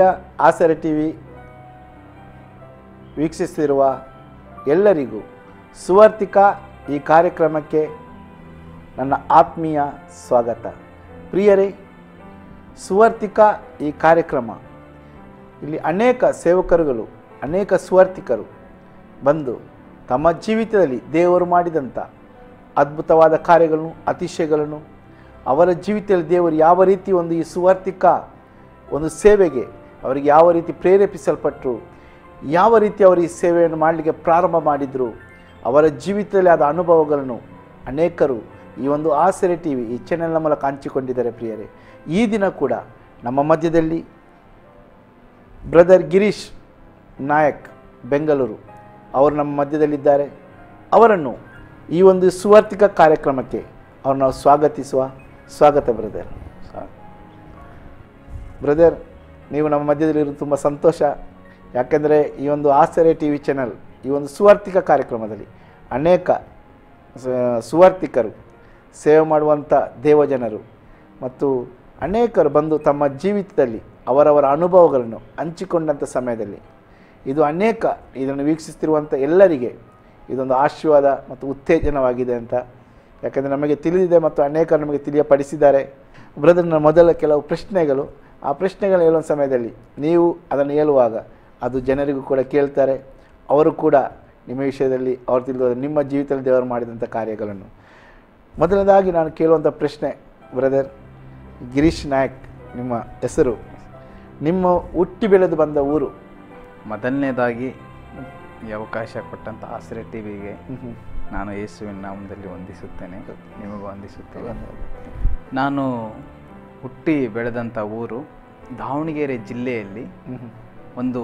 ಆಸರೆ T V ವೀಕ್ಷಿಸುತ್ತಿರುವ ಎಲ್ಲರಿಗೂ ಸುವರ್ತಿಕ ಈ ಕಾರ್ಯಕ್ರಮಕ್ಕೆ ನನ್ನ ಆತ್ಮೀಯ ಸ್ವಾಗತ ಪ್ರಿಯರೇ ಸುವರ್ತಿಕ ಈ ಕಾರ್ಯಕ್ರಮ ಇಲ್ಲಿ ಅನೇಕ ಸೇವಕರುಗಳು ಅನೇಕ ಸುವರ್ತಿಕರು ಬಂದು ತಮ್ಮ ಜೀವಿತದಲ್ಲಿ ದೇವರು ಮಾಡಿದಂಥ ಅದ್ಭುತವಾದ ಕಾರ್ಯಗಳನ್ನು ಅತಿಶಯಗಳನ್ನು ಅವರ ಜೀವಿತದಲ್ಲಿ ದೇವರು ಯಾವ ರೀತಿ ಒಂದು ಈ ಸುವರ್ತಿಕ ಒಂದು ಸೇವೆಗೆ ಅವರಿಗೆ ಯಾವ ರೀತಿ ಪ್ರೇರೇಪಿಸಲ್ಪಟ್ಟರು ಯಾವ ರೀತಿ ಅವರು ಈ ಸೇವೆಯನ್ನು ಮಾಡಲಿಕ್ಕೆ ಪ್ರಾರಂಭ ಮಾಡಿದರು ಅವರ ಜೀವಿತದಲ್ಲಿ ಆದ ಅನುಭವಗಳನ್ನು ಅನೇಕರು ಈ ಒಂದು ಆಸರೆ ಟಿ ವಿ ಈ ಚಾನೆಲ್ನ ಮೂಲಕ ಹಂಚಿಕೊಂಡಿದ್ದಾರೆ ಪ್ರಿಯರೇ ಈ ದಿನ ಕೂಡ ನಮ್ಮ ಮಧ್ಯದಲ್ಲಿ ಬ್ರದರ್ ಗಿರೀಶ್ ನಾಯಕ್ ಬೆಂಗಳೂರು ಅವರು ನಮ್ಮ ಮಧ್ಯದಲ್ಲಿದ್ದಾರೆ ಅವರನ್ನು ಈ ಒಂದು ಸುವರ್ತಿಕ ಕಾರ್ಯಕ್ರಮಕ್ಕೆ ಅವ್ರನ್ನ ನಾವು ಸ್ವಾಗತಿಸುವ ಸ್ವಾಗತ ಬ್ರದರ್ ಬ್ರದರ್ ನೀವು ನಮ್ಮ ಮಧ್ಯದಲ್ಲಿರೋದು ತುಂಬ ಸಂತೋಷ ಯಾಕೆಂದರೆ ಈ ಒಂದು ಆಸರೆ ಟಿ ವಿ ಚಾನಲ್ ಈ ಒಂದು ಸುವರ್ತಿಕ ಕಾರ್ಯಕ್ರಮದಲ್ಲಿ ಅನೇಕ ಸ- ಸುವರ್ತಿಕರು ಸೇವೆ ಮಾಡುವಂಥ ದೇವಜನರು ಮತ್ತು ಅನೇಕರು ಬಂದು ತಮ್ಮ ಜೀವಿತದಲ್ಲಿ ಅವರವರ ಅನುಭವಗಳನ್ನು ಹಂಚಿಕೊಂಡಂಥ ಸಮಯದಲ್ಲಿ ಇದು ಅನೇಕ ಇದನ್ನು ವೀಕ್ಷಿಸ್ತಿರುವಂಥ ಎಲ್ಲರಿಗೆ ಇದೊಂದು ಆಶೀರ್ವಾದ ಮತ್ತು ಉತ್ತೇಜನವಾಗಿದೆ ಅಂತ ಯಾಕೆಂದರೆ ನಮಗೆ ತಿಳಿದಿದೆ ಮತ್ತು ಅನೇಕರು ನಮಗೆ ತಿಳಿಯಪಡಿಸಿದ್ದಾರೆ ಬ್ರದರ್ನ ಮೊದಲ ಕೆಲವು ಪ್ರಶ್ನೆಗಳು ಆ ಪ್ರಶ್ನೆಗಳು ಹೇಳುವ ಸಮಯದಲ್ಲಿ ನೀವು ಅದನ್ನು ಹೇಳುವಾಗ ಅದು ಜನರಿಗೂ ಕೂಡ ಕೇಳ್ತಾರೆ ಅವರು ಕೂಡ ನಿಮ್ಮ ವಿಷಯದಲ್ಲಿ ಅವ್ರು ತಿಳಿದ ನಿಮ್ಮ ಜೀವಿತದಲ್ಲಿ ದೇವರು ಮಾಡಿದಂಥ ಕಾರ್ಯಗಳನ್ನು ಮೊದಲನೇದಾಗಿ ನಾನು ಕೇಳುವಂಥ ಪ್ರಶ್ನೆ ಬ್ರದರ್ ಗಿರೀಶ್ ನಾಯಕ್ ನಿಮ್ಮ ಹೆಸರು ನಿಮ್ಮ ಹುಟ್ಟಿ ಬೆಳೆದು ಬಂದ ಊರು ಮೊದಲನೇದಾಗಿ ಈ ಅವಕಾಶ ಕೊಟ್ಟಂಥ ಆಸರೆ ಟಿ ವಿಗೆ ಹ್ಮ್ ಹ್ಮ್. ನಾನು ಯೇಸುವಿನ ನಾಮದಲ್ಲಿ ವಂದಿಸುತ್ತೇನೆ ನಿಮಗೂ ವಂದಿಸುತ್ತೇನೆ ನಾನು ಹುಟ್ಟಿ ಬೆಳೆದಂಥ ಊರು ದಾವಣಗೆರೆ ಜಿಲ್ಲೆಯಲ್ಲಿ ಹ್ಮ್ ಹ್ಮ್. ಒಂದು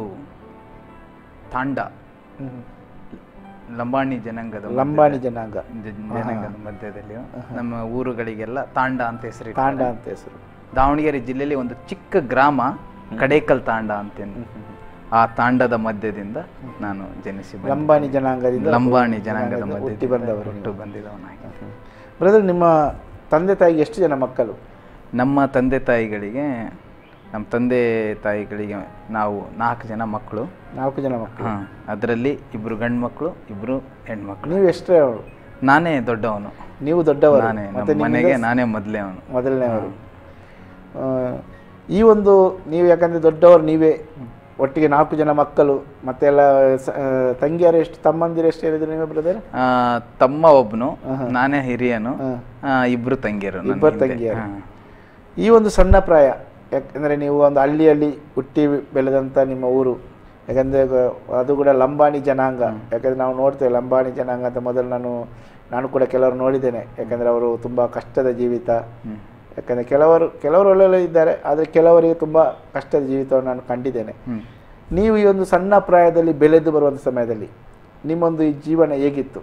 ತಾಂಡ ಹ್ಮ್ ಹ್ಮ್. ಲಂಬಾಣಿ ಜನಾಂಗದ ಲಂಬಾಣಿ ಜನಾಂಗ ಜ- ಜನಾಂಗದ ಮಧ್ಯದಲ್ಲಿ ನಮ್ಮ ಊರುಗಳಿಗೆಲ್ಲ ತಾಂಡ ಅಂತ ಹೆಸರು ತಾಂಡ ಅಂತ ಹೆಸರು ದಾವಣಗೆರೆ ಜಿಲ್ಲೆಯಲ್ಲಿ ಒಂದು ಚಿಕ್ಕ ಗ್ರಾಮ ಕಡೇಕಲ್ ತಾಂಡ ಅಂತೇನು ಆ ತಾಂಡದ ಮಧ್ಯದಿಂದ ನಾನು ಜನಿಸಿ ಬಂದೆ. ಲಂಬಾಣಿ ಜನಾಂಗದಿಂದ ಲಂಬಾಣಿ ಜನಾಂಗದ ಜನಾಂಗದಿಂದ ಮಧ್ಯದಿಂದ ಹುಟ್ಟಿ ಬಂದವರು ಹುಟ್ಟು ಬಂದಿದವನಾಗಿ ಬ್ರದರ್ ನಿಮ್ಮ ತಂದೆ ತಾಯಿಗೆ ಎಷ್ಟು ಜನ ಮಕ್ಕಳು ನಮ್ಮ ತಂದೆ ತಾಯಿಗಳಿಗೆ ನಮ್ಮ ತಂದೆ ತಾಯಿಗಳಿಗೆ ನಾವು ನಾಲ್ಕು ಜನ ಮಕ್ಕಳು ನಾಲ್ಕು ಜನ ಮಕ್ಕಳು ಹಾಂ ಅದರಲ್ಲಿ ಇಬ್ಬರು ಗಂಡು ಮಕ್ಕಳು ಇಬ್ಬರು ಹೆಣ್ಮಕ್ಳು ನೀವು ಎಷ್ಟೇ ನಾನೇ ದೊಡ್ಡವನು ನೀವು ದೊಡ್ಡವರು ನಾನೇ ಮತ್ತೆ ನಮ್ಮ ಮನೆಗೆ ನಾನೇ ಮೊದಲೇ ಅವನು ಮೊದಲನೇವರು ಆ, ಈ ಒಂದು ನೀವು ಯಾಕಂದ್ರೆ ದೊಡ್ಡವರು ನೀವೇ ಒಟ್ಟಿಗೆ ನಾಲ್ಕು ಜನ ಮಕ್ಕಳು ಮತ್ತೆ ಎಲ್ಲ ಸ- ಆ, ತಂಗಿಯರು ಎಷ್ಟು ತಮ್ಮಂದಿರು ಎಷ್ಟು ಹೇಳಿದ್ರು ನೀವು ಬ್ರದರ್ ಆ, ತಮ್ಮ ಒಬ್ಬನು ನಾನೇ ಹಿರಿಯನು ಆ, ಇಬ್ರು ತಂಗಿಯರು ನನ್ನ ಇಬ್ಬರು ಹಿಂದೆ. ತಂಗಿಯರು ಹಾ. ಈ ಒಂದು ಸಣ್ಣ ಪ್ರಾಯ ಯಾಕಂದರೆ ನೀವು ಒಂದು ಹಳ್ಳಿಯಲ್ಲಿ ಹುಟ್ಟಿ ಬೆಳೆದಂಥ ನಿಮ್ಮ ಊರು ಯಾಕಂದರೆ ಅದು ಕೂಡ ಲಂಬಾಣಿ ಜನಾಂಗ ಯಾಕಂದರೆ ನಾವು ನೋಡ್ತೇವೆ ಲಂಬಾಣಿ ಜನಾಂಗ ಅಂತ ಮೊದಲು ನಾನು ನಾನು ಕೂಡ ಕೆಲವರು ನೋಡಿದ್ದೇನೆ ಯಾಕಂದರೆ ಅವರು ತುಂಬ ಕಷ್ಟದ ಜೀವಿತ ಹ್ಮ್. ಯಾಕಂದರೆ ಕೆಲವರು ಕೆಲವರು ಒಳ್ಳೆಯ ಇದ್ದಾರೆ ಆದರೆ ಕೆಲವರಿಗೆ ತುಂಬ ಕಷ್ಟದ ಜೀವಿತವನ್ನು ನಾನು ಕಂಡಿದ್ದೇನೆ ಹ್ಮ್. ನೀವು ಈ ಒಂದು ಸಣ್ಣ ಪ್ರಾಯದಲ್ಲಿ ಬೆಳೆದು ಬರುವಂಥ ಸಮಯದಲ್ಲಿ ನಿಮ್ಮೊಂದು ಈ ಜೀವನ ಹೇಗಿತ್ತು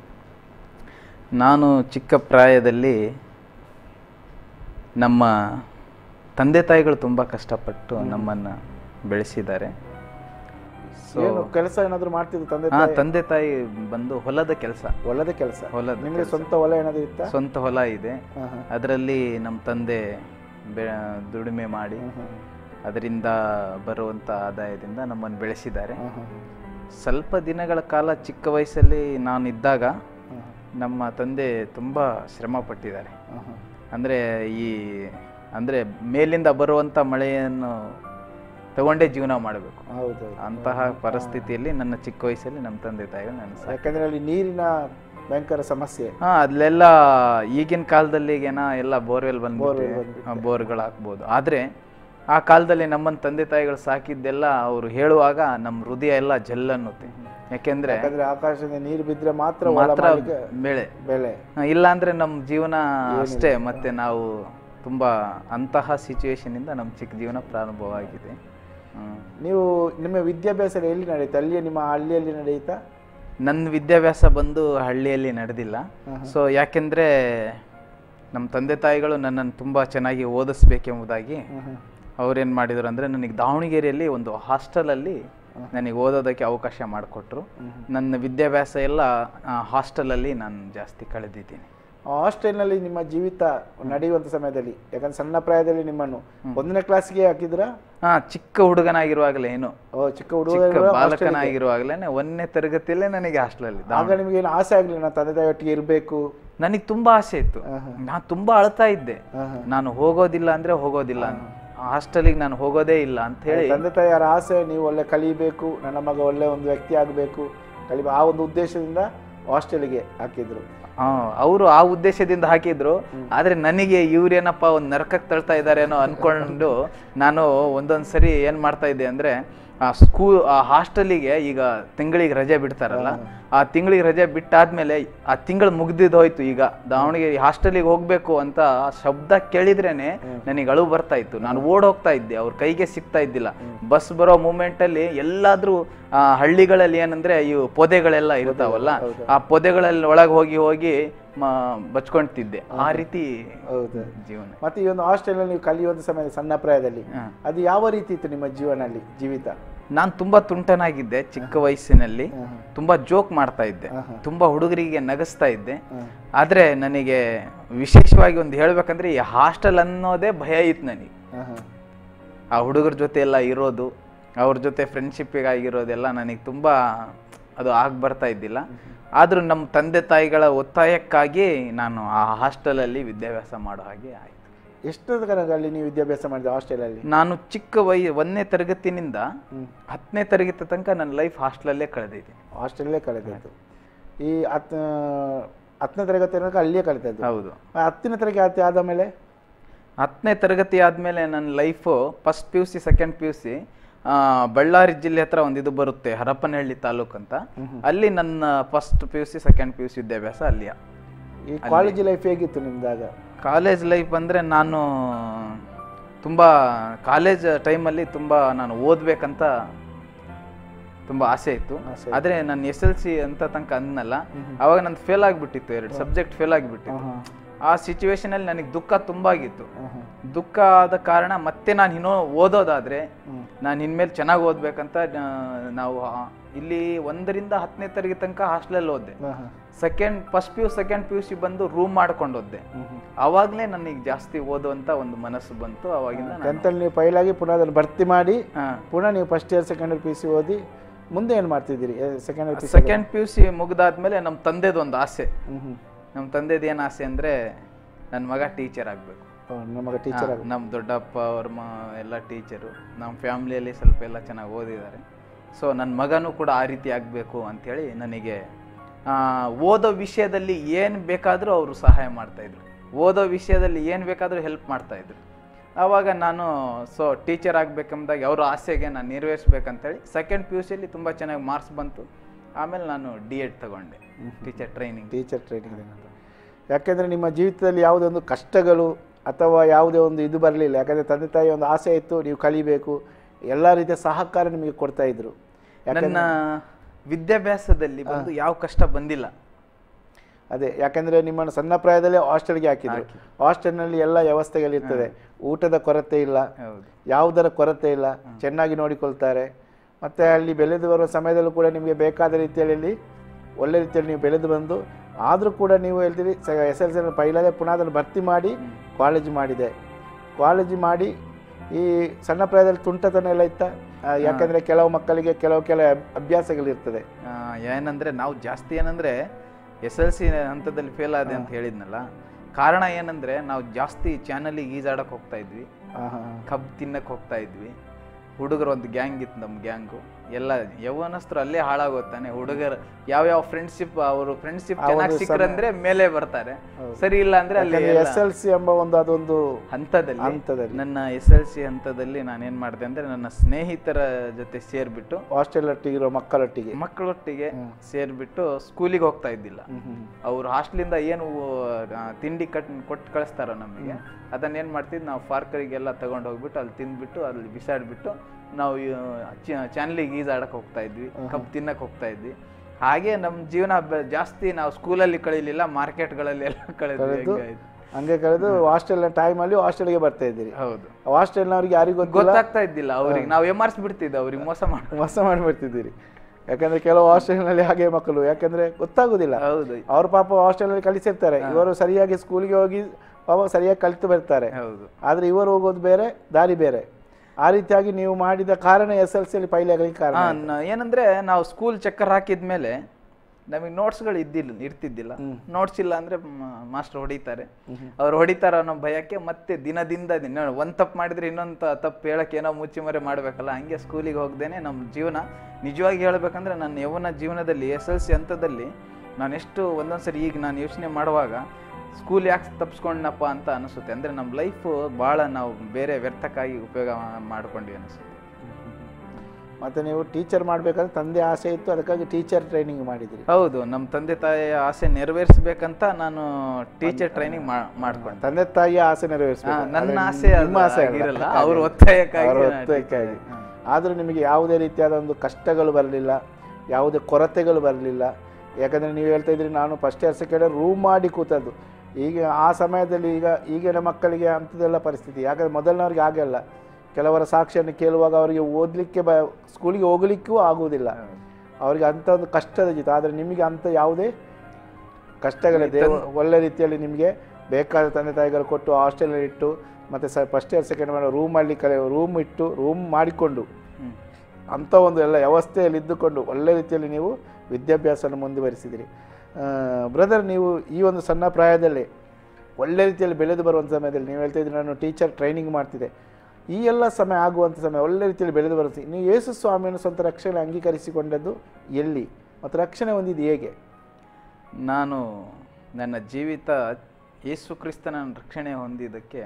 ನಾನು ಚಿಕ್ಕ ಪ್ರಾಯದಲ್ಲಿ ನಮ್ಮ ತಂದೆ ತಾಯಿಗಳು ತುಂಬ ಕಷ್ಟಪಟ್ಟು ನಮ್ಮನ್ನು ಬೆಳೆಸಿದ್ದಾರೆ ಸೊ ಏನು ಕೆಲಸ ಏನಾದರೂ ಮಾಡ್ತಿದ್ದು ತಂದೆ ಹಾ ತಾಯಿ ತಂದೆ ತಾಯಿ ಬಂದು ಹೊಲದ ಕೆಲಸ ಹೊಲದ ಕೆಲಸ ಹೊಲದ ನಿಮಗೆ ಸ್ವಂತ ಹೊಲ ಏನಾದರೂ ಇತ್ತಾ ಸ್ವಂತ ಹೊಲ ಇದೆ ಹಾಂ ಹಾಂ ಅದರಲ್ಲಿ ನಮ್ಮ ತಂದೆ ಬೆ ದುಡಿಮೆ ಮಾಡಿ ಅದರಿಂದ ಬರುವಂಥ ಆದಾಯದಿಂದ ನಮ್ಮನ್ನು ಬೆಳೆಸಿದ್ದಾರೆ ಹಾಂ ಹಾಂ ಸ್ವಲ್ಪ ದಿನಗಳ ಕಾಲ ಚಿಕ್ಕ ವಯಸ್ಸಲ್ಲಿ ನಾನು ಇದ್ದಾಗ ನಮ್ಮ ತಂದೆ ತುಂಬ ಶ್ರಮ ಪಟ್ಟಿದ್ದಾರೆ ಹಾಂ ಹಾಂ ಅಂದರೆ ಈ ಅಂದರೆ ಮೇಲಿಂದ ಬರುವಂಥ ಮಳೆಯನ್ನು ತಗೊಂಡೇ ಜೀವನ ಮಾಡಬೇಕು ಹೌದು ಅಂತಹ ಪರಿಸ್ಥಿತಿಯಲ್ಲಿ ನನ್ನ ಚಿಕ್ಕ ವಯಸ್ಸಲ್ಲಿ ನಮ್ಮ ತಂದೆ ತಾಯಿಗಳು ನನ್ನ ಸಾಕಿ ಯಾಕಂದ್ರೆ ಅಲ್ಲಿ ನೀರಿನ ಭಯಂಕರ ಸಮಸ್ಯೆ ಹಾಂ ಅಲ್ಲೆಲ್ಲ ಈಗಿನ ಕಾಲದಲ್ಲಿ ಏನೋ ಎಲ್ಲ ಬೋರ್ವೆಲ್ ಬಂದ್ಬಿಟ್ಟು Borewell ಬಂದ್ಬಿಟ್ಟು. ಬೋರ್ಗಳು ಹಾಕ್ಬೋದು ಆದರೆ ಆ ಕಾಲದಲ್ಲಿ ನಮ್ಮನ್ನ ತಂದೆ ತಾಯಿಗಳು ಸಾಕಿದ್ದೆಲ್ಲ ಅವರು ಹೇಳುವಾಗ ನಮ್ಮ ಹೃದಯ ಎಲ್ಲ ಜಲ್ ಅನ್ನುತ್ತೆ ಯಾಕೆಂದ್ರೆ ಯಾಕಂದ್ರೆ ಆಕಾಶದಿಂದ ನೀರು ಬಿದ್ರೆ ಮಾತ್ರ ಹೊಲ ಮಾತ್ರ ಮಾಡ್ಲಿಕ್ಕೆ ಬೆಳೆ ಬೆಳೆ ಹ, ಇಲ್ಲ ಅಂದ್ರೆ ನಮ್ಮ ಜೀವನ ಅಷ್ಟೇ ಮತ್ತೆ ನಾವು ತುಂಬಾ ಅಂತಹ ಸಿಚುವೇಶನ್ ಇಂದ ನಮ್ಮ ಚಿಕ್ಕ ಜೀವನ ಪ್ರಾರಂಭವಾಗಿದೆ ಹ್ಮ್. ನೀವು ನಿಮ್ಮ ವಿದ್ಯಾಭ್ಯಾಸ ಎಲ್ಲಿ ನಡೆಯುತ್ತೆ ಅಲ್ಲಿಯೇ ನಿಮ್ಮ ಹಳ್ಳಿಯಲ್ಲಿ ನಡೆಯುತ್ತಾ ನನ್ನ ವಿದ್ಯಾಭ್ಯಾಸ ಬಂದು ಹಳ್ಳಿಯಲ್ಲಿ ನಡೆದಿಲ್ಲ ಸೊ ಯಾಕೆಂದ್ರೆ ನಮ್ಮ ತಂದೆ ತಾಯಿಗಳು ನನ್ನನ್ನು ತುಂಬ ಚೆನ್ನಾಗಿ ಓದಿಸ್ಬೇಕೆಂಬುದಾಗಿ ಅವ್ರೇನು ಮಾಡಿದ್ರು ಅಂದರೆ ನನಗೆ ದಾವಣಗೆರೆಯಲ್ಲಿ ಒಂದು ಹಾಸ್ಟೆಲಲ್ಲಿ ನನಗೆ ಓದೋದಕ್ಕೆ ಅವಕಾಶ ಮಾಡಿಕೊಟ್ರು ನನ್ನ ವಿದ್ಯಾಭ್ಯಾಸ ಎಲ್ಲ ಹಾಸ್ಟೆಲಲ್ಲಿ ನಾನು ಜಾಸ್ತಿ ಕಳೆದಿದ್ದೀನಿ ಹಾಸ್ಟೆಲ್ನಲ್ಲಿ ನಿಮ್ಮ ಜೀವಿತ ನಡೆಯುವಂಥ ಸಮಯದಲ್ಲಿ ಯಾಕಂದ್ರೆ ಸಣ್ಣ ಪ್ರಾಯದಲ್ಲಿ ನಿಮ್ಮನ್ನು ಒಂದನೇ ಕ್ಲಾಸ್ಗೆ ಹಾಕಿದ್ರ ಹಾ ಚಿಕ್ಕ ಹುಡುಗನಾಗಿರುವಾಗಲೇ ಏನು ಓ ಚಿಕ್ಕ ಚಿಕ್ಕ ಹುಡುಗ ಬಾಲಕನಾಗಿರುವಾಗಲೇ ಒಂದನೇ ತರಗತಿಯಲ್ಲೇ ನನಗೆ ಹಾಸ್ಟೆಲಲ್ಲಿ ಆಗ ನಿಮಗೆ ಏನು ಆಸೆ ಆಗಲಿಲ್ಲ ನಾನು ತಂದೆ ತಾಯಿ ಒಟ್ಟಿಗೆ ಇರಬೇಕು ನನಗೆ ತುಂಬಾ ಆಸೆ ಇತ್ತು ನಾನು ತುಂಬಾ ಅಳ್ತಾ ಇದ್ದೆ ನಾನು ಹೋಗೋದಿಲ್ಲ ಅಂದ್ರೆ ಹೋಗೋದಿಲ್ಲ ಹಾಸ್ಟೆಲಿಗೆ ನಾನು ಹೋಗೋದೇ ಇಲ್ಲ ಅಂತ ಹೇಳಿ ತಂದೆ ತಾಯಿಯರ ಆಸೆ ನೀವು ಒಳ್ಳೆ ಕಲಿಬೇಕು ನನ್ನ ಮಗ ಒಳ್ಳೆ ಒಂದು ವ್ಯಕ್ತಿ ಆಗಬೇಕು ಕಲಿ ಆ ಒಂದು ಉದ್ದೇಶದಿಂದ ಹಾಸ್ಟೆಲ್ಗೆ ಹಾಕಿದ್ರು ಅವರು ಆ ಉದ್ದೇಶದಿಂದ ಹಾಕಿದ್ರು ಆದ್ರೆ ನನಗೆ ಇವ್ರೇನಪ್ಪ ಒಂದ್ ನರಕಕ್ಕೆ ತಳ್ತಾ ಇದಾರೇನೋ ಅನ್ಕೊಂಡು ನಾನು ಒಂದೊಂದ್ ಸರಿ ಏನ್ ಮಾಡ್ತಾ ಇದ್ದೆ ಅಂದ್ರೆ ಆ ಸ್ಕೂಲ್ ಆ ಹಾಸ್ಟೆಲಿಗೆ ಈಗ ತಿಂಗಳಿಗೆ ರಜೆ ಬಿಡ್ತಾರಲ್ಲ ಆ ತಿಂಗಳಿಗೆ ರಜೆ ಬಿಟ್ಟಾದ್ಮೇಲೆ ಆ ತಿಂಗಳು ಮುಗ್ದಿದ್ದು ಹೋಯ್ತು ಈಗ ದಾವಣಗೆರೆ ಹಾಸ್ಟೆಲಿಗೆ ಹೋಗ್ಬೇಕು ಅಂತ ಆ ಶಬ್ದ ಕೇಳಿದ್ರೇನೆ ನನಗೆ ಅಳು ಬರ್ತಾ ಇತ್ತು ನಾನು ಓಡ್ ಹೋಗ್ತಾ ಇದ್ದೆ ಅವ್ರ ಕೈಗೆ ಸಿಗ್ತಾ ಇದ್ದಿಲ್ಲ ಬಸ್ ಬರೋ ಮೂಮೆಂಟ್ ಅಲ್ಲಿ ಎಲ್ಲಾದ್ರೂ ಆ ಹಳ್ಳಿಗಳಲ್ಲಿ ಏನಂದ್ರೆ ಇವು ಪೊದೆಗಳೆಲ್ಲ ಇರ್ತಾವಲ್ಲ ಆ ಪೊದೆಗಳಲ್ಲಿ ಒಳಗೆ ಹೋಗಿ ಹೋಗಿ ಮ- ಬಚ್ಕೊಂತಿದ್ದೆ ಆ ರೀತಿ ಹೌದು ಜೀವನ ಮತ್ತೆ ಈ ಒಂದು ಹಾಸ್ಟೆಲ್ನಲ್ಲಿ ನೀವು ಕಲಿಯುವಂಥ ಸಮಯದಲ್ಲಿ ಸಣ್ಣ ಪ್ರಾಯದಲ್ಲಿ ಹಾ. ಅದು ಯಾವ ರೀತಿ ಇತ್ತು ನಿಮ್ಮ ಜೀವನದಲ್ಲಿ ಜೀವಿತ ನಾನು ತುಂಬಾ ತುಂಟನಾಗಿದ್ದೆ ಚಿಕ್ಕ ವಯಸ್ಸಿನಲ್ಲಿ ತುಂಬಾ ಜೋಕ್ ಮಾಡ್ತಾ ಇದ್ದೆ ತುಂಬಾ ಹುಡುಗರಿಗೆ ನಗಿಸ್ತಾ ಇದ್ದೆ ಆದ್ರೆ ನನಗೆ ವಿಶೇಷವಾಗಿ ಒಂದು ಹೇಳ್ಬೇಕಂದ್ರೆ ಈ ಹಾಸ್ಟೆಲ್ ಅನ್ನೋದೇ ಭಯ ಇತ್ತು ನನಗೆ ಹಾ, ಹಾ. ಆ ಹುಡುಗರ ಜೊತೆ ಎಲ್ಲ ಇರೋದು ಅವ್ರ ಜೊತೆ ಫ್ರೆಂಡ್ಶಿಪ್ಪಿಗಾಗಿರೋದೆಲ್ಲ ನನಗೆ ತುಂಬಾ ಅದು ಆಗಿ ಬರ್ತಾ ಇದ್ದಿಲ್ಲ ಆದ್ರೂ ನಮ್ಮ ತಂದೆ ತಾಯಿಗಳ ಒತ್ತಾಯಕ್ಕಾಗಿ ನಾನು ಆ ಹಾಸ್ಟೆಲಲ್ಲಿ ವಿದ್ಯಾಭ್ಯಾಸ ಮಾಡೋ ಹಾಗೆ ಆಯ್ತು ಎಷ್ಟು ತನಕ ಅಲ್ಲಿ ನೀವು ವಿದ್ಯಾಭ್ಯಾಸ ಮಾಡಿದ ಹಾಸ್ಟೆಲಲ್ಲಿ ನಾನು ಚಿಕ್ಕ ವೈ ಒಂದನೇ ತರಗತಿನಿಂದ ಹತ್ತನೇ ತರಗತಿ ತನಕ ನನ್ನ ಲೈಫ್ ಹಾಸ್ಟೆಲಲ್ಲೇ ಕಳೆದಿದೆ ಹಾಸ್ಟೆಲ್ಲೇ ಕಳೆದದ್ದು ಈ ಹತ್ ಹತ್ತನೇ ತರಗತಿ ತನಕ ಅಲ್ಲಿಯೇ ಕಲಿತದ್ದು ಹೌದು ಹತ್ತನೇ ತರಗತಿ ಆದ ಮೇಲೆ ಹತ್ತನೇ ತರಗತಿ ಆದಮೇಲೆ ನನ್ನ life first P U C second P U C Bellary ಜಿಲ್ಲೆ ಹತ್ರ ಒಂದು ಇದು ಬರುತ್ತೆ ಹರಪನಹಳ್ಳಿ ತಾಲೂಕು ಅಂತ ಅಲ್ಲಿ ನನ್ನ first P U C second P U C ವಿದ್ಯಾಭ್ಯಾಸ ಅಲ್ಲಿಯ ಈ ಕಾಲೇಜ್ ಲೈಫ್ ಹೇಗಿತ್ತು ನಿಮ್ದಾಗ ಕಾಲೇಜ್ ಲೈಫ್ ಅಂದರೆ ನಾನು ತುಂಬ ಕಾಲೇಜ್ ಟೈಮಲ್ಲಿ ತುಂಬ ನಾನು ಓದಬೇಕಂತ ತುಂಬ ಆಸೆ ಇತ್ತು ಆದರೆ ನಾನು ಎಸ್ ಎಲ್ ಸಿ ಅಂತ ತನಕ ಅಂದ್ನಲ್ಲ ಅವಾಗ ನಂದು ಫೇಲ್ ಆಗಿಬಿಟ್ಟಿತ್ತು ಎರಡು ಸಬ್ಜೆಕ್ಟ್ ಫೇಲ್ ಆಗಿಬಿಟ್ಟಿತ್ತು ಆ ಸಿಚುವೇಶನ್ ಅಲ್ಲಿ ನನಗೆ ದುಃಖ ತುಂಬ ಆಗಿತ್ತು ದುಃಖ ಆದ ಕಾರಣ ಮತ್ತೆ ನಾನು ಇನ್ನೂ ಓದೋದಾದ್ರೆ ನಾನು ಇನ್ಮೇಲೆ ಚೆನ್ನಾಗಿ ಓದ್ಬೇಕಂತ ಆ, ನಾವು ಆ, ಇಲ್ಲಿ ಒಂದರಿಂದ ಹತ್ತನೇ ತರಗತಿ ತನಕ ಹಾಸ್ಟೆಲಲ್ಲಿ ಓದಿದೆ second first P U second P U C ಬಂದು ರೂಮ್ ಮಾಡ್ಕೊಂಡು ಓದಿದೆ ಅವಾಗಲೇ ನನಗೆ ಜಾಸ್ತಿ ಓದುವಂತ ಒಂದು ಮನಸ್ಸು ಬಂತು ಅವಾಗಿಂದ ನಾನು ಟೆಂತಲ್ಲಿ ನೀವು ಫೈಲಾಗಿ ಪುನಃ ಅದನ್ನು ಭರ್ತಿ ಮಾಡಿ ಹಾ. ಪುನಃ ನೀವು first year second year P C ಓದಿ ಮುಂದೆ ಏನು ಮಾಡ್ತಿದ್ದೀರಿ second year P C second P U C ಮುಗ್ದಾದ್ಮೇಲೆ ನಮ್ಮ ತಂದೆದು ಒಂದು ಆಸೆ ನಮ್ಮ ತಂದೆದು ಏನು ಆಸೆ ಅಂದ್ರೆ ನನ್ನ ಮಗ ಟೀಚರ್ ಆಗಬೇಕು ನಮಗೆ ಟೀಚರ್ ಆಗ ನಮ್ಮ ದೊಡ್ಡಪ್ಪ ಅವ್ರ ಮ ಎಲ್ಲ ಟೀಚರು ನಮ್ಮ ಫ್ಯಾಮ್ಲಿಯಲ್ಲಿ ಸ್ವಲ್ಪ ಎಲ್ಲ ಚೆನ್ನಾಗಿ ಓದಿದ್ದಾರೆ ಸೊ ನನ್ನ ಮಗನೂ ಕೂಡ ಆ ರೀತಿ ಆಗಬೇಕು ಅಂಥೇಳಿ ನನಗೆ ಆ, ಓದೋ ವಿಷಯದಲ್ಲಿ ಏನು ಬೇಕಾದರೂ ಅವರು ಸಹಾಯ ಮಾಡ್ತಾಯಿದ್ರು ಓದೋ ವಿಷಯದಲ್ಲಿ ಏನು ಬೇಕಾದರೂ ಹೆಲ್ಪ್ ಮಾಡ್ತಾಯಿದ್ರು ಆವಾಗ ನಾನು ಸೊ ಟೀಚರ್ ಆಗಬೇಕೆಂಬುದಾಗಿ ಅವರ ಆಸೆಗೆ ನಾನು ನೆರವೇರಿಸ್ಬೇಕಂತೇಳಿ ಸೆಕೆಂಡ್ ಪಿ ಯು ಸಿಯಲ್ಲಿ ತುಂಬ ಚೆನ್ನಾಗಿ ಮಾರ್ಕ್ಸ್ ಬಂತು ಆಮೇಲೆ ನಾನು ಡಿ ಎಡ್ ತಗೊಂಡೆ ಟೀಚರ್ ಟ್ರೈನಿಂಗ್ ಟೀಚರ್ ಟ್ರೈನಿಂಗ್ ಅಂತ ಯಾಕೆಂದರೆ ನಿಮ್ಮ ಜೀವಿತದಲ್ಲಿ ಯಾವುದೇ ಒಂದು ಕಷ್ಟಗಳು ಅಥವಾ ಯಾವುದೇ ಒಂದು ಇದು ಬರಲಿಲ್ಲ ಯಾಕಂದರೆ ತಂದೆ ತಾಯಿ ಒಂದು ಆಸೆ ಇತ್ತು ನೀವು ಕಲಿಬೇಕು ಎಲ್ಲ ರೀತಿಯ ಸಹಕಾರ ನಿಮಗೆ ಕೊಡ್ತಾ ಇದ್ರು ನನ್ನ ವಿದ್ಯಾಭ್ಯಾಸದಲ್ಲಿ ಬಂದು ಯಾವ ಕಷ್ಟ ಬಂದಿಲ್ಲ ಅದೇ ಯಾಕಂದರೆ ನಿಮ್ಮನ್ನು ಸಣ್ಣ ಪ್ರಾಯದಲ್ಲೇ ಹಾಸ್ಟೆಲ್ಗೆ ಹಾಕಿದ್ರು ಹಾಸ್ಟೆಲ್ನಲ್ಲಿ ಎಲ್ಲ ವ್ಯವಸ್ಥೆಗಳಿರ್ತದೆ ಊಟದ ಕೊರತೆ ಇಲ್ಲ ಹೌದು ಯಾವುದರ ಕೊರತೆ ಇಲ್ಲ ಚೆನ್ನಾಗಿ ನೋಡಿಕೊಳ್ತಾರೆ ಮತ್ತು ಅಲ್ಲಿ ಬೆಳೆದು ಬರುವ ಸಮಯದಲ್ಲೂ ಕೂಡ ನಿಮಗೆ ಬೇಕಾದ ರೀತಿಯಲ್ಲಿ ಒಳ್ಳೆ ರೀತಿಯಲ್ಲಿ ನೀವು ಬೆಳೆದು ಬಂದು ಆದರೂ ಕೂಡ ನೀವು ಹೇಳ್ತೀರಿ ಎಸ್ ಎಲ್ ಸಿ ಪೈಲಲ್ಲೇ ಪುನಃ ಅದನ್ನು ಭರ್ತಿ ಮಾಡಿ ಕಾಲೇಜ್ ಮಾಡಿದೆ ಕಾಲೇಜ್ ಮಾಡಿ ಈ ಸಣ್ಣ ಪ್ರಾಯದಲ್ಲಿ ತುಂಟತನ ಎಲ್ಲ ಇತ್ತ ಆ, ಯಾಕಂದ್ರೆ ಕೆಲವು ಮಕ್ಕಳಿಗೆ ಕೆಲವು ಕೆಲವು ಅಭ್- ಅಭ್ಯಾಸಗಳಿರ್ತದೆ ಆ, ಏನಂದ್ರೆ ನಾವು ಜಾಸ್ತಿ ಏನಂದ್ರೆ ಎಸ್ ಎಲ್ ಸಿ ಹಂತದಲ್ಲಿ ಫೇಲ್ ಆದೆ ಅಂತ ಹೇಳಿದ್ನಲ್ಲ ಕಾರಣ ಏನಂದ್ರೆ ನಾವು ಜಾಸ್ತಿ ಚಾನಲಿಗೆ ಈಜಾಡಕ್ ಹೋಗ್ತಾ ಇದ್ವಿ ಆ, ಹಾ, ಕಬ್ ತಿನ್ನಕ್ ಹೋಗ್ತಾ ಇದ್ವಿ ಹುಡುಗರು ಒಂದು ಗ್ಯಾಂಗ್ ಇತ್ತು ನಮ್ಮ ಗ್ಯಾಂಗು ಎಲ್ಲ ಯೌವನಸ್ಥರು ಅಲ್ಲೇ ಹಾಳಾಗೋತಾನೆ ಹುಡುಗರು ಯಾವ ಯಾವ ಫ್ರೆಂಡ್ಶಿಪ್ ಅವರು ಫ್ರೆಂಡ್ಶಿಪ್ ಚೆನ್ನಾಗಿ ಸಿಕ್ಕರಂದ್ರೆ ಮೇಲೆ ಬರ್ತಾರೆ ಸರಿ ಇಲ್ಲ ಅಂದ್ರೆ ಅಲ್ಲಿ ಎಸ್ ಎಲ್ ಸಿ ಎಂಬ ಒಂದು ಅದೊಂದು ಹಂತದಲ್ಲಿ ಹಂತದಲ್ಲಿ ನನ್ನ ಎಸ್ ಎಲ್ ಸಿ ಹಂತದಲ್ಲಿ ನಾನೇನ್ ಮಾಡಿದೆ ಅಂದ್ರೆ ನನ್ನ ಸ್ನೇಹಿತರ ಜೊತೆ ಸೇರ್ಬಿಟ್ಟು ಹಾಸ್ಟೆಲ್ ಒಟ್ಟಿಗಿರೋ ಮಕ್ಕಳೊಟ್ಟಿಗೆ ಮಕ್ಕಳೊಟ್ಟಿಗೆ ಸೇರ್ಬಿಟ್ಟು ಸ್ಕೂಲಿಗೆ ಹೋಗ್ತಾ ಇದ್ದಿಲ್ಲ ಅವ್ರು ಹಾಸ್ಟ್ಲಿಂದ ಏನು ಆ, ತಿಂಡಿ ಕಟ್ ಕೊಟ್ಟು ಕಳಿಸ್ತಾರ ನಮಗೆ ಅದನ್ನ ಏನ್ ಮಾಡ್ತಿದ್ವಿ ನಾವು ಪಾರ್ಕರಿಗೆಲ್ಲ ತಗೊಂಡು ಹೋಗ್ಬಿಟ್ಟು ಅಲ್ಲಿ ತಿಂದ್ಬಿಟ್ಟು ಅಲ್ಲಿ ಬಿಸಾಡ್ಬಿಟ್ಟು ನಾವು ಚಾನಲಿಗೆ ಈಜಾಡಕ್ ಹೋಗ್ತಾ ಇದ್ವಿ ಕಬ್ಬು ತಿನ್ನಕ್ ಹೋಗ್ತಾ ಇದ್ವಿ ಹಾಗೆ ನಮ್ಮ ಜೀವನ ಬ- ಜಾಸ್ತಿ ನಾವು ಸ್ಕೂಲಲ್ಲಿ ಕಳೀಲಿಲ್ಲ ಮಾರ್ಕೆಟ್ಗಳಲ್ಲಿ ಎಲ್ಲ ಕಳೆದ್ವಿ ಹಂಗಾಯ್ತು. ಹಂಗೆ ಕಳೆದು ಹಾಸ್ಟೆಲ್ ಟೈಮಲ್ಲಿ ಹಾಸ್ಟೆಲ್ಗೆ ಬರ್ತಾ ಇದ್ದೀರಿ ಹೌದು ಹಾಸ್ಟೆಲ್ನವ್ರಿಗೆ ಯಾರಿಗೂ ಗೊತ್ತಿಲ್ಲ ಗೊತ್ತಾಗ್ತಾ ಇದ್ದಿಲ್ಲ ಅವ್ರಿಗೆ ನಾವು ಎಮರ್ಸ್ ಬಿಡ್ತಿದ್ದೆ ಅವ್ರಿಗೆ ಮೋಸ ಮಾಡಿ ಮೋಸ ಮಾಡಿಬಿಡ್ತಿದ್ದೀರಿ ಯಾಕಂದ್ರೆ ಕೆಲವು ಹಾಸ್ಟೆಲ್ನಲ್ಲಿ ಹಾಗೆ ಮಕ್ಕಳು ಯಾಕಂದ್ರೆ ಗೊತ್ತಾಗುದಿಲ್ಲ ಹೌದು ಅವ್ರ ಪಾಪ ಹಾಸ್ಟೆಲಲ್ಲಿ ಕಲಿಸಿರ್ತಾರೆ ಇವರು ಸರಿಯಾಗಿ ಸ್ಕೂಲಿಗೆ ಹೋಗಿ ಪಾಪ ಸರಿಯಾಗಿ ಕಲಿತು ಬರ್ತಾರೆ ಹೌದು ಆದ್ರೆ ಇವರು ಹೋಗೋದು ಬೇರೆ ದಾರಿ ಬೇರೆ ಆ ರೀತಿಯಾಗಿ ನೀವು ಮಾಡಿದ ಕಾರಣ ಎಸ್ ಎಲ್ ಸಿಯಲ್ಲಿ ಪೈಲೆ ಆಗಲಿಕ್ಕೆ ಕಾರಣ ಆ, ನ- ಏನಂದ್ರೆ ನಾವು ಸ್ಕೂಲ್ ಚಕ್ಕರ್ ಹಾಕಿದ್ಮೇಲೆ ನಮಗೆ ನೋಟ್ಸ್ಗಳು ಇದ್ದಿಲ್ಲ ಇರ್ತಿದ್ದಿಲ್ಲ ನೋಟ್ಸ್ ಇಲ್ಲ ಅಂದ್ರೆ ಮಾಸ್ಟರ್ ಹೊಡಿತಾರೆ ಅವ್ರು ಹೊಡಿತಾರ ಅನ್ನೋ ಭಯಕ್ಕೆ ಮತ್ತೆ ದಿನದಿಂದ ದಿನ ಒಂದ್ ತಪ್ಪು ಮಾಡಿದ್ರೆ ಇನ್ನೊಂದು ತಪ್ಪು ಹೇಳಕ್ಕೆ ಏನೋ ಮುಚ್ಚಿ ಮರೆ ಮಾಡ್ಬೇಕಲ್ಲ ಹಂಗೆ ಸ್ಕೂಲಿಗೆ ಹೋಗ್ದೇನೆ ನಮ್ಮ ಜೀವನ ನಿಜವಾಗಿ ಹೇಳ್ಬೇಕಂದ್ರೆ ನನ್ನ ಯೌವನ ಜೀವನದಲ್ಲಿ ಎಸ್ ಎಲ್ ಸಿ ಹಂತದಲ್ಲಿ ನಾನು ಎಷ್ಟು ಒಂದೊಂದ್ಸರಿ ಈಗ ನಾನು ಯೋಚನೆ ಮಾಡುವಾಗ ಸ್ಕೂಲ್ ಯಾಕೆ ತಪ್ಪಿಸ್ಕೊಂಡನಪ್ಪ ಅಂತ ಅನಿಸುತ್ತೆ ಅಂದ್ರೆ ನಮ್ಮ ಲೈಫ್ ಭಾಳ ನಾವು ಬೇರೆ ವ್ಯರ್ಥಕ್ಕಾಗಿ ಉಪಯೋಗ ಮಾಡ್ಕೊಂಡ್ವಿ ಅನಿಸುತ್ತೆ ಮತ್ತೆ ನೀವು ಟೀಚರ್ ಮಾಡ್ಬೇಕಂದ್ರೆ ತಂದೆ ಆಸೆ ಇತ್ತು ಅದಕ್ಕಾಗಿ ಟೀಚರ್ ಟ್ರೈನಿಂಗ್ ಮಾಡಿದ್ರಿ ಹೌದು ನಮ್ಮ ತಂದೆ ತಾಯಿಯ ಆಸೆ ನೆರವೇರಿಸಬೇಕಂತ ನಾನು ಟೀಚರ್ ಟ್ರೈನಿಂಗ್ ಮಾಡ್ಕೊಂಡೆ ತಂದೆ ತಾಯಿಯ ಆಸೆ ಹಾ, ನೆರವೇರಿಸಬೇಕು ನನ್ನ ಆಸೆ ನಿಮ್ಮ ಆಸೆ ಅಲ್ಲ. ಇರಲ್ಲ ಅವ್ರ ಒತ್ತಾಯಕ್ಕಾಗಿ ಅವರ ನಾನು ಒತ್ತಾಯಕ್ಕಾಗಿ teacher- ಹಾ. ಆದರೂ ನಿಮಗೆ ಯಾವುದೇ ರೀತಿಯಾದ ಒಂದು ಕಷ್ಟಗಳು ಬರಲಿಲ್ಲ ಯಾವುದೇ ಕೊರತೆಗಳು ಬರಲಿಲ್ಲ ಯಾಕಂದರೆ ನೀವು ಹೇಳ್ತಾ ಇದ್ರಿ ನಾನು first year second year room ಮಾಡಿ ಕೂತದ್ದು ಈಗ ಆ ಸಮಯದಲ್ಲಿ ಈಗ ಈಗಿನ ಮಕ್ಕಳಿಗೆ ಅಂಥದ್ದೆಲ್ಲ ಪರಿಸ್ಥಿತಿ ಯಾಕಂದರೆ ಮೊದಲನವ್ರಿಗೆ ಹಾಗೆಲ್ಲ ಕೆಲವರ ಸಾಕ್ಷಿಯನ್ನು ಕೇಳುವಾಗ ಅವರಿಗೆ ಓದಲಿಕ್ಕೆ ಬ ಸ್ಕೂಲಿಗೆ ಹೋಗಲಿಕ್ಕೂ ಆಗುವುದಿಲ್ಲ ಅವರಿಗೆ ಅಂಥ ಒಂದು ಕಷ್ಟದ ಜೊತೆ ಆದರೆ ನಿಮಗೆ ಅಂಥ ಯಾವುದೇ ಕಷ್ಟಗಳಿದೆ ಒಳ್ಳೆ ರೀತಿಯಲ್ಲಿ ನಿಮಗೆ ಬೇಕಾದ ತಂದೆ ತಾಯಿಗಳು ಕೊಟ್ಟು ಹಾಸ್ಟೆಲಲ್ಲಿ ಇಟ್ಟು ಮತ್ತು ಸ ಫಸ್ಟ್ ಇಯರ್ ಸೆಕೆಂಡ್ ಮಾಡೋ ರೂಮಲ್ಲಿ ಕಲೆ ರೂಮ್ ಇಟ್ಟು ರೂಮ್ ಮಾಡಿಕೊಂಡು ಹ್ಮ್. ಅಂಥ ಒಂದು ಎಲ್ಲ ವ್ಯವಸ್ಥೆಯಲ್ಲಿ ಇದ್ದುಕೊಂಡು ಒಳ್ಳೆ ರೀತಿಯಲ್ಲಿ ನೀವು ವಿದ್ಯಾಭ್ಯಾಸವನ್ನು ಮುಂದುವರಿಸಿದಿರಿ ಬ್ರದರ್ ನೀವು ಈ ಒಂದು ಸಣ್ಣ ಪ್ರಾಯದಲ್ಲಿ ಒಳ್ಳೆ ರೀತಿಯಲ್ಲಿ ಬೆಳೆದು ಬರುವಂಥ ಸಮಯದಲ್ಲಿ ನೀವು ಹೇಳ್ತಾ ಇದ್ದೀರಿ ನಾನು ಟೀಚರ್ ಟ್ರೈನಿಂಗ್ ಮಾಡ್ತಿದ್ದೆ ಈ ಎಲ್ಲ ಸಮಯ ಆಗುವಂಥ ಸಮಯ ಒಳ್ಳೆ ರೀತಿಯಲ್ಲಿ ಬೆಳೆದು ಬರುತ್ತೆ ನೀವು ಯೇಸು ಸ್ವಾಮಿಯನ್ನು ಸ್ವಂತ ರಕ್ಷಣೆ ಅಂಗೀಕರಿಸಿಕೊಂಡದ್ದು ಎಲ್ಲಿ ಮತ್ತು ರಕ್ಷಣೆ ಹೊಂದಿದ್ದು ಹೇಗೆ ನಾನು ನನ್ನ ಜೀವಿತ ಯೇಸು ಕ್ರಿಸ್ತನ ರಕ್ಷಣೆ ಹೊಂದಿದ್ದಕ್ಕೆ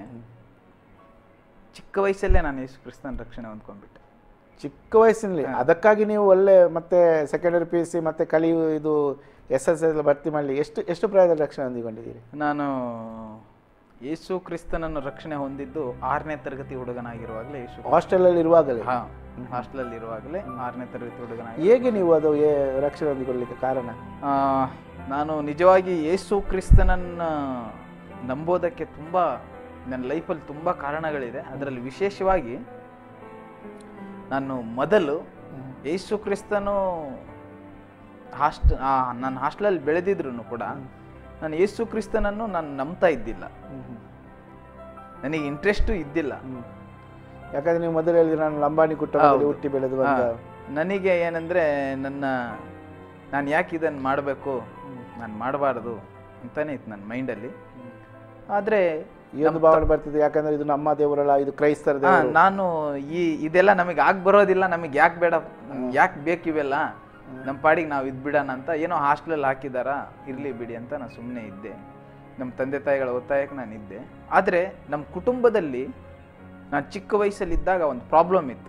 ಚಿಕ್ಕ ವಯಸ್ಸಲ್ಲೇ ನಾನು ಯೇಸು ಕ್ರಿಸ್ತನ ರಕ್ಷಣೆ ಹೊಂದ್ಕೊಂಡ್ಬಿಟ್ಟೆ ಚಿಕ್ಕ ವಯಸ್ಸಿನಲ್ಲಿ ಅದಕ್ಕಾಗಿ ನೀವು ಒಳ್ಳೆ ಮತ್ತೆ ಸೆಕೆಂಡರಿ ಪಿ ಯು ಸಿ ಮತ್ತೆ ಕಲಿಯು ಇದು ಎಸ್ ಎಸ್ ಎಲ್ ಭರ್ತಿ ಮಾಡಲಿ ಎಷ್ಟು ಎಷ್ಟು ಪ್ರಾಯದಲ್ಲಿ ರಕ್ಷಣೆ ಹೊಂದಿಕೊಂಡಿದ್ದೀರಿ ನಾನು ಯೇಸು ಕ್ರಿಸ್ತನನ್ನು ರಕ್ಷಣೆ ಹೊಂದಿದ್ದು ಆರನೇ ತರಗತಿ ಹುಡುಗನಾಗಿರುವಾಗಲೇ ಯೇಸು ಹಾಸ್ಟೆಲಲ್ಲಿ ಇರುವಾಗಲೇ ಹಾ ಹಾಸ್ಟೆಲಲ್ಲಿ ಇರುವಾಗಲೇ ಆರನೇ ತರಗತಿ ಹುಡುಗನಾಗಿ ಹೇಗೆ ನೀವು ಅದು ಏ- ರಕ್ಷಣೆ ಹೊಂದಿಕೊಳ್ಳಲಿಕ್ಕೆ ಕಾರಣ ಆ, ನಾನು ನಿಜವಾಗಿ ಯೇಸು ಕ್ರಿಸ್ತನನ್ನು ನಂಬೋದಕ್ಕೆ ತುಂಬ ನನ್ನ ಲೈಫಲ್ಲಿ ತುಂಬ ಕಾರಣಗಳಿದೆ ಅದರಲ್ಲಿ ವಿಶೇಷವಾಗಿ ನಾನು ಮೊದಲು ಯೇಸು ಕ್ರಿಸ್ತನು ಹಾಸ್ಟ್ ನನ್ನ ಹಾಸ್ಟೆಲಲ್ಲಿ ಬೆಳೆದಿದ್ರು ಕೂಡ ನಾನು ಯೇಸು ಕ್ರಿಸ್ತನನ್ನು ನಾನು ನಂಬ್ತಾ ಇದ್ದಿಲ್ಲ ನನಗೆ ಇಂಟ್ರೆಸ್ಟು ಇದ್ದಿಲ್ಲ ಯಾಕಂದ್ರೆ ನೀವು ಮೊದಲು ಹೇಳಿದ್ರೆ ನಾನು ಲಂಬಾಣಿ ಕುಟುಂಬದಲ್ಲಿ ಹೌದು. ಹುಟ್ಟಿ ಬೆಳೆದು ಬಂದ ಹಾ. ನನಗೆ ಏನಂದ್ರೆ ನನ್ನ ನಾನು ಯಾಕೆ ಇದನ್ನು ಮಾಡಬೇಕು ನಾನು ಮಾಡಬಾರ್ದು ಅಂತಾನೆ ಇತ್ತು ನನ್ನ ಮೈಂಡಲ್ಲಿ ಆದರೆ ಈ ಒಂದು ಭಾವನೆ ಬರ್ತಿದೆ ಯಾಕಂದ್ರೆ ಇದು ನಮ್ಮ ದೇವರಲ್ಲ ಇದು ಕ್ರೈಸ್ತರ ಹಾ, ದೇವರು ನಾನು ಈ ಇದೆಲ್ಲ ನಮಗೆ ಆಗ್ ಬರೋದಿಲ್ಲ ನಮಗೆ ಯಾಕೆ ಬೇಡ ಯಾಕೆ ಬೇಕು ಇವೆಲ್ಲ ನಮ್ಮ ಪಾಡಿಗೆ ನಾವು ಇದ್ಬಿಡೋಣ ಅಂತ ಏನೋ ಹಾಸ್ಟೆಲಲ್ಲಿ ಹಾಕಿದಾರ ಇರಲಿ ಬಿಡಿ ಅಂತ ನಾನು ಸುಮ್ಮನೆ ಇದ್ದೆ ನಮ್ಮ ತಂದೆ ತಾಯಿಗಳ ಒತ್ತಾಯಕ್ಕೆ ನಾನು ಇದ್ದೆ ಆದರೆ ನಮ್ಮ ಕುಟುಂಬದಲ್ಲಿ ನಾನು ಚಿಕ್ಕ ವಯಸ್ಸಲ್ಲಿದ್ದಾಗ ಒಂದು ಪ್ರಾಬ್ಲಮ್ ಇತ್ತು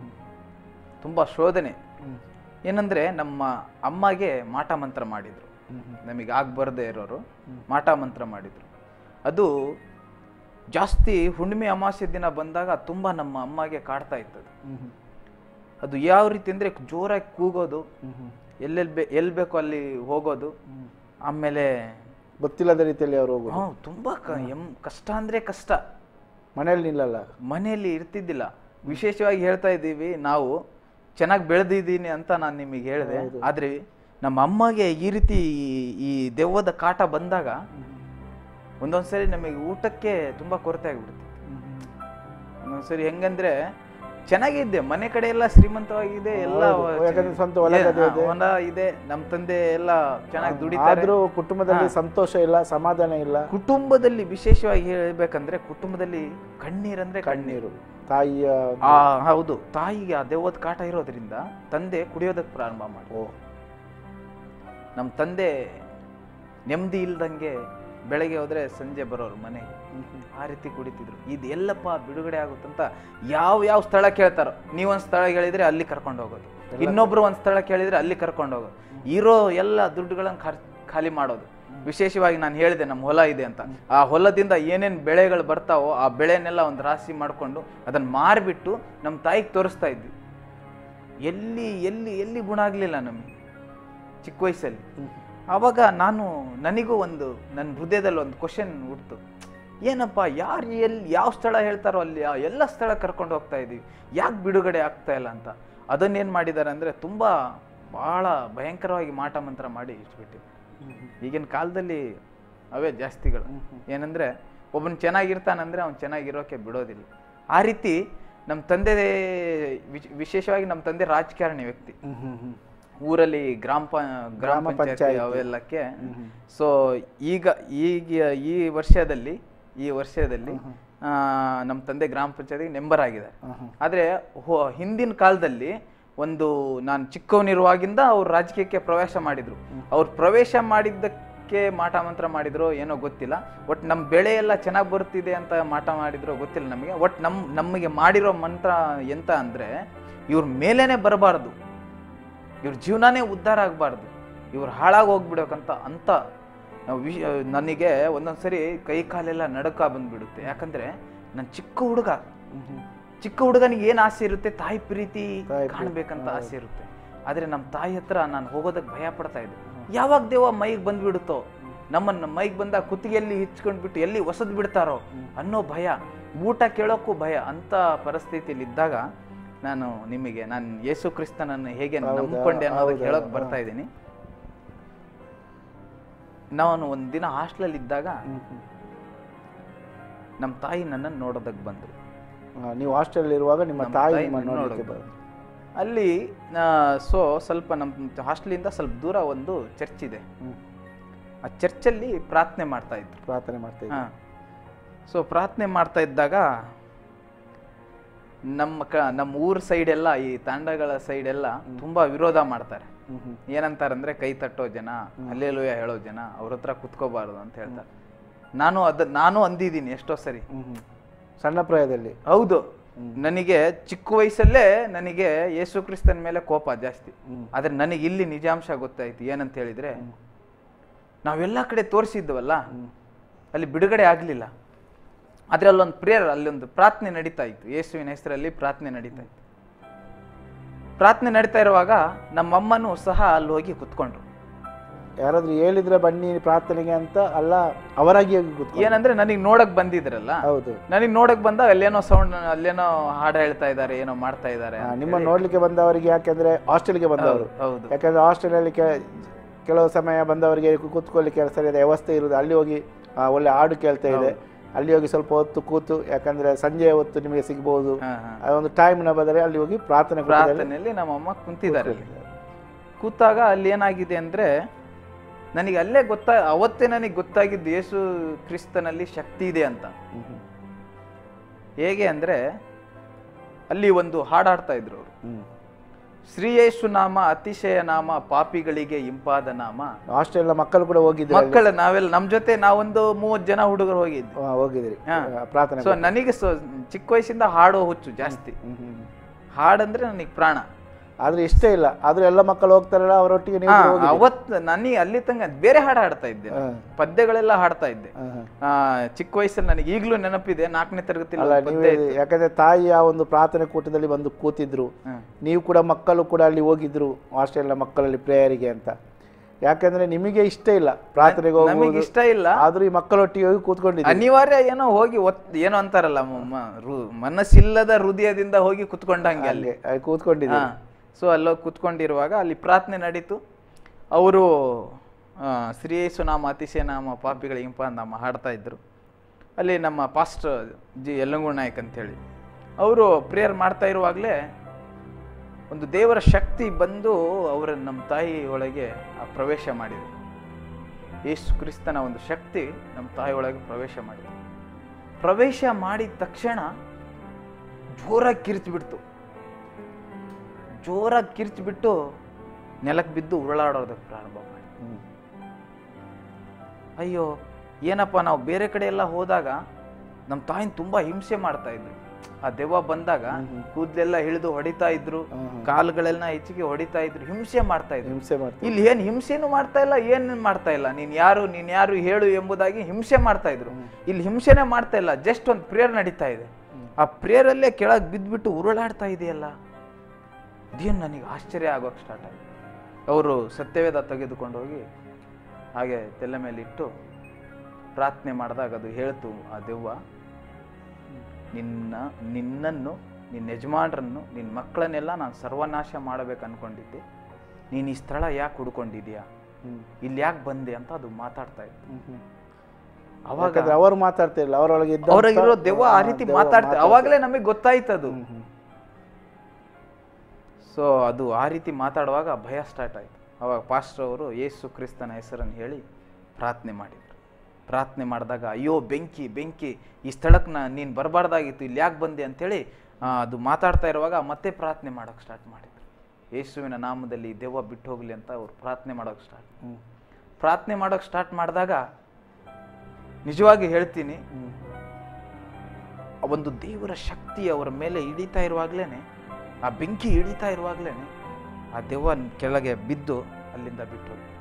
ತುಂಬ ಶೋಧನೆ ಏನಂದ್ರೆ ನಮ್ಮ ಅಮ್ಮಗೆ ಮಾಟ ಮಂತ್ರ ಮಾಡಿದ್ರು ನಮಗೆ ಆಗ ಬರದೇ ಇರೋರು ಮಾಟ ಮಂತ್ರ ಮಾಡಿದ್ರು ಅದು ಜಾಸ್ತಿ ಹುಣ್ಣಿಮೆ ಅಮಾವಾಸ್ಯೆ ದಿನ ಬಂದಾಗ ತುಂಬ ನಮ್ಮ ಅಮ್ಮಗೆ ಕಾಡ್ತಾ ಇತ್ತು ಅದು. ಅದು ಯಾವ ರೀತಿ ಅಂದರೆ ಜೋರಾಗಿ ಕೂಗೋದು ಎಲ್ಲೆಲ್ಲಿ ಬೇ ಎಲ್ಲಿ ಬೇಕೋ ಅಲ್ಲಿ ಹೋಗೋದು ಆಮೇಲೆ ಗೊತ್ತಿಲ್ಲದ ರೀತಿಯಲ್ಲಿ ಅವರು ಹೋಗುದು ಹ್ಞೂ ತುಂಬ ಕ ಎಂ ಕಷ್ಟ ಅಂದರೆ ಕಷ್ಟ ಮನೆಯಲ್ಲಿ ನಿಲ್ಲಲ್ಲ ಮನೆಯಲ್ಲಿ ಇರ್ತಿದ್ದಿಲ್ಲ ವಿಶೇಷವಾಗಿ ಹೇಳ್ತಾ ಇದ್ದೀವಿ ನಾವು ಚೆನ್ನಾಗಿ ಬೆಳೆದಿದ್ದೀನಿ ಅಂತ ನಾನು ನಿಮಗೆ ಹೇಳಿದೆ ಆದರೆ ನಮ್ಮ ಅಮ್ಮಗೆ ಈ ರೀತಿ ಈ- ಈ ದೆವ್ವದ ಕಾಟ ಬಂದಾಗ ಒಂದೊಂದ್ಸರಿ ನಮಗೆ ಊಟಕ್ಕೆ ತುಂಬ ಕೊರತೆ ಆಗಿಬಿಡುತ್ತೆ ಒಂದೊಂದ್ಸರಿ ಹೆಂಗಂದ್ರೆ ಚೆನ್ನಾಗಿದ್ದೆ ಮನೆ ಕಡೆ ಎಲ್ಲ ಶ್ರೀಮಂತವಾಗಿದೆ ಎಲ್ಲ ಹೌದು. ಯಾಕಂದ್ರೆ ಸ್ವಂತ ಹೊಲ ಏ, ಗದ್ದೆ ಹಾ, ಇದೆ. ಹೊಲ ಇದೆ ನಮ್ಮ ತಂದೆ ಎಲ್ಲ ಚೆನ್ನಾಗಿ ದುಡಿತಾರೆ ಆದ್ರೂ ಕುಟುಂಬದಲ್ಲಿ ಸಂತೋಷ ಇಲ್ಲ ಸಮಾಧಾನ ಇಲ್ಲ ಕುಟುಂಬದಲ್ಲಿ ವಿಶೇಷವಾಗಿ ಹೇಳ್ಬೇಕಂದ್ರೆ ಕುಟುಂಬದಲ್ಲಿ ಕಣ್ಣೀರಂದ್ರೆ ಕಣ್ಣೀರು ಕಣ್ಣೀರು ತಾಯಿಯ ಆ ಹೌದು ತಾಯಿಗೆ ಆ ದೆವ್ವದ ಕಾಟ ಇರೋದ್ರಿಂದ ತಂದೆ ಕುಡಿಯೋದಕ್ಕೆ ಪ್ರಾರಂಭ ಮಾಡಿ ಓ ನಮ್ಮ ತಂದೆ ನೆಮ್ಮದಿ ಇಲ್ದಂಗೆ ಬೆಳಗ್ಗೆ ಹೋದ್ರೆ ಸಂಜೆ ಬರೋರು ಮನೆಗೆ ಆ ರೀತಿ ಕುಡಿತಿದ್ರು ಇದು ಎಲ್ಲಪ್ಪ ಬಿಡುಗಡೆ ಆಗುತ್ತಂತ ಯಾವ ಯಾವ ಸ್ಥಳ ಕೇಳ್ತಾರೋ ನೀವೊಂದು ಸ್ಥಳ ಹೇಳಿದ್ರೆ ಅಲ್ಲಿ ಕರ್ಕೊಂಡು ಹೋಗೋದು ಇನ್ನೊಬ್ರು ಒಂದು ಸ್ಥಳ ಕೇಳಿದ್ರೆ ಅಲ್ಲಿ ಕರ್ಕೊಂಡು ಹೋಗೋದು ಇರೋ ಎಲ್ಲ ದುಡ್ಡುಗಳನ್ನು ಖರ್ ಖಾಲಿ ಮಾಡೋದು ವಿಶೇಷವಾಗಿ ನಾನು ಹೇಳಿದೆ ನಮ್ಮ ಹೊಲ ಇದೆ ಅಂತ ಆ ಹೊಲದಿಂದ ಏನೇನು ಬೆಳೆಗಳು ಬರ್ತಾವೋ ಆ ಬೆಳೆನೆಲ್ಲ ಒಂದು ರಾಶಿ ಮಾಡಿಕೊಂಡು ಅದನ್ನು ಮಾರಿಬಿಟ್ಟು ನಮ್ಮ ತಾಯಿಗೆ ತೋರಿಸ್ತಾ ಇದ್ವಿ ಎಲ್ಲಿ ಎಲ್ಲಿ ಎಲ್ಲಿ ಗುಣ ಆಗಲಿಲ್ಲ ನಮಗೆ ಚಿಕ್ಕ ವಯಸ್ಸಲ್ಲಿ ಆವಾಗ ನಾನು ನನಗೂ ಒಂದು ನನ್ನ ಹೃದಯದಲ್ಲಿ ಒಂದು ಕ್ವಶನ್ ಹುಡ್ತು ಏನಪ್ಪ ಯಾರು ಎಲ್ಲಿ ಯಾವ ಸ್ಥಳ ಹೇಳ್ತಾರೋ ಅಲ್ಲಿ ಆ ಎಲ್ಲ ಸ್ಥಳ ಕರ್ಕೊಂಡು ಹೋಗ್ತಾ ಇದ್ದೀವಿ ಯಾಕೆ ಬಿಡುಗಡೆ ಆಗ್ತಾ ಇಲ್ಲ ಅಂತ ಅದನ್ನೇನು ಮಾಡಿದ್ದಾರೆ ಅಂದರೆ ತುಂಬ ಭಾಳ ಭಯಂಕರವಾಗಿ ಮಾಟ ಮಂತ್ರ ಮಾಡಿ ಇಟ್ಬಿಟ್ಟಿದ್ರು ಈಗಿನ ಕಾಲದಲ್ಲಿ ಅವೇ ಜಾಸ್ತಿಗಳು ಏನಂದ್ರೆ ಒಬ್ಬನು ಚೆನ್ನಾಗಿರ್ತಾನಂದ್ರೆ ಅವ್ನು ಚೆನ್ನಾಗಿರೋಕೆ ಬಿಡೋದಿಲ್ಲ ಆ ರೀತಿ ನಮ್ಮ ತಂದೆ ವಿಶ್- ವಿಶೇಷವಾಗಿ ನಮ್ಮ ತಂದೆ ರಾಜಕಾರಣಿ ವ್ಯಕ್ತಿ ಹ್ಮ್ ಹ್ಮ್ ಹ್ಮ್ ಊರಲ್ಲಿ ಗ್ರಾಮ ಪ ಗ್ರಾಮ ಗ್ರಾಮ ಪಂಚಾಯತಿ ಪಂಚಾಯ್ತಿ. ಅವೆಲ್ಲಕ್ಕೆ ಸೊ ಈಗ ಈಗ ಈ ವರ್ಷದಲ್ಲಿ ಈ ವರ್ಷದಲ್ಲಿ ಆ, ನಮ್ಮ ತಂದೆ ಗ್ರಾಮ ಪಂಚಾಯತಿಗೆ ಮೆಂಬರ್ ಆಗಿದ್ದಾರೆ ಆದರೆ ಹಿಂದಿನ ಕಾಲದಲ್ಲಿ ಒಂದು ನಾನು ಚಿಕ್ಕವನಿರುವಾಗಿಂದ ಅವ್ರು ರಾಜಕೀಯಕ್ಕೆ ಪ್ರವೇಶ ಮಾಡಿದ್ರು ಅವ್ರು ಪ್ರವೇಶ ಮಾಡಿದ್ದಕ್ಕೆ ಮಾಟ ಮಂತ್ರ ಮಾಡಿದ್ರು ಏನೋ ಗೊತ್ತಿಲ್ಲ ಒಟ್ಟು ನಮ್ಮ ಬೆಳೆ ಎಲ್ಲ ಚೆನ್ನಾಗಿ ಬರ್ತಿದೆ ಅಂತ ಮಾಟ ಮಾಡಿದ್ರು ಗೊತ್ತಿಲ್ಲ ನಮಗೆ ಒಟ್ಟು ನಮ್ ನಮಗೆ ಮಾಡಿರೋ ಮಂತ್ರ ಎಂತ ಅಂದ್ರೆ ಇವ್ರ ಮೇಲೇನೆ ಬರಬಾರ್ದು ಇವ್ರ ಜೀವನನೇ ಉದ್ಧಾರ ಆಗಬಾರ್ದು ಇವ್ರು ಹಾಳಾಗಿ ಹೋಗ್ಬಿಡೋಕಂತ ಅಂತ ನಾವು ವಿಶ್ ನನಗೆ ಒಂದೊಂದ್ಸರಿ ಕೈ ಕಾಲೆಲ್ಲ ನಡಕ ಬಂದ್ಬಿಡುತ್ತೆ ಯಾಕಂದ್ರೆ ನನ್ನ ಚಿಕ್ಕ ಹುಡುಗ ಚಿಕ್ಕ ಹುಡುಗನಿಗೆ ಏನು ಆಸೆ ಇರುತ್ತೆ ತಾಯಿ ಪ್ರೀತಿ ತಾಯಿ ಪ್ರೀತಿ, ಕಾಣ್ಬೇಕಂತ ಆಸೆ ಇರುತ್ತೆ ಆದ್ರೆ ನಮ್ಮ ತಾಯಿ ಹತ್ರ ನಾನು ಹೋಗೋದಕ್ಕೆ ಭಯ ಪಡ್ತಾ ಇದ್ದೆ ಯಾವಾಗ ದೇವ ಮೈಗೆ ಬಂದ್ಬಿಡುತ್ತೋ ನಮ್ಮನ್ನ ಮೈಗೆ ಬಂದಾಗ ಕುತ್ತಿಗೆಯಲ್ಲಿ ಹಿಚ್ಕೊಂಡ್ಬಿಟ್ಟು ಎಲ್ಲಿ ಹೊಸದ್ ಬಿಡ್ತಾರೋ ಅನ್ನೋ ಭಯ ಊಟ ಕೇಳೋಕ್ಕೂ ಭಯ ಅಂತ ಪರಿಸ್ಥಿತಿಯಲ್ಲಿ ಇದ್ದಾಗ ನಾನು ನಿಮಗೆ ನಾನು ಯೇಸು ಕ್ರಿಸ್ತನನ್ನು ಹೇಗೆ ಹೌದಾ? ನಂಬ್ಕೊಂಡೆ ಅನ್ನೋದಕ್ಕೆ ಹೌದಾ? ಹೇಳಕ್ ಬರ್ತಾ ಇದ್ದೀನಿ ನಾನು ಒಂದಿನ ಹಾಸ್ಟೆಲಲ್ಲಿ ಇದ್ದಾಗ ನಮ್ಮ ತಾಯಿ ನನ್ನನ್ನು ನೋಡೋದಕ್ಕೆ ಬಂದರು ಆ, ನೀವು ಹಾಸ್ಟೆಲ್ ಇರುವಾಗ ನಿಮ್ಮ ನಮ್ಮ ತಾಯಿ ತಾಯಿ ನಿಮ್ಮ ನನ್ನ ನೋಡಲಿಕ್ಕೆ ನೋಡೋದು. ಬಂದ್ರು. ಅಲ್ಲಿ ಸೊ ಸ್ವಲ್ಪ ನಮ್ಮ ಹಾಸ್ಟೆಲಿಂದ ಸ್ವಲ್ಪ ದೂರ ಒಂದು ಚರ್ಚ್ ಇದೆ ಹ್ಮ್. ಆ ಚರ್ಚಲ್ಲಿ ಪ್ರಾರ್ಥನೆ ಮಾಡ್ತಾ ಇದ್ರು ಪ್ರಾರ್ಥನೆ ಮಾಡ್ತಾ ಇದ್ದೆ ಹಾ ಸೊ ಪ್ರಾರ್ಥನೆ ಮಾಡ್ತಾ ಇದ್ದಾಗ ನಮ್ಮ ಕ ನಮ್ಮ ಊರ್ ಸೈಡ್ ಎಲ್ಲ ಈ ತಾಂಡಗಳ ಸೈಡ್ ಎಲ್ಲ ತುಂಬಾ ವಿರೋಧ ಮಾಡ್ತಾರೆ ಹ್ಮ್ ಹ್ಮ್ ಏನಂತಾರಂದ್ರೆ ಕೈ ತಟ್ಟೋ ಜನ ಅಲ್ಲೆಲುಯ ಹೇಳೋ ಜನ ಅವ್ರ ಹತ್ರ ಕುತ್ಕೋಬಾರ್ದು ಅಂತ ಹೇಳ್ತಾರೆ ನಾನು ಅದ ನಾನು ಅಂದಿದ್ದೀನಿ ಎಷ್ಟೋ ಸರಿ ಹ್ಮ್ ಹ್ಮ್ ಸಣ್ಣ ಪ್ರಾಯದಲ್ಲಿ ಹೌದು ನನಗೆ ಚಿಕ್ಕ ವಯಸ್ಸಲ್ಲೇ ನನಗೆ ಯೇಸು ಕ್ರಿಸ್ತನ ಮೇಲೆ ಕೋಪ ಜಾಸ್ತಿ ಹ್ಮ್. ಆದ್ರೆ ನನಗೆ ಇಲ್ಲಿ ನಿಜಾಂಶ ಗೊತ್ತಾಯ್ತು ಏನಂತ ಹೇಳಿದ್ರೆ ನಾವೆಲ್ಲ ಕಡೆ ತೋರಿಸಿದ್ವಲ್ಲ ಅಲ್ಲಿ ಬಿಡುಗಡೆ ಆಗಲಿಲ್ಲ ಆದ್ರೆ ಅಲ್ಲೊಂದು ಪ್ರೇಯರ್ ಅಲ್ಲೊಂದು ಪ್ರಾರ್ಥನೆ ನಡೀತಾ ಇತ್ತು ಯೇಸುವಿನ ಹೆಸರಲ್ಲಿ ಪ್ರಾರ್ಥನೆ ನಡೀತಾ ಇತ್ತು ಪ್ರಾರ್ಥನೆ ನಡೀತಾ ಇರುವಾಗ ನಮ್ಮಮ್ಮನೂ ಸಹ ಅಲ್ಲಿ ಹೋಗಿ ಕುತ್ಕೊಂಡ್ರು ಯಾರಾದ್ರೂ ಹೇಳಿದ್ರೆ ಬನ್ನಿ ಪ್ರಾರ್ಥನೆಗೆ ಅಂತ ಅಲ್ಲ ಅವರಾಗಿ ಹೋಗಿ ಕೂತ್ಕೊಂಡು ಏನಂದ್ರೆ ನನಗೆ ನೋಡಕ್ ಬಂದಿದ್ರಲ್ಲ ಹೌದು ನನಗೆ ನೋಡಕ್ ಬಂದಾಗ ಅಲ್ಲೇನೋ ಸೌಂಡ್ ಅಲ್ಲೇನೋ ಹಾಡು ಹೇಳ್ತಾ ಇದ್ದಾರೆ ಏನೋ ಮಾಡ್ತಾ ಇದ್ದಾರೆ ಆ, ನಿಮ್ಮ ನೋಡ್ಲಿಕ್ಕೆ ಬಂದವರಿಗೆ ಯಾಕೆಂದ್ರೆ ಹಾಸ್ಟೆಲ್ಗೆ ಬಂದವರು ಹೌದು ಯಾಕಂದ್ರೆ ಹಾಸ್ಟೆಲಲ್ಲಿ ಕೆ ಕೆಲವು ಸಮಯ ಬಂದವರಿಗೆ ಕು- ಕೂತ್ಕೊಳ್ಳಿಕ್ಕೆ ಸರಿಯಾದ ವ್ಯವಸ್ಥೆ ಇರುವುದು ಅಲ್ಲಿ ಹೋಗಿ ಆ, ಒಳ್ಳೆ ಹಾಡು ಕೇಳ್ತಾ ಇದೆ ಅಲ್ಲಿ ಹೋಗಿ ಸ್ವಲ್ಪ ಹೊತ್ತು ಕೂತು ಯಾಕಂದ್ರೆ ಸಂಜೆ ಹೊತ್ತು ನಿಮಗೆ ಸಿಗ್ಬೋದು ಹಾ, ಹಾ. ಅದೊಂದು ಟೈಮ್ನ ಬದಲೇ ಅಲ್ಲಿ ಹೋಗಿ ಪ್ರಾರ್ಥನೆ ಕೂಟದಲ್ಲಿ ಪ್ರಾರ್ಥನೆಯಲ್ಲಿ ನಮ್ಮಮ್ಮ ಕುಂತಿದ್ದಾರೆ ಅಲ್ಲಿ ಕೂತಾಗ ಅಲ್ಲಿ ಏನಾಗಿದೆ ಅಂದ್ರೆ ನನಗೆ ಅಲ್ಲೇ ಗೊತ್ತಾ ಅವತ್ತೇ ನನಗೆ ಗೊತ್ತಾಗಿದ್ದು ಯೇಸು ಕ್ರಿಸ್ತನಲ್ಲಿ ಶಕ್ತಿ ಇದೆ ಅಂತ ಹ್ಮ್ ಹ್ಮ್. ಹೇಗೆ ಅಂದ್ರೆ ಅಲ್ಲಿ ಒಂದು ಹಾಡಾಡ್ತಾ ಇದ್ರು ಅವರು ಹ್ಮ್ ಶ್ರೀಯೇಸು ನಾಮ ಅತಿಶಯ ನಾಮ ಪಾಪಿಗಳಿಗೆ ಇಂಪಾದ ನಾಮ ಹಾಸ್ಟೆಲ್ ಮಕ್ಕಳು ಕೂಡ ಹೋಗಿದ್ರು ಅಲ್ಲಿ. ಮಕ್ಕಳು ನಾವೆಲ್ಲ ನಮ್ ಜೊತೆ ನಾವೊಂದು ಮೂವತ್ ಜನ ಹುಡುಗರು ಹೋಗಿದ್ವಿ ಆ, ಹೋಗಿದ್ರಿ ಹಾ. ಆ, ಪ್ರಾರ್ಥನೆ ಸೊ ನನಗೆ ಸೊ ಚಿಕ್ಕ ವಯಸ್ಸಿಂದ ಹಾಡೋ ಹುಚ್ಚು ಜಾಸ್ತಿ ಹ್ಮ್ ಹ್ಮ್ ಹ್ಮ್. ಹಾಡಂದ್ರೆ ನನಗೆ ಪ್ರಾಣ ಆದ್ರೆ ಇಷ್ಟೇ ಇಲ್ಲ ಆದ್ರೆ ಎಲ್ಲ ಮಕ್ಕಳು ಹೋಗ್ತಾರಲ್ಲ ಅವರೊಟ್ಟಿಗೆ ನೀವು ಹಾ, ಕೂಡ ಹೋಗಿದ್ರಿ. ಅವತ್ತು ನನಗೆ ಅಲ್ಲಿ ತನಕ ಬೇರೆ ಹಾಡು ಹಾಡ್ತಾ ಇದ್ದೆ ಹಾ. ಪದ್ಯಗಳೆಲ್ಲ ಹಾಡ್ತಾ ಇದ್ದೆ ಹಾ, ಹಾ. ಆ, ಚಿಕ್ಕ ವಯಸ್ಸಲ್ಲಿ ನನಗೆ ಈಗಲೂ ನೆನಪಿದೆ ನಾಲ್ಕನೇ ತರಗತಿ ಅಲ್ಲ ನೀವು ಯಾಕಂದ್ರೆ ತಾಯಿ ಆ ಒಂದು ಪ್ರಾರ್ಥನೆ ಕೂಟದಲ್ಲಿ ಬಂದು ಕೂತಿದ್ರು ನೀವು ಕೂಡ ಮಕ್ಕಳು ಕೂಡ ಅಲ್ಲಿ ಹೋಗಿದ್ರು ಹಾಸ್ಟೆಲ್ನ ಮಕ್ಕಳಲ್ಲಿ ಪ್ರೇಯರಿಗೆ ಅಂತ ಯಾಕಂದ್ರೆ ನಿಮಗೆ ಇಷ್ಟ ಇಲ್ಲ ಪ್ರಾರ್ಥನೆಗೆ ನಮಗೆ ಹೋಗುವುದು ಇಷ್ಟ ಇಲ್ಲ ಆದ್ರೂ ಈ ಮಕ್ಕಳೊಟ್ಟಿಗೆ ಹೋಗಿ ಕೂತ್ಕೊಂಡಿದ್ದೀರಿ ಅನಿವಾರ್ಯ ಏನೋ ಹೋಗಿ ಒತ್ ಏನೋ ಅಂತಾರಲ್ಲ ಮ- ಮ- ರು- ಮನಸ್ಸಿಲ್ಲದ ಹೃದಯದಿಂದ ಹೋಗಿ ಕುತ್ಕೊಂಡಂಗೆ ಅಲ್ಲಿ ಅಲ್ಲಿ ಅಲ್ಲಿ ಕೂತ್ಕೊಂಡಿದ್ದೀರಿ ಸೊ ಅಲ್ಲೋಗಿ ಕುತ್ಕೊಂಡಿರುವಾಗ ಅಲ್ಲಿ ಪ್ರಾರ್ಥನೆ ನಡೀತು ಅವರು ಶ್ರೀಯೇಸು ನಾಮ ಅತಿಶಯ ನಾಮ ಪಾಪಿಗಳ ಇಂಪ ನಾಮ ಹಾಡ್ತಾ ಇದ್ರು ಅಲ್ಲಿ ನಮ್ಮ ಪಾಸ್ಟರ್ ಜಿ ಯಲ್ಲಂಗೂರ್ ನಾಯಕ್ ಅಂತೇಳಿ ಅವರು ಪ್ರೇಯರ್ ಮಾಡ್ತಾ ಇರುವಾಗಲೇ ಒಂದು ದೇವರ ಶಕ್ತಿ ಬಂದು ಅವರ ನಮ್ಮ ತಾಯಿ ಒಳಗೆ ಆ ಪ್ರವೇಶ ಮಾಡಿದೆ ಯೇಸು ಕ್ರಿಸ್ತನ ಒಂದು ಶಕ್ತಿ ನಮ್ಮ ತಾಯಿ ಒಳಗೆ ಪ್ರವೇಶ ಮಾಡಿದೆ ಪ್ರವೇಶ ಮಾಡಿದ ತಕ್ಷಣ ಜೋರಾಗಿ ಕಿರ್ಚ್ಬಿಡ್ತು ಜೋರಾಗಿ ಕಿರ್ಚ್ಬಿಟ್ಟು ನೆಲಕ್ಕೆ ಬಿದ್ದು ಉರುಳಾಡೋದಕ್ಕೆ ಪ್ರಾರಂಭ ಮಾಡಿ ಹ್ಮ್. ಅಯ್ಯೋ ಏನಪ್ಪ ನಾವು ಬೇರೆ ಕಡೆ ಎಲ್ಲ ಹೋದಾಗ ನಮ್ಮ ತಾಯಿನ ತುಂಬಾ ಹಿಂಸೆ ಮಾಡ್ತಾ ಇದ್ರು ಆ ದೆವ್ವ ಬಂದಾಗ ಕೂದಲೆಲ್ಲ ಹಿಡಿದು ಹೊಡಿತಾ ಇದ್ರು ಹ್ಮ್, ಹ್ಮ್. ಕಾಲುಗಳೆಲ್ಲ ಹೆಚ್ಚಿಗೆ ಹೊಡಿತಾ ಇದ್ರು ಹಿಂಸೆ ಮಾಡ್ತಾ ಇದ್ರು ಹಿಂಸೆ ಮಾಡ್ತೀವಿ ಇಲ್ಲಿ ಏನ್ ಹಿಂಸೆನೂ ಮಾಡ್ತಾ ಇಲ್ಲ ಏನ್ ಮಾಡ್ತಾ ಇಲ್ಲ ನೀನ್ ಯಾರು ನೀನ್ ಯಾರು ಹೇಳು ಎಂಬುದಾಗಿ ಹಿಂಸೆ ಮಾಡ್ತಾ ಇದ್ರು ಇಲ್ಲಿ ಹಿಂಸೆನೇ ಮಾಡ್ತಾ ಇಲ್ಲ ಜಸ್ಟ್ ಒಂದು ಪ್ರೇಯರ್ ನಡೀತಾ ಇದೆ ಆ ಪ್ರೇಯರಲ್ಲೇ ಕೆಳಗೆ ಬಿದ್ದ್ಬಿಟ್ಟು ಉರುಳಾಡ್ತಾ ಇದೆಯಲ್ಲ ಇದೇನು ನನಗೆ ಆಶ್ಚರ್ಯ ಆಗೋಕೆ ಸ್ಟಾರ್ಟ್ ಆಯ್ತು ಅವರು ಸತ್ಯವೇದ ತೆಗೆದುಕೊಂಡು ಹೋಗಿ ಹಾಗೆ ತೆಲೆ ಮೇಲೆ ಇಟ್ಟು ಪ್ರಾರ್ಥನೆ ಮಾಡಿದಾಗ ಅದು ಹೇಳ್ತು ಆ ದೆವ್ವ ನಿನ್ನ ನಿನ್ನನ್ನು ನಿನ್ನ ಯಜಮಾನರನ್ನು ನಿನ್ನ ಮಕ್ಕಳನ್ನೆಲ್ಲ ನಾನು ಸರ್ವನಾಶ ಮಾಡಬೇಕು ಅನ್ಕೊಂಡಿದ್ದೆ ನೀನು ಈ ಸ್ಥಳ ಯಾಕೆ ಹುಡ್ಕೊಂಡಿದ್ಯಾ ಹ್ಮ್. ಇಲ್ಲಿ ಯಾಕೆ ಬಂದೆ ಅಂತ ಅದು ಮಾತಾಡ್ತಾ ಇತ್ತು ಹ್ಮ್, ಹ್ಮ್. ಅವಾಗ ಯಾಕಂದ್ರೆ ಅವರು ಮಾತಾಡ್ತಿರ್ಲಿಲ್ಲ ಅವರೊಳಗೆ ಇದ್ದಂಥ- ಅವ್ರಾಗಿರೋ ದೆವ್ವ ಆ ರೀತಿ ದೆವ್ವ ಮಾತಾಡ್ತಾ ಮಾತಾಡ್ತಿತ್ತು. ಅವಾಗಲೇ ನಮಗೆ ಗೊತ್ತಾಯ್ತದು ಹ್ಮ್, ಹ್ಮ್. ಸೊ ಅದು ಆ ರೀತಿ ಮಾತಾಡುವಾಗ ಭಯ ಸ್ಟಾರ್ಟ್ ಆಯಿತು ಅವಾಗ ಪಾಸ್ಟರ್ ಅವರು ಯೇಸು ಕ್ರಿಸ್ತನ ಹೆಸರನ್ನು ಹೇಳಿ ಪ್ರಾರ್ಥನೆ ಮಾಡಿದರು ಪ್ರಾರ್ಥನೆ ಮಾಡಿದಾಗ ಅಯ್ಯೋ ಬೆಂಕಿ ಬೆಂಕಿ ಈ ಸ್ಥಳಕ್ಕೆ ನಾ ನೀನು ಬರಬಾರ್ದಾಗಿತ್ತು ಇಲ್ಲಿ ಯಾಕೆ ಬಂದೆ ಅಂತೇಳಿ ಆ, ಅದು ಮಾತಾಡ್ತಾ ಇರುವಾಗ ಮತ್ತೆ ಪ್ರಾರ್ಥನೆ ಮಾಡೋಕ್ಕೆ ಸ್ಟಾರ್ಟ್ ಮಾಡಿದರು ಯೇಸುವಿನ ನಾಮದಲ್ಲಿ ದೆವ್ವ ಬಿಟ್ಟು ಹೋಗಲಿ ಅಂತ ಅವ್ರು ಪ್ರಾರ್ಥನೆ ಮಾಡೋಕ್ಕೆ ಸ್ಟಾರ್ಟ್ ಹ್ಮ್. ಪ್ರಾರ್ಥನೆ ಮಾಡೋಕ್ಕೆ ಸ್ಟಾರ್ಟ್ ಮಾಡಿದಾಗ ನಿಜವಾಗಿ ಹೇಳ್ತೀನಿ ಹ್ಮ್. ಆ ಒಂದು ದೇವರ ಶಕ್ತಿ ಅವರ ಮೇಲೆ ಇಳಿತಾ ಇರುವಾಗಲೇ ಆ ಬೆಂಕಿ ಇಳಿತಾ ಇರುವಾಗಲೇ ಆ ದೆವ್ವ ಕೆಳಗೆ ಬಿದ್ದು ಅಲ್ಲಿಂದ ಬಿಟ್ಟು ಹೋಗ್ತು.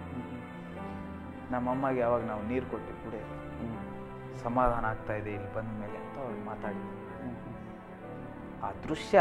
ನಮ್ಮಮ್ಮಗೆ ಅವಾಗ ನಾವು ನೀರು ಕೊಟ್ಟು ಕುಡಿಯ ಹ್ಮ್. ಸಮಾಧಾನ ಆಗ್ತಾ ಇದೆ ಇಲ್ಲಿ ಬಂದ ಮೇಲೆ ಅಂತ ಅವ್ರು ಮಾತಾಡಿದ್ರು ಹ್ಮ್, ಹ್ಮ್. ಆ ದೃಶ್ಯ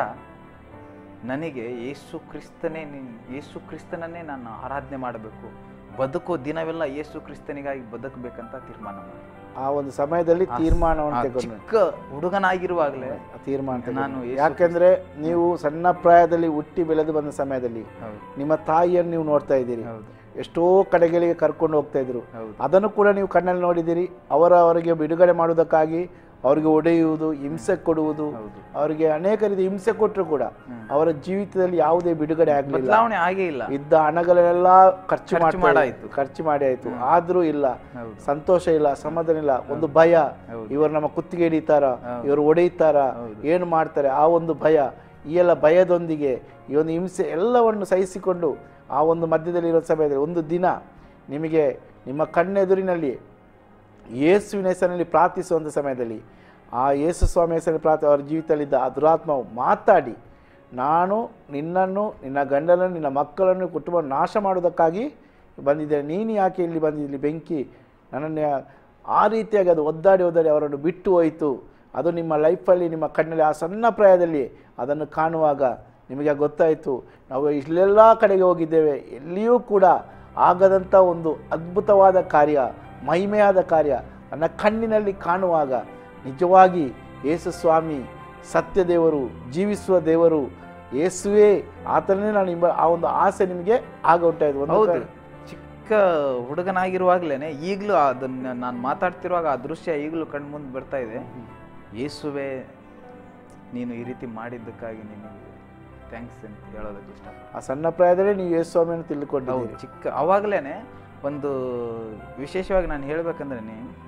ನನಗೆ ಯೇಸು ಕ್ರಿಸ್ತನೇ ನೀನ್- ಯೇಸು ಕ್ರಿಸ್ತನನ್ನೇ ನಾನು ಆರಾಧನೆ ಮಾಡಬೇಕು ಬದುಕೋ ದಿನವೆಲ್ಲ ಯೇಸು ಕ್ರಿಸ್ತನಿಗಾಗಿ ಬದುಕಬೇಕಂತ ತೀರ್ಮಾನ ಮಾಡಿದೆ ಆ ಒಂದು ಸಮಯದಲ್ಲಿ ಆ ತೀರ್ಮಾನವನ್ನು ಆ ತಗೊಂಡು ಚಿಕ್ಕ ಹುಡುಗನಾಗಿರುವಾಗಲೇ ಆ ತೀರ್ಮಾನ ತಗೊಂಡು. ನಾನು ಯೇಸು ಯಾಕೆಂದ್ರೆ ನೀವು ಸಣ್ಣ ಪ್ರಾಯದಲ್ಲಿ ಹುಟ್ಟಿ ಬೆಳೆದು ಬಂದ ಸಮಯದಲ್ಲಿ ಹೌದು ನಿಮ್ಮ ತಾಯಿಯನ್ನು ನೀವು ನೋಡ್ತಾ ಇದ್ದೀರಿ ಹೌದು ಎಷ್ಟೋ ಕಡೆಗಳಿಗೆ ಕರ್ಕೊಂಡು ಹೋಗ್ತಾ ಇದ್ರು ಹೌದು ಅದನ್ನು ಕೂಡ ನೀವು ಕಣ್ಣಲ್ಲಿ ನೋಡಿದ್ದೀರಿ ಅವರ ಅವರಿಗೆ ಬಿಡುಗಡೆ ಮಾಡುವುದಕ್ಕಾಗಿ ಅವರಿಗೆ ಒಡೆಯುವುದು ಹಿಂಸೆ ಕೊಡುವುದು ಹೌದು ಅವರಿಗೆ ಅನೇಕ ರೀತಿ ಹಿಂಸೆ ಕೊಟ್ಟರು ಕೂಡ ಹ್ಮ್. ಅವರ ಜೀವಿತದಲ್ಲಿ ಯಾವುದೇ ಬಿಡುಗಡೆ ಆಗಲಿಲ್ಲ ಬದಲಾವಣೆ ಆಗೇ ಇಲ್ಲ ಇದ್ದ ಹಣಗಳನ್ನೆಲ್ಲ ಖರ್ಚು ಖರ್ಚು ಮಾಡ್ತಾ ಮಾಡಾಯ್ತು. ಖರ್ಚು ಮಾಡಿ ಆಯ್ತು ಆದ್ರೂ ಇಲ್ಲ ಹೌದು ಸಂತೋಷ ಇಲ್ಲ ಸಮಾಧಾನ ಇಲ್ಲ ಒಂದು ಭಯ ಹೌದು. ಇವರು ನಮ್ಮ ಕುತ್ತಿಗೆ ಹಿಡಿತಾರ ಹೌದು. ಇವರು ಹೊಡೆಯುತ್ತಾರ ಹೌದು. ಏನು ಮಾಡ್ತಾರೆ ಆ ಒಂದು ಭಯ ಈ ಎಲ್ಲ ಭಯದೊಂದಿಗೆ ಈ ಒಂದು ಹಿಂಸೆ ಎಲ್ಲವನ್ನು ಸಹಿಸಿಕೊಂಡು ಆ ಒಂದು ಮಧ್ಯದಲ್ಲಿ ಇರೋ ಸಮಯದಲ್ಲಿ ಒಂದು ದಿನ ನಿಮಗೆ ನಿಮ್ಮ ಕಣ್ಣೆದುರಿನಲ್ಲಿ ಯೇಸುವಿನ ಹೆಸರಿನಲ್ಲಿ ಪ್ರಾರ್ಥಿಸುವಂಥ ಸಮಯದಲ್ಲಿ ಆ ಯೇಸು ಸ್ವಾಮಿ ಹೆಸರಿನಲ್ಲಿ ಪ್ರಾರ್ಥಿ ಅವರ ಜೀವಿತದಲ್ಲಿದ್ದ ಆ ದುರಾತ್ಮವು ಮಾತಾಡಿ ನಾನು ನಿನ್ನನ್ನು ನಿನ್ನ ಗಂಡನನ್ನು ನಿನ್ನ ಮಕ್ಕಳನ್ನು ಕುಟುಂಬ ನಾಶ ಮಾಡೋದಕ್ಕಾಗಿ ಬಂದಿದ್ದೇನೆ ನೀನು ಯಾಕೆ ಇಲ್ಲಿ ಬಂದಿದ್ದಲ್ಲಿ ಬೆಂಕಿ ನನ್ನನ್ನು ಆ ರೀತಿಯಾಗಿ ಅದು ಒದ್ದಾಡಿ ಒದ್ದಾಡಿ ಅವರನ್ನು ಬಿಟ್ಟು ಹೋಯಿತು ಅದು ನಿಮ್ಮ ಲೈಫಲ್ಲಿ ನಿಮ್ಮ ಕಣ್ಣಲ್ಲಿ ಆ ಸಣ್ಣ ಪ್ರಾಯದಲ್ಲಿ ಅದನ್ನು ಕಾಣುವಾಗ ನಿಮಗೆ ಗೊತ್ತಾಯಿತು ನಾವು ಇಲ್ಲೆಲ್ಲ ಕಡೆಗೆ ಹೋಗಿದ್ದೇವೆ ಎಲ್ಲಿಯೂ ಕೂಡ ಆಗದಂಥ ಒಂದು ಅದ್ಭುತವಾದ ಕಾರ್ಯ ಮಹಿಮೆಯಾದ ಕಾರ್ಯ ನನ್ನ ಕಣ್ಣಿನಲ್ಲಿ ಕಾಣುವಾಗ ನಿಜವಾಗಿ ಯೇಸು ಸ್ವಾಮಿ ಸತ್ಯ ದೇವರು ಜೀವಿಸುವ ದೇವರು ಯೇಸುವೇ ಆತನೇ ನಾನು ಇಂಬ ಆ ಒಂದು ಆಸೆ ನಿಮಗೆ ಆಗ ಉಂಟಾಯಿತು ಒಂದು ಹೌದು ಕಡೆ- ಚಿಕ್ಕ ಹುಡುಗನಾಗಿರುವಾಗ್ಲೇನೆ ಈಗಲೂ ಅದನ್ನ ನಾನು ಮಾತಾಡ್ತಿರುವಾಗ ಆ ದೃಶ್ಯ ಈಗಲೂ ಕಣ್ಮುಂದೆ ಬರ್ತಾ ಇದೆ ಯೇಸುವೆ ನೀನು ಈ ರೀತಿ ಮಾಡಿದ್ದಕ್ಕಾಗಿ ನಿನಗೆ ಥ್ಯಾಂಕ್ಸ್ ಅಂತ ಹೇಳೋದಕ್ಕೆ ಇಷ್ಟ ಆ ಸಣ್ಣ ಪ್ರಾಯದಲ್ಲೇ ನೀವು ಯೇಸು ಸ್ವಾಮಿಯನ್ನು ಹೌದು ತಿಳ್ಕೊಂಡಿದ್ದೀರಿ ಚಿಕ್ಕ ಅವಾಗಲೇ ಒಂದು ವಿಶೇಷವಾಗಿ ನಾನು ಹೇಳ್ಬೇಕಂದ್ರೆ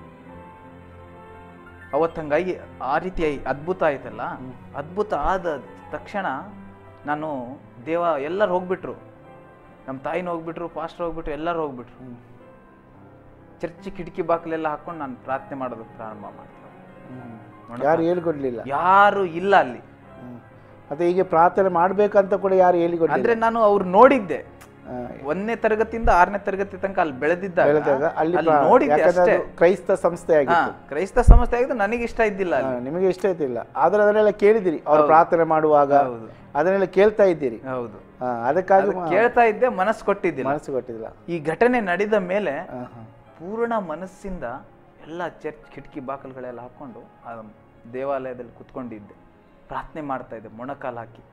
ಅವತ್ತು ಹಂಗಾಗಿ ಆ ರೀತಿ ಅದ್ಭುತ ಆಯ್ತಲ್ಲ ಹ್ಮ್. ಅದ್ಭುತ ಆದ ತಕ್ಷಣ ನಾನು ದೇವ ಎಲ್ಲರೂ ಹೋಗ್ಬಿಟ್ರು ನಮ್ಮ ತಾಯಿನ ಹೋಗ್ಬಿಟ್ರು ಪಾಸ್ಟರ್ ಹೋಗ್ಬಿಟ್ರು ಎಲ್ಲರೂ ಹೋಗ್ಬಿಟ್ರು ಹ್ಮ್. ಚರ್ಚ್ ಕಿಟಕಿ ಬಾಗಿಲೆಲ್ಲ ಹಾಕೊಂಡು ನಾನು ಪ್ರಾರ್ಥನೆ ಮಾಡೋದಕ್ಕೆ ಪ್ರಾರಂಭ ಮಾಡ್ತೀನಿ ಹ್ಮ್. ಯಾರು ಹೇಳ್ಕೊಡ್ಲಿಲ್ಲ ಯಾರು ಇಲ್ಲ ಅಲ್ಲಿ ಹ್ಮ್. ಮತ್ತೆ ಹೀಗೆ ಪ್ರಾರ್ಥನೆ ಮಾಡ್ಬೇಕಂತ ಕೂಡ ಯಾರು ಹೇಳಿಕೊಡ್ಲಿಲ್ಲ ಅಂದ್ರೆ ನಾನು ಅವ್ರು ನೋಡಿದ್ದೆ ಆ, ಒಂದನೇ ತರಗತಿಯಿಂದ ಆರನೇ ತರಗತಿ ತನಕ ಅಲ್ಲಿ ಬೆಳೆದಿದ್ದಾಗ ಬೆಳೆದಾಗ ಅಲ್ಲಿ ಅಲ್ಲಿ ಪ್ರಾ- ನೋಡಿದ್ದೆ ಯಾಕಂದ್ರೆ ಅಷ್ಟೇ ಅದು ಕ್ರೈಸ್ತ ಸಂಸ್ಥೆ ಹಾ, ಆಗಿತ್ತು ಕ್ರೈಸ್ತ ಸಂಸ್ಥೆ ಆಗಿದ್ದು ನನಗೆ ಇಷ್ಟ ಇದ್ದಿಲ್ಲ ಹಾ, ಅಲ್ಲಿ ನಿಮಗೆ ಇಷ್ಟ ಆಯ್ತಿಲ್ಲ ಆದ್ರೆ ಅದನ್ನೆಲ್ಲ ಕೇಳಿದಿರಿ ಅವ್ರು ಪ್ರಾರ್ಥನೆ ಮಾಡುವಾಗ ಹೌದು ಅದನ್ನೆಲ್ಲ ಕೇಳ್ತಾ ಇದ್ದೀರಿ ಹೌದು ಹಾ, ಅದಕ್ಕಾಗಿ ಅದು ಕೇಳ್ತಾ ಇದ್ದೆ ಮನಸ್ಸು ಕೊಟ್ಟಿದ್ದಿಲ್ಲ ಮನಸ್ಸು ಕೊಟ್ಟಿಲ್ಲ ಈ ಘಟನೆ ನಡೆದ ಮೇಲೆ ಹಾ, ಹಾ. ಪೂರ್ಣ ಮನಸ್ಸಿಂದ ಎಲ್ಲ ಚರ್ಚ್ ಕಿಟಕಿ ಬಾಕಲ್ಗಳೆಲ್ಲ ಹಾಕೊಂಡು ಆ ದೇವಾಲಯದಲ್ಲಿ ಕುತ್ಕೊಂಡಿದ್ದೆ ಪ್ರಾರ್ಥನೆ ಮಾಡ್ತಾ ಇದ್ದೆ ಮೊಣಕಾಲು ಹಾಕಿ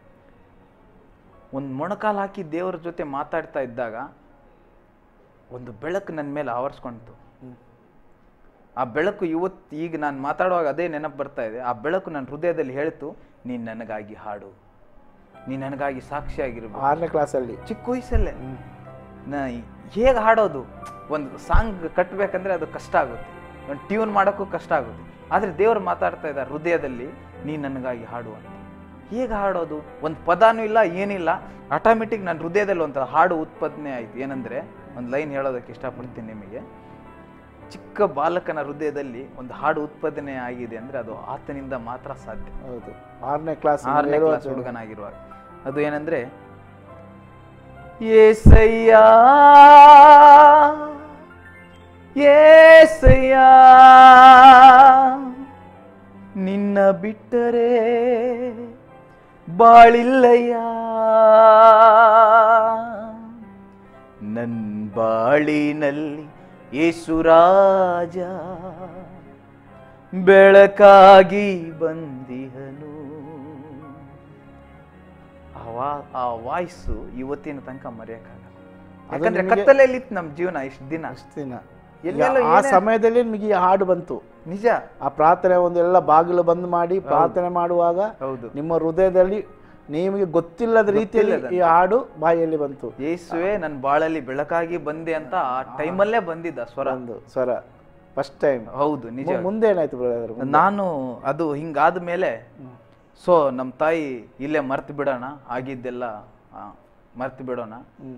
ಒಂದು ಮೊಣಕಾಲು ಹಾಕಿ ದೇವರ ಜೊತೆ ಮಾತಾಡ್ತಾ ಇದ್ದಾಗ ಒಂದು ಬೆಳಕು ನನ್ನ ಮೇಲೆ ಆವರಿಸ್ಕೊಂತು ಹ್ಮ್. ಆ ಬೆಳಕು ಇವತ್ತು ಈಗ ನಾನು ಮಾತಾಡುವಾಗ ಅದೇ ನೆನಪು ಬರ್ತಾ ಇದೆ ಆ ಬೆಳಕು ನನ್ನ ಹೃದಯದಲ್ಲಿ ಹೇಳ್ತು ನೀನು ನನಗಾಗಿ ಹಾಡು ನೀನು ನನಗಾಗಿ ಸಾಕ್ಷಿಯಾಗಿರ್ಬೇಕು ಆರನೇ ಕ್ಲಾಸಲ್ಲಿ ಚಿಕ್ಕ ವಯಸ್ಸಲ್ಲೇ ನಾ ಹೇಗೆ ಹಾಡೋದು ಒಂದು ಸಾಂಗ್ ಕಟ್ಟಬೇಕಂದ್ರೆ ಅದು ಕಷ್ಟ ಆಗುತ್ತೆ ಒಂದು ಟ್ಯೂನ್ ಮಾಡೋಕ್ಕೂ ಕಷ್ಟ ಆಗುತ್ತೆ ಆದರೆ ದೇವರು ಮಾತಾಡ್ತಾ ಇದ್ದಾರೆ ಹೃದಯದಲ್ಲಿ ನೀನು ನನಗಾಗಿ ಹಾಡು ಅಂತ ಹೇಗೆ ಹಾಡೋದು ಒಂದು ಪದಾನೂ ಇಲ್ಲ ಏನಿಲ್ಲ ಆಟೋಮೆಟಿಕ್ ನನ್ನ ಹೃದಯದಲ್ಲಿ ಒಂದು ಹಾಡು ಉತ್ಪಾದನೆ ಆಯಿತು ಏನಂದರೆ ಒಂದು ಲೈನ್ ಹೇಳೋದಕ್ಕೆ ಇಷ್ಟಪಡ್ತೀನಿ ನಿಮಗೆ ಚಿಕ್ಕ ಬಾಲಕನ ಹೃದಯದಲ್ಲಿ ಒಂದು ಹಾಡು ಉತ್ಪಾದನೆ ಆಗಿದೆ ಅಂದರೆ ಅದು ಆತನಿಂದ ಮಾತ್ರ ಸಾಧ್ಯ ಹೌದು ಆರನೇ ಕ್ಲಾಸ್ ಆರನೇ ಕ್ಲಾಸ್ ಹುಡುಗನಾಗಿರುವಾಗ ಅದು ಏನಂದ್ರೆ ಏಸಯ್ಯ ಏಸಯ್ಯ ನಿನ್ನ ಬಿಟ್ಟರೆ ಬಾಳಿಲ್ಲಯ್ಯ ನನ್ ಬಾಳಿನಲ್ಲಿ ಏಸುರಾಜ ಬೆಳಕಾಗಿ ಬಂದಿಹನು ಆ ವಾ ಆ ವಾಯ್ಸು ಇವತ್ತಿನ ತನಕ ಮರೆಯಕ್ಕಾಗಲ್ಲ ಅದು ಯಾಕಂದ್ರೆ ನಿಮಗೆ- ಕತ್ತಲೆಯಲ್ಲಿ ಇತ್ತು ನಮ್ಮ ಜೀವನ ಇಷ್ಟು ದಿನ ಅಷ್ಟು ದಿನ ಎಲ್ಲೆಲ್ಲೋ ಈಗ ಆ ಸಮಯದಲ್ಲಿ ನಿಮಗೆ ಈ ಹಾಡು ಬಂತು ನಿಜ ಆ ಪ್ರಾರ್ಥನೆ ಒಂದು ಎಲ್ಲ ಬಾಗಿಲು ಬಂದ್ ಮಾಡಿ ಪ್ರಾರ್ಥನೆ ಮಾಡುವಾಗ ಹೌದು ನಿಮ್ಮ ಹೃದಯದಲ್ಲಿ ನಿಮಗೆ ಗೊತ್ತಿಲ್ಲದ ರೀತಿಯಲ್ಲಿ ಈ ಹಾಡು ಬಾಯಿಯಲ್ಲಿ ಬಂತು ಯೇಸುವೆ ನನ್ನ ಬಾಳಲ್ಲಿ ಬೆಳಕಾಗಿ ಬಂದೆ ಅಂತ ಆ ಟೈಮಲ್ಲೇ ಬಂದಿದ್ದ ಸ್ವರ ಒಂದು ಸ್ವರ ಫಸ್ಟ್ ಟೈಮ್ ಹೌದು ನಿಜ ಮುಂದೆ ಏನಾಯ್ತು ಬ್ರದರ್ ನಾನು ಅದು ಹಿಂಗಾದ ಮೇಲೆ ಸೊ ನಮ್ಮ ತಾಯಿ ಇಲ್ಲೇ ಮರ್ತು ಬಿಡೋಣ ಆಗಿದ್ದೆಲ್ಲ ಮರ್ತು ಬಿಡೋಣ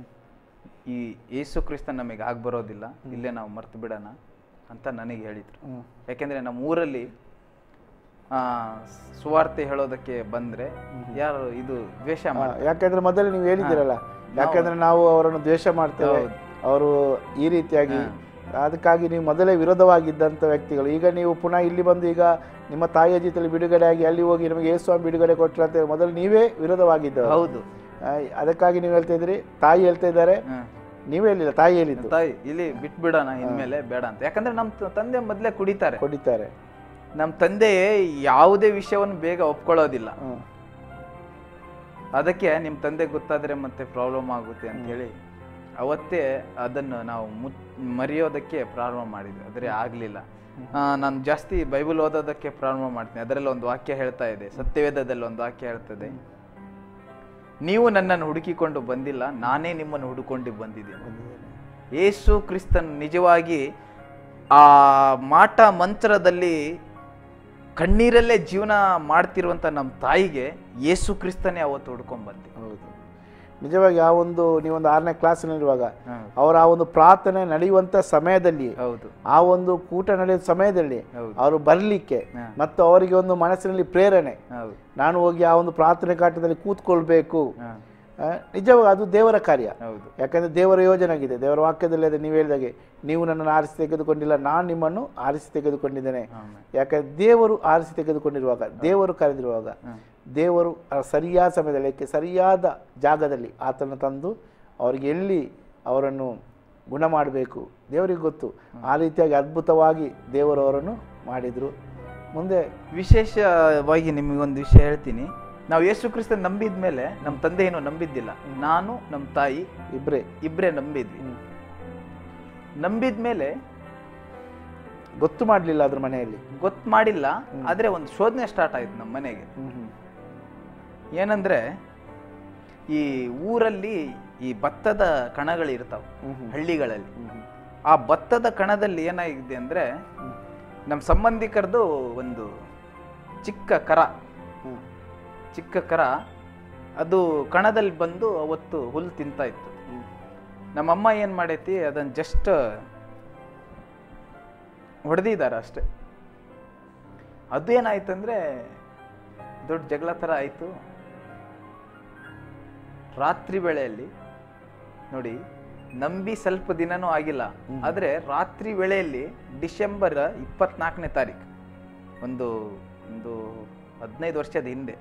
ಈ ಯೇಸು ಕ್ರಿಸ್ತ ನಮಗೆ ಆಗಿ ಬರೋದಿಲ್ಲ ಇಲ್ಲೇ ನಾವು ಮರ್ತು ಬಿಡೋಣ ಅಂತ ನನಗೆ ಹೇಳಿದ್ರು ಯಾಕೆಂದ್ರೆ ನಮ್ಮ ಊರಲ್ಲಿ ಆ, ಸುವಾರ್ತೆ ಹೇಳೋದಕ್ಕೆ ಬಂದ್ರೆ ಯಾರು ಇದು ದ್ವೇಷ ಮಾಡ್ತಾರೆ ಯಾಕಂದ್ರೆ ಮೊದಲು ನೀವು ಹೇಳಿದಿರಲ್ಲ ಯಾಕಂದ್ರೆ ನಾವು ಅವರನ್ನು ದ್ವೇಷ ಮಾಡ್ತೇವೆ ಅವರು ಈ ರೀತಿಯಾಗಿ ಅದಕ್ಕಾಗಿ ನೀವು ಮೊದಲೇ ವಿರೋಧವಾಗಿದ್ದಂಥ ವ್ಯಕ್ತಿಗಳು ಈಗ ನೀವು ಪುನಃ ಇಲ್ಲಿ ಬಂದು ಈಗ ನಿಮ್ಮ ತಾಯಿಯ ಜೊತೆಲಿ ಬಿಡುಗಡೆ ಆಗಿ ಅಲ್ಲಿ ಹೋಗಿ ನಮಗೆ ಯೇಸುಸ್ವಾಮಿ ಬಿಡುಗಡೆ ಕೊಟ್ಟರು ಅಂತ ಮೊದಲು ನೀವೇ ವಿರೋಧವಾಗಿದ್ದವರು ಹೌದು ಆ, ಅದಕ್ಕಾಗಿ ನೀವು ಹೇಳ್ತಾ ಇದ್ರಿ ತಾಯಿ ಹೇಳ್ತಾ ಇದ್ದಾರೆ ಹ್ಮ್. ನೀವೇ ಹೇಳಿಲ್ಲ ತಾಯಿ ಹೇಳಿದ್ದು ತಾಯಿ ಇಲ್ಲಿ ಬಿಟ್ಬಿಡೋಣ ಇನ್ಮೇಲೆ ಬೇಡ ಅಂತ ಯಾಕಂದ್ರೆ ನಮ್ಮ ತ- ತಂದೆ ಮೊದಲೇ ಕುಡಿತಾರೆ ಕೊಡಿತಾರೆ ನಮ್ಮ ತಂದೆ ಯಾವುದೇ ವಿಷಯವನ್ನು ಬೇಗ ಒಪ್ಕೊಳ್ಳೋದಿಲ್ಲ ಹ್ಮ್. ಅದಕ್ಕೆ ನಿಮ್ಮ ತಂದೆ ಗೊತ್ತಾದ್ರೆ ಮತ್ತೆ ಪ್ರಾಬ್ಲಮ್ ಆಗುತ್ತೆ ಅಂತ ಹೇಳಿ ಅವತ್ತೇ ಅದನ್ನು ನಾವು ಮುಚ್ ಮರೆಯೋದಕ್ಕೆ ಪ್ರಾರಂಭ ಮಾಡಿದ್ವಿ ಆದರೆ ಆಗಲಿಲ್ಲ ನಾನು ಜಾಸ್ತಿ ಬೈಬಲ್ ಓದೋದಕ್ಕೆ ಪ್ರಾರಂಭ ಮಾಡ್ತೀನಿ ಅದರಲ್ಲಿ ಒಂದು ವಾಕ್ಯ ಹೇಳ್ತಾ ಇದೆ ಸತ್ಯವೇದದಲ್ಲಿ ಒಂದು ವಾಕ್ಯ ಹೇಳ್ತದೆ ನೀವು ನನ್ನನ್ನು ಹುಡುಕಿಕೊಂಡು ಬಂದಿಲ್ಲ ನಾನೇ ನಿಮ್ಮನ್ನು ಹುಡುಕೊಂಡು ಬಂದಿದ್ದೇನೆ ಯೇಸು ಕ್ರಿಸ್ತನ್ ನಿಜವಾಗಿ ಆ ಮಾಟ ಮಂತ್ರದಲ್ಲಿ ಕಣ್ಣೀರಲ್ಲೇ ಜೀವನ ಮಾಡ್ತಿರುವಂತ ನಮ್ಮ ತಾಯಿಗೆ ಯೇಸು ಕ್ರಿಸ್ತನೇ ಅವತ್ತು ಹುಡ್ಕೊಂಡ್ ಬಂದೆ ಹೌದು ನಿಜವಾಗಿ ಆ ಒಂದು ನೀವೊಂದು ಆರನೇ ಕ್ಲಾಸಿನಲ್ಲಿರುವಾಗ ಹೌದು. ಅವರ ಆ ಒಂದು ಪ್ರಾರ್ಥನೆ ನಡೆಯುವಂಥ ಸಮಯದಲ್ಲಿ ಹೌದು ಆ ಒಂದು ಕೂಟ ನಡೆಯುವ ಸಮಯದಲ್ಲಿ ಹೌದು. ಅವರು ಬರಲಿಕ್ಕೆ ಹಾ. ಮತ್ತು ಅವರಿಗೆ ಒಂದು ಮನಸ್ಸಿನಲ್ಲಿ ಪ್ರೇರಣೆ ಹೌದು ನಾನು ಹೋಗಿ ಆ ಒಂದು ಪ್ರಾರ್ಥನೆ ಕಾಟದಲ್ಲಿ ಕೂತ್ಕೊಳ್ಬೇಕು ಹಾ, ಆ, ನಿಜವಾಗಿ ಅದು ದೇವರ ಕಾರ್ಯ ಹೌದು ಯಾಕಂದ್ರೆ ದೇವರ ಯೋಜನೆ ಆಗಿದೆ ದೇವರ ವಾಕ್ಯದಲ್ಲಿ ಅದೇ ನೀವು ಹೇಳಿದಾಗೆ ನೀವು ನನ್ನನ್ನು ಆರಿಸಿ ತೆಗೆದುಕೊಂಡಿಲ್ಲ ನಾನು ನಿಮ್ಮನ್ನು ಆರಿಸಿ ತೆಗೆದುಕೊಂಡಿದ್ದೇನೆ ಆಮೆನ್. ಯಾಕಂದ್ರೆ ದೇವರು ಆರಿಸಿ ತೆಗೆದುಕೊಂಡಿರುವಾಗ ದೇವರು ಕರೆದಿರುವಾಗ ಹ್ಮ್. ದೇವರು ಆ ಸರಿಯಾದ ಸಮಯದಲ್ಲಿ ಯಾಕೆ ಸರಿಯಾದ ಜಾಗದಲ್ಲಿ ಆತನ ತಂದು ಅವರಿಗೆ ಎಲ್ಲಿ ಅವರನ್ನು ಗುಣ ಮಾಡಬೇಕು ದೇವರಿಗೆ ಗೊತ್ತು ಆ ರೀತಿಯಾಗಿ ಅದ್ಭುತವಾಗಿ ದೇವರು ಅವರನ್ನು ಮಾಡಿದರು ಮುಂದೆ ವಿಶೇಷವಾಗಿ ನಿಮಗೊಂದು ವಿಷಯ ಹೇಳ್ತೀನಿ ನಾವು ಯೇಸು ಕ್ರಿಸ್ತ ನಂಬಿದ ಮೇಲೆ ನಮ್ಮ ತಂದೆ ಏನು ನಂಬಿದ್ದಿಲ್ಲ ನಾನು ನಮ್ಮ ತಾಯಿ ಇಬ್ಬರೇ ಇಬ್ಬರೇ ನಂಬಿದ್ವಿ ನಂಬಿದ ಮೇಲೆ ಗೊತ್ತು ಮಾಡಲಿಲ್ಲ ಅದ್ರ ಮನೆಯಲ್ಲಿ ಗೊತ್ತು ಮಾಡಿಲ್ಲ ಆದ್ರೆ ಒಂದು ಶೋಧನೆ ಸ್ಟಾರ್ಟ್ ಆಯ್ತು ನಮ್ಮ ಮನೆಗೆ ಏನಂದ್ರೆ ಈ ಊರಲ್ಲಿ ಈ ಭತ್ತದ ಕಣಗಳು ಇರ್ತಾವ ಹಳ್ಳಿಗಳಲ್ಲಿ ಆ ಭತ್ತದ ಕಣದಲ್ಲಿ ಏನಾಗಿದೆ ಅಂದ್ರೆ ನಮ್ಮ ಸಂಬಂಧಿಕರದು ಒಂದು ಚಿಕ್ಕ ಕರ ಚಿಕ್ಕ ಕರ ಅದು ಕಣದಲ್ಲಿ ಬಂದು ಅವತ್ತು ಹುಲ್ಲು ತಿಂತಾ ಇತ್ತು ನಮ್ಮಮ್ಮ ಏನು ಮಾಡೈತಿ ಅದನ್ನು ಜಸ್ಟ್ ಹೊಡೆದಿದ್ದಾರೆ ಅಷ್ಟೆ ಅದು ಏನಾಯ್ತಂದ್ರೆ ದೊಡ್ಡ ಜಗಳ ಥರ ಆಯಿತು ರಾತ್ರಿ ವೇಳೆಯಲ್ಲಿ ನೋಡಿ ನಂಬಿ ಸ್ವಲ್ಪ ದಿನನೂ ಆಗಿಲ್ಲ ಆದರೆ ರಾತ್ರಿ ವೇಳೆಯಲ್ಲಿ ಡಿಸೆಂಬರ್ ಇಪ್ಪತ್ನಾಲ್ಕನೇ ತಾರೀಕು ಒಂದು ಒಂದು ಹದಿನೈದು ವರ್ಷದ ಹಿಂದೆ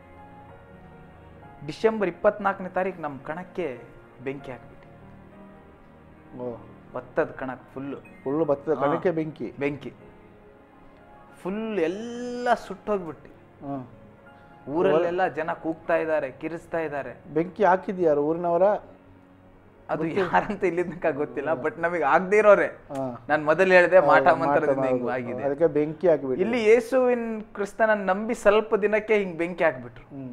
ಡಿಸೆಂಬರ್ ಇಪ್ಪತ್ನಾಲ್ಕನೇ ತಾರೀಕು ನಮ್ಮ ಕಣಕ್ಕೆ ಬೆಂಕಿ ಹಾಕ್ಬಿಟ್ಟು ಓ ಭತ್ತದ ಕಣಕ್ಕೆ ಫುಲ್ಲು ಹುಳ್ಳು ಭತ್ತದ ಕಣಕ್ಕೆ ಬೆಂಕಿ ಬೆಂಕಿ ಫುಲ್ ಎಲ್ಲ ಸುಟ್ಟೋಗ್ಬಿಟ್ಟು ಹ್ಮ್. ಊರಲ್ಲೆಲ್ಲ ಜನ ಕೂಗ್ತಾ ಇದ್ದಾರೆ ಕಿರಿಸ್ತಾ ಇದ್ದಾರೆ ಬೆಂಕಿ ಹಾಕಿದ್ಯಾರು ಊರಿನವರ ಅದು ಯಾರಂತ ಇಲ್ಲಿದ್ನಕ ಗೊತ್ತಿಲ್ಲ ಬಟ್ ನಮಗೆ ಆಗದೆ ಇರೋರೆ ಹಾ. ನಾನು ಮೊದಲು ಹೇಳಿದೆ ಮಾಟ ಹೌದು, ಮಂತ್ರದಿಂದ ಮಾಟ ಹಿಂಗ್ ಹೌದು. ಆಗಿದೆ ಅದಕ್ಕೆ ಬೆಂಕಿ ಹಾಕಿಬಿಟ್ಟು ಇಲ್ಲಿ ಯೇಸುವಿನ ಕ್ರಿಸ್ತನ ನಂಬಿ ಸ್ವಲ್ಪ ದಿನಕ್ಕೆ ಹಿಂಗ್ ಬೆಂಕಿ ಹಾಕ್ಬಿಟ್ರು ಹ್ಮ್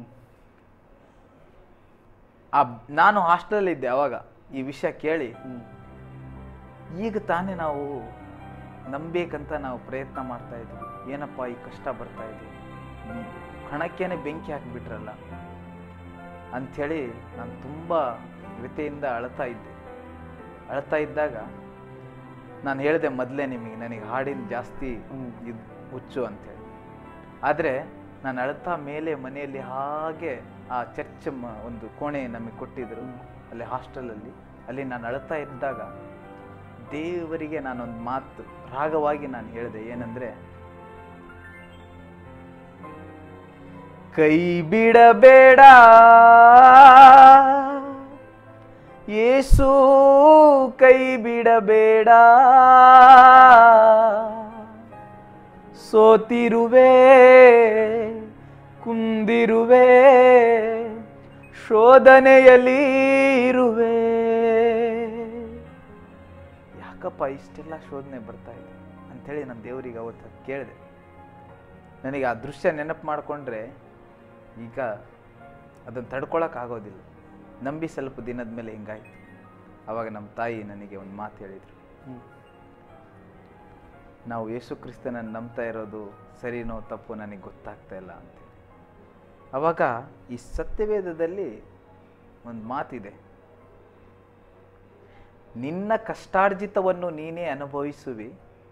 ಆ ನಾನು ಹಾಸ್ಟೆಲ್ ಇದ್ದೆ ಅವಾಗ ಈ ವಿಷಯ ಕೇಳಿ ಹ್ಮ್. ಈಗ ತಾನೇ ನಾವು ನಂಬೇಕಂತ ನಾವು ಪ್ರಯತ್ನ ಮಾಡ್ತಾ ಇದ್ವಿ ಏನಪ್ಪ ಈ ಕಷ್ಟ ಬರ್ತಾ ಇದೆ ಹ್ಮ್. ಹಣಕ್ಕೇನೆ ಬೆಂಕಿ ಹಾಕಿಬಿಟ್ರಲ್ಲ ಅಂಥೇಳಿ ನಾನು ತುಂಬ ವ್ಯತೆಯಿಂದ ಅಳ್ತಾ ಇದ್ದೆ ಅಳ್ತಾ ಇದ್ದಾಗ ನಾನು ಹೇಳಿದೆ ಮೊದಲೇ ನಿಮಗೆ ನನಗೆ ಹಾಡಿನ ಜಾಸ್ತಿ ಹ್ಮ್. ಇದು ಹುಚ್ಚು ಅಂತೇಳಿ ಆದರೆ ನಾನು ಅಳ್ತಾ ಮೇಲೆ ಮನೆಯಲ್ಲಿ ಹಾಗೆ ಆ ಚರ್ಚ್ ಮ- ಒಂದು ಕೋಣೆ ನಮಗೆ ಕೊಟ್ಟಿದ್ರು ಅಲ್ಲಿ ಹಾಸ್ಟೆಲಲ್ಲಿ ಅಲ್ಲಿ ನಾನು ಅಳ್ತಾ ಇದ್ದಾಗ ದೇವರಿಗೆ ನಾನೊಂದು ಮಾತು ರಾಗವಾಗಿ ನಾನು ಹೇಳಿದೆ ಏನಂದ್ರೆ ಕೈ ಬಿಡಬೇಡ ಯೇಸು ಕೈ ಬಿಡಬೇಡ ಸೋತಿರುವೆ ಕುಂದಿರುವೆ ಶೋಧನೆಯಲ್ಲಿ ಇರುವೆ ಯಾಕಪ್ಪ ಇಷ್ಟೆಲ್ಲ ಶೋಧನೆ ಬರ್ತಾ ಇದೆ ಅಂಥೇಳಿ ನನ್ನ ದೇವರಿಗೆ ಅವತ್ತು ಕೇಳಿದೆ ನನಗೆ ಆ ದೃಶ್ಯ ನೆನಪು ಮಾಡಿಕೊಂಡ್ರೆ ಈಗ ಅದನ್ನು ತಡ್ಕೊಳಕ್ ಆಗೋದಿಲ್ಲ ನಂಬಿ ಸ್ವಲ್ಪ ದಿನದ ಮೇಲೆ ಹಿಂಗಾಯ್ತು ಅವಾಗ ನಮ್ಮ ತಾಯಿ ನನಗೆ ಒಂದು ಮಾತು ಹೇಳಿದರು ಹ್ಮ್. ನಾವು ಯೇಸು ಕ್ರಿಸ್ತನನ್ನು ನಂಬ್ತಾ ಇರೋದು ಸರಿನೋ ತಪ್ಪು ನನಗೆ ಗೊತ್ತಾಗ್ತಾ ಇಲ್ಲ ಅಂತ ಅವಾಗ ಈ ಸತ್ಯವೇದದಲ್ಲಿ ಒಂದು ಮಾತಿದೆ ನಿನ್ನ ಕಷ್ಟಾರ್ಜಿತವನ್ನು ನೀನೇ ಅನುಭವಿಸುವಿ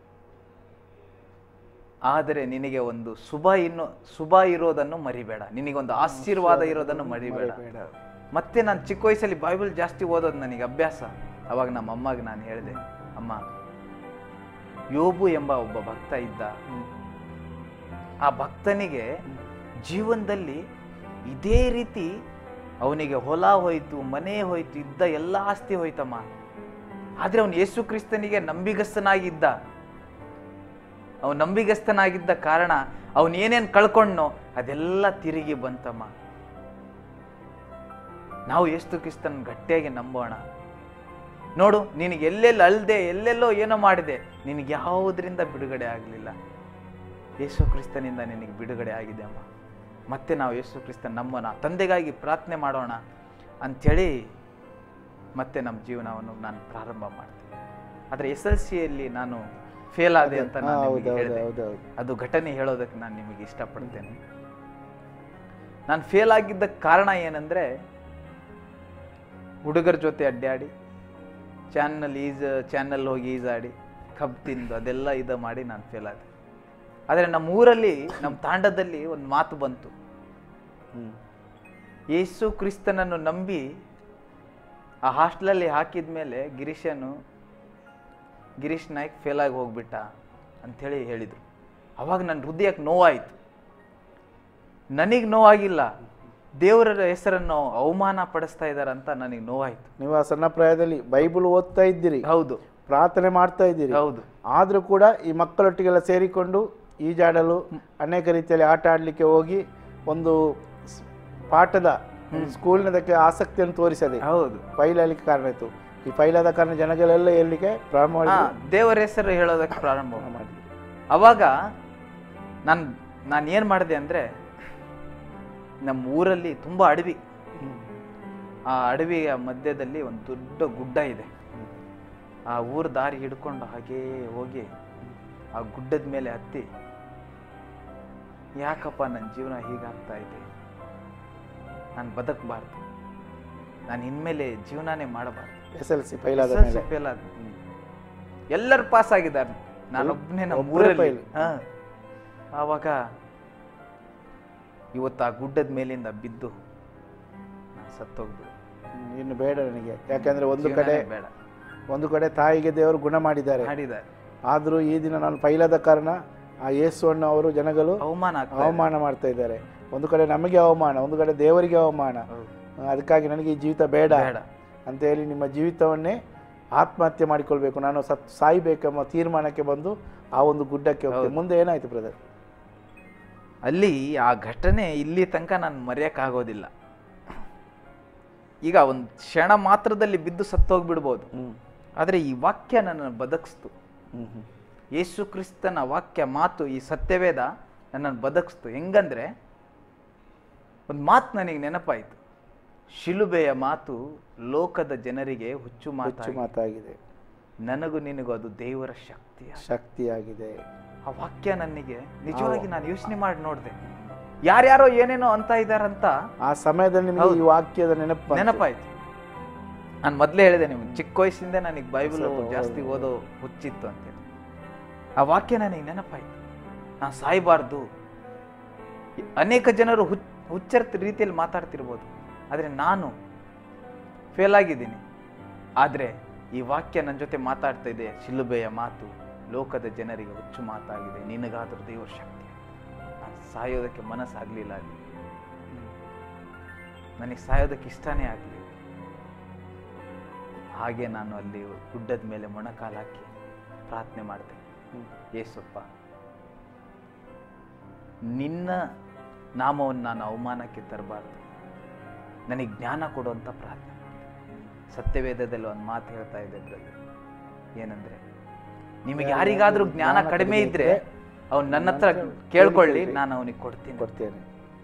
ಆದರೆ ನಿನಗೆ ಒಂದು ಶುಭ ಇನ್ನು ಶುಭ ಇರೋದನ್ನು ಮರಿಬೇಡ ನಿನಗೊಂದು ಆಶೀರ್ವಾದ ಇರೋದನ್ನು ಮರಿಬೇಡ ಬೇಡ ಮತ್ತೆ ನಾನು ಚಿಕ್ಕ ವಯಸ್ಸಲ್ಲಿ ಬೈಬಲ್ ಜಾಸ್ತಿ ಓದೋದು ನನಗೆ ಅಭ್ಯಾಸ ಅವಾಗ ನಮ್ಮ ಅಮ್ಮಗೆ ನಾನು ಹೇಳಿದೆ ಅಮ್ಮ ಯೋಬು ಎಂಬ ಒಬ್ಬ ಭಕ್ತ ಇದ್ದ ಹ್ಮ್. ಆ ಭಕ್ತನಿಗೆ ಜೀವನದಲ್ಲಿ ಇದೇ ರೀತಿ ಅವನಿಗೆ ಹೊಲ ಹೋಯ್ತು ಮನೆ ಹೋಯ್ತು ಇದ್ದ ಎಲ್ಲ ಆಸ್ತಿ ಹೋಯ್ತಮ್ಮ ಆದ್ರೆ ಅವನು ಯೇಸು ಕ್ರಿಸ್ತನಿಗೆ ನಂಬಿಗಸ್ತನಾಗಿದ್ದ ಅವನು ನಂಬಿಗಸ್ತನಾಗಿದ್ದ ಕಾರಣ ಅವನು ಏನೇನು ಕಳ್ಕೊಂಡ್ನೋ ಅದೆಲ್ಲ ತಿರುಗಿ ಬಂತಮ್ಮ ನಾವು ಯೇಸು ಕ್ರಿಸ್ತನ ಗಟ್ಟಿಯಾಗಿ ನಂಬೋಣ ನೋಡು ನಿನಗೆ ಎಲ್ಲೆಲ್ಲಿ ಅಲ್ದೆ ಎಲ್ಲೆಲ್ಲೋ ಏನೋ ಮಾಡಿದೆ ನಿನಗೆ ಯಾವುದರಿಂದ ಬಿಡುಗಡೆ ಆಗಲಿಲ್ಲ ಯೇಸು ಕ್ರಿಸ್ತನಿಂದ ನಿನಗೆ ಬಿಡುಗಡೆ ಆಗಿದೆ ಅಮ್ಮ ಮತ್ತೆ ನಾವು ಯೇಸು ಕ್ರಿಸ್ತನ ನಂಬೋಣ ತಂದೆಗಾಗಿ ಪ್ರಾರ್ಥನೆ ಮಾಡೋಣ ಅಂಥೇಳಿ ಮತ್ತೆ ನಮ್ಮ ಜೀವನವನ್ನು ನಾನು ಪ್ರಾರಂಭ ಮಾಡ್ತೀನಿ ಆದರೆ ಎಸ್ ಎಲ್ ಸಿಯಲ್ಲಿ ನಾನು ಫೇಲ್ ಆದೆ ಅಂತ ಹಾ, ನಾನು ಹೌದು ನಿಮಗೆ ಹೌದು ಹೇಳಿದೆ ಹೌದು ಹೌದು ಅದು ಘಟನೆ ಹೇಳೋದಕ್ಕೆ ನಾನು ನಿಮಗೆ ಇಷ್ಟಪಡ್ತೇನೆ ನಾನು ಫೇಲ್ ಆಗಿದ್ದ ಕಾರಣ ಏನಂದ್ರೆ ಹುಡುಗರ ಜೊತೆ ಅಡ್ಡಾಡಿ ಚಾನಲ್ ಈಜ ಚಾನಲ್ ಹೋಗಿ ಈಜಾಡಿ ಕಬ್ಬು ತಿಂದು ಅದೆಲ್ಲ ಇದು ಮಾಡಿ ನಾನು ಫೇಲ್ ಆದೆ ಆದರೆ ನಮ್ಮ ಊರಲ್ಲಿ ನಮ್ಮ ತಾಂಡದಲ್ಲಿ ಒಂದು ಮಾತು ಬಂತು ಹ್ಮ್. ಯೇಸು ಕ್ರಿಸ್ತನನ್ನು ನಂಬಿ ಆ ಹಾಸ್ಟೆಲಲ್ಲಿ ಹಾಕಿದ ಮೇಲೆ ಗಿರೀಶನು ಗಿರೀಶ್ ನಾಯ್ಕ್ ಫೇಲ್ ಆಗಿ ಹೋಗ್ಬಿಟ್ಟ ಅಂಥೇಳಿ ಹೇಳಿದರು ಅವಾಗ ನನ್ನ ಹೃದಯಕ್ಕೆ ನೋವಾಯಿತು ನನಗೆ ನೋವಾಗಿಲ್ಲ ದೇವರ ಹೆಸರನ್ನು ಅವಮಾನ ಪಡಿಸ್ತಾ ಇದ್ದಾರಂತ ನನಗೆ ನೋವಾಯಿತು ನೀವು ಆ ಸಣ್ಣ ಪ್ರಾಯದಲ್ಲಿ ಬೈಬಲ್ ಓದ್ತಾ ಇದ್ದೀರಿ ಹೌದು ಪ್ರಾರ್ಥನೆ ಮಾಡ್ತಾ ಇದ್ದೀರಿ ಹೌದು ಆದರೂ ಕೂಡ ಈ ಮಕ್ಕಳೊಟ್ಟಿಗೆಲ್ಲ ಸೇರಿಕೊಂಡು ಈಜಾಡಲು ಅನೇಕ ರೀತಿಯಲ್ಲಿ ಆಟ ಆಡಲಿಕ್ಕೆ ಹೋಗಿ ಒಂದು ಸ್- ಪಾಠದ ಒಂದು ಸ್ಕೂಲಿನದಕ್ಕೆ ಆಸಕ್ತಿಯನ್ನು ತೋರಿಸದೆ ಹೌದು ಫೈಲ್ ಆಗ್ಲಿಕ್ಕೆ ಕಾರಣ ಆಯಿತು ಈ ಫೈಲ್ ಆದ ಕಾರಣ ಜನಗಳೆಲ್ಲ ಹೇಳಲಿಕ್ಕೆ ಪ್ರಾರಂಭ ಹಾ ಮಾಡಿದ್ರು. ದೇವರ ಹೆಸರು ಹೇಳೋದಕ್ಕೆ ಪ್ರಾರಂಭ ಮಾಡಿದ್ರು. ಅವಾಗ ನಾನು ನಾನು ಏನು ಮಾಡಿದೆ ಅಂದರೆ ನಮ್ಮ ಊರಲ್ಲಿ ತುಂಬ ಅಡವಿ ಹ್ಮ್. ಆ ಅಡವಿಯ ಮಧ್ಯದಲ್ಲಿ ಒಂದು ದೊಡ್ಡ ಗುಡ್ಡ ಇದೆ ಆ ಊರ ದಾರಿ ಹಿಡ್ಕೊಂಡು ಹಾಗೇ ಹೋಗಿ ಆ ಗುಡ್ಡದ ಮೇಲೆ ಹತ್ತಿ ಯಾಕಪ್ಪ ನನ್ನ ಜೀವನ ಹೀಗಾಗ್ತಾ ಇದೆ ನಾನು ಬದುಕಬಾರ್ದು ನಾನು ಇನ್ಮೇಲೆ ಜೀವನನೇ ಮಾಡಬಾರ್ದು ಎಸ್ ಎಲ್ ಸಿ ಫೈಲ್ ಆದ SSLC ಮೇಲೆ fail ಆದ. ಎಲ್ಲರೂ ಪಾಸ್ ಆಗಿದ್ದಾರೆ ನಾನೊಬ್ಬನೇ ನಮ್ಮ ಒಬ್ರೇ ಊರಲ್ಲಿ fail. ಹಾ ಆವಾಗ ಇವತ್ತು ಆ ಗುಡ್ಡದ ಮೇಲಿಂದ ಬಿದ್ದು ನಾನು ಸತ್ತೋಗ್ಬಿಡು ಹ್ಮ್, ಇನ್ನು ಬೇಡ ನನಗೆ ಯಾಕಂದ್ರೆ ಒಂದು ಕಡೆ ಜೀವನನೇ ಬೇಡ ಒಂದು ಕಡೆ ತಾಯಿಗೆ ದೇವರು ಗುಣ ಮಾಡಿದ್ದಾರೆ ಮಾಡಿದ್ದಾರೆ ಆದರೂ ಈ ದಿನ ನಾನು ಫೈಲಾದ ಕಾರಣ ಆ ಯೇಸುವನ್ನು ಅವರು ಜನಗಳು ಅವಮಾನ ಆಗ್ತಾ ಇದೆ. ಅವಮಾನ ಮಾಡ್ತಾ ಇದ್ದಾರೆ ಒಂದು ಕಡೆ ನಮಗೆ ಅವಮಾನ ಒಂದು ಕಡೆ ದೇವರಿಗೆ ಅವಮಾನ ಹೌದು. ಅದಕ್ಕಾಗಿ ನನಗೆ ಈ ಜೀವಿತ ಬೇಡ ಬೇಡ ಅಂತ ಹೇಳಿ ನಿಮ್ಮ ಜೀವಿತವನ್ನೇ ಆತ್ಮಹತ್ಯೆ ಮಾಡಿಕೊಳ್ಬೇಕು ನಾನು ಸತ್ ಸಾಯ್ಬೇಕೆಂಬ ತೀರ್ಮಾನಕ್ಕೆ ಬಂದು ಆ ಒಂದು ಗುಡ್ಡಕ್ಕೆ ಹೋಗ್ತೇನೆ ಮುಂದೆ ಏನಾಯ್ತು ಬ್ರದರ್ ಅಲ್ಲಿ ಆ ಘಟನೆ ಇಲ್ಲಿ ತನಕ ನಾನು ಮರೆಯೋಕ್ಕಾಗೋದಿಲ್ಲ ಈಗ ಒಂದು ಕ್ಷಣ ಮಾತ್ರದಲ್ಲಿ ಬಿದ್ದು ಸತ್ತೋಗ್ಬಿಡ್ಬೋದು ಹ್ಮ್ ಆದರೆ ಈ ವಾಕ್ಯ ನನ್ನನ್ನು ಬದುಕಿಸ್ತು ಹ್ಮ್ ಹ್ಮ್ ಯೇಸು ಕ್ರಿಸ್ತನ ವಾಕ್ಯ ಮಾತು ಈ ಸತ್ಯವೇದ ನನ್ನನ್ನು ಬದುಕಿಸ್ತು ಹೆಂಗಂದ್ರೆ ಒಂದು ಮಾತು ನನಗೆ ನೆನಪಾಯಿತು ಶಿಲುಬೆಯ ಮಾತು ಲೋಕದ ಜನರಿಗೆ ಹುಚ್ಚು ಹುಚ್ಚು ಮಾತು ಮಾತಾಗಿದೆ ನನಗೂ ನಿನಗೂ ಅದು ದೇವರ ಶಕ್ತಿಯ ಶಕ್ತಿಯಾಗಿದೆ ಆ ವಾಕ್ಯ ನನಗೆ ನಿಜವಾಗಿ ನಾನು ಯೋಚನೆ ಮಾಡಿ ನೋಡಿದೆ ಯಾರ್ಯಾರೋ ಏನೇನೋ ಅಂತ ಇದ್ದಾರಂತ ಆ ಸಮಯದಲ್ಲಿ ನಿಮಗೆ ಈ ವಾಕ್ಯದ ನೆನಪು ಬಂತು. ನೆನಪಾಯ್ತು ನಾನು ಮೊದಲೇ ಹೇಳಿದೆ ನಿಮ್ಗೆ ಚಿಕ್ಕ ವಯಸ್ಸಿಂದ ನನಗೆ ಬೈಬಲ್ ಸ್ವಲ್ಪ ಜಾಸ್ತಿ ಓದೋ ಹುಚ್ಚಿತ್ತು ಅಂತೇಳಿ ಆ ವಾಕ್ಯ ನನಗೆ ನೆನಪಾಯ್ತು ನಾನು ಸಾಯಬಾರ್ದು ಅನೇಕ ಜನರು ಹುಚ್ ಹುಚ್ಚರ ರೀತಿಯಲ್ಲಿ ಮಾತಾಡ್ತಿರ್ಬೋದು ಆದರೆ ನಾನು ಫೇಲ್ ಆಗಿದ್ದೀನಿ ಆದರೆ ಈ ವಾಕ್ಯ ನನ್ನ ಜೊತೆ ಮಾತಾಡ್ತಾ ಇದೆ ಶಿಲುಬೆಯ ಮಾತು ಲೋಕದ ಜನರಿಗೆ ಹುಚ್ಚು ಮಾತಾಗಿದೆ ನಿನಗಾದರೂ ದೇವರ ಶಕ್ತಿ ನಾನು ಸಾಯೋದಕ್ಕೆ ಮನಸ್ಸಾಗಲಿಲ್ಲ ಅಲ್ಲಿ ನನಗೆ ಸಾಯೋದಕ್ಕೆ ಇಷ್ಟನೇ ಆಗಲಿ ಹಾಗೆ ನಾನು ಅಲ್ಲಿ ಗುಡ್ಡದ ಮೇಲೆ ಮೊಣಕಾಲು ಹಾಕಿ ಪ್ರಾರ್ಥನೆ ಮಾಡಿದೆ ಹ್ಮ್. ಏಸಪ್ಪ ನಿನ್ನ ನಾಮವನ್ನು ನಾನು ಅವಮಾನಕ್ಕೆ ತರಬಾರ್ದು ನನಗೆ ಜ್ಞಾನ ಕೊಡುವಂಥ ಪ್ರಾರ್ಥನೆ ಸತ್ಯವೇದದಲ್ಲಿ ಒಂದು ಮಾತು ಹೇಳ್ತಾ ಇದೆ ಬ್ರದರ್ ಏನಂದ್ರೆ ನಿಮಗೆ ಯಾರಿಗಾದ್ರೂ ಜ್ಞಾನ ಕಡಿಮೆ ಇದ್ರೆ ಅವ್ನು ನನ್ನ ಹತ್ರ ಕೇಳ್ಕೊಳ್ಳಿ ನಾನು ಅವನಿಗೆ ಕೊಡ್ತೀನಿ ಕೊಡ್ತೇನೆ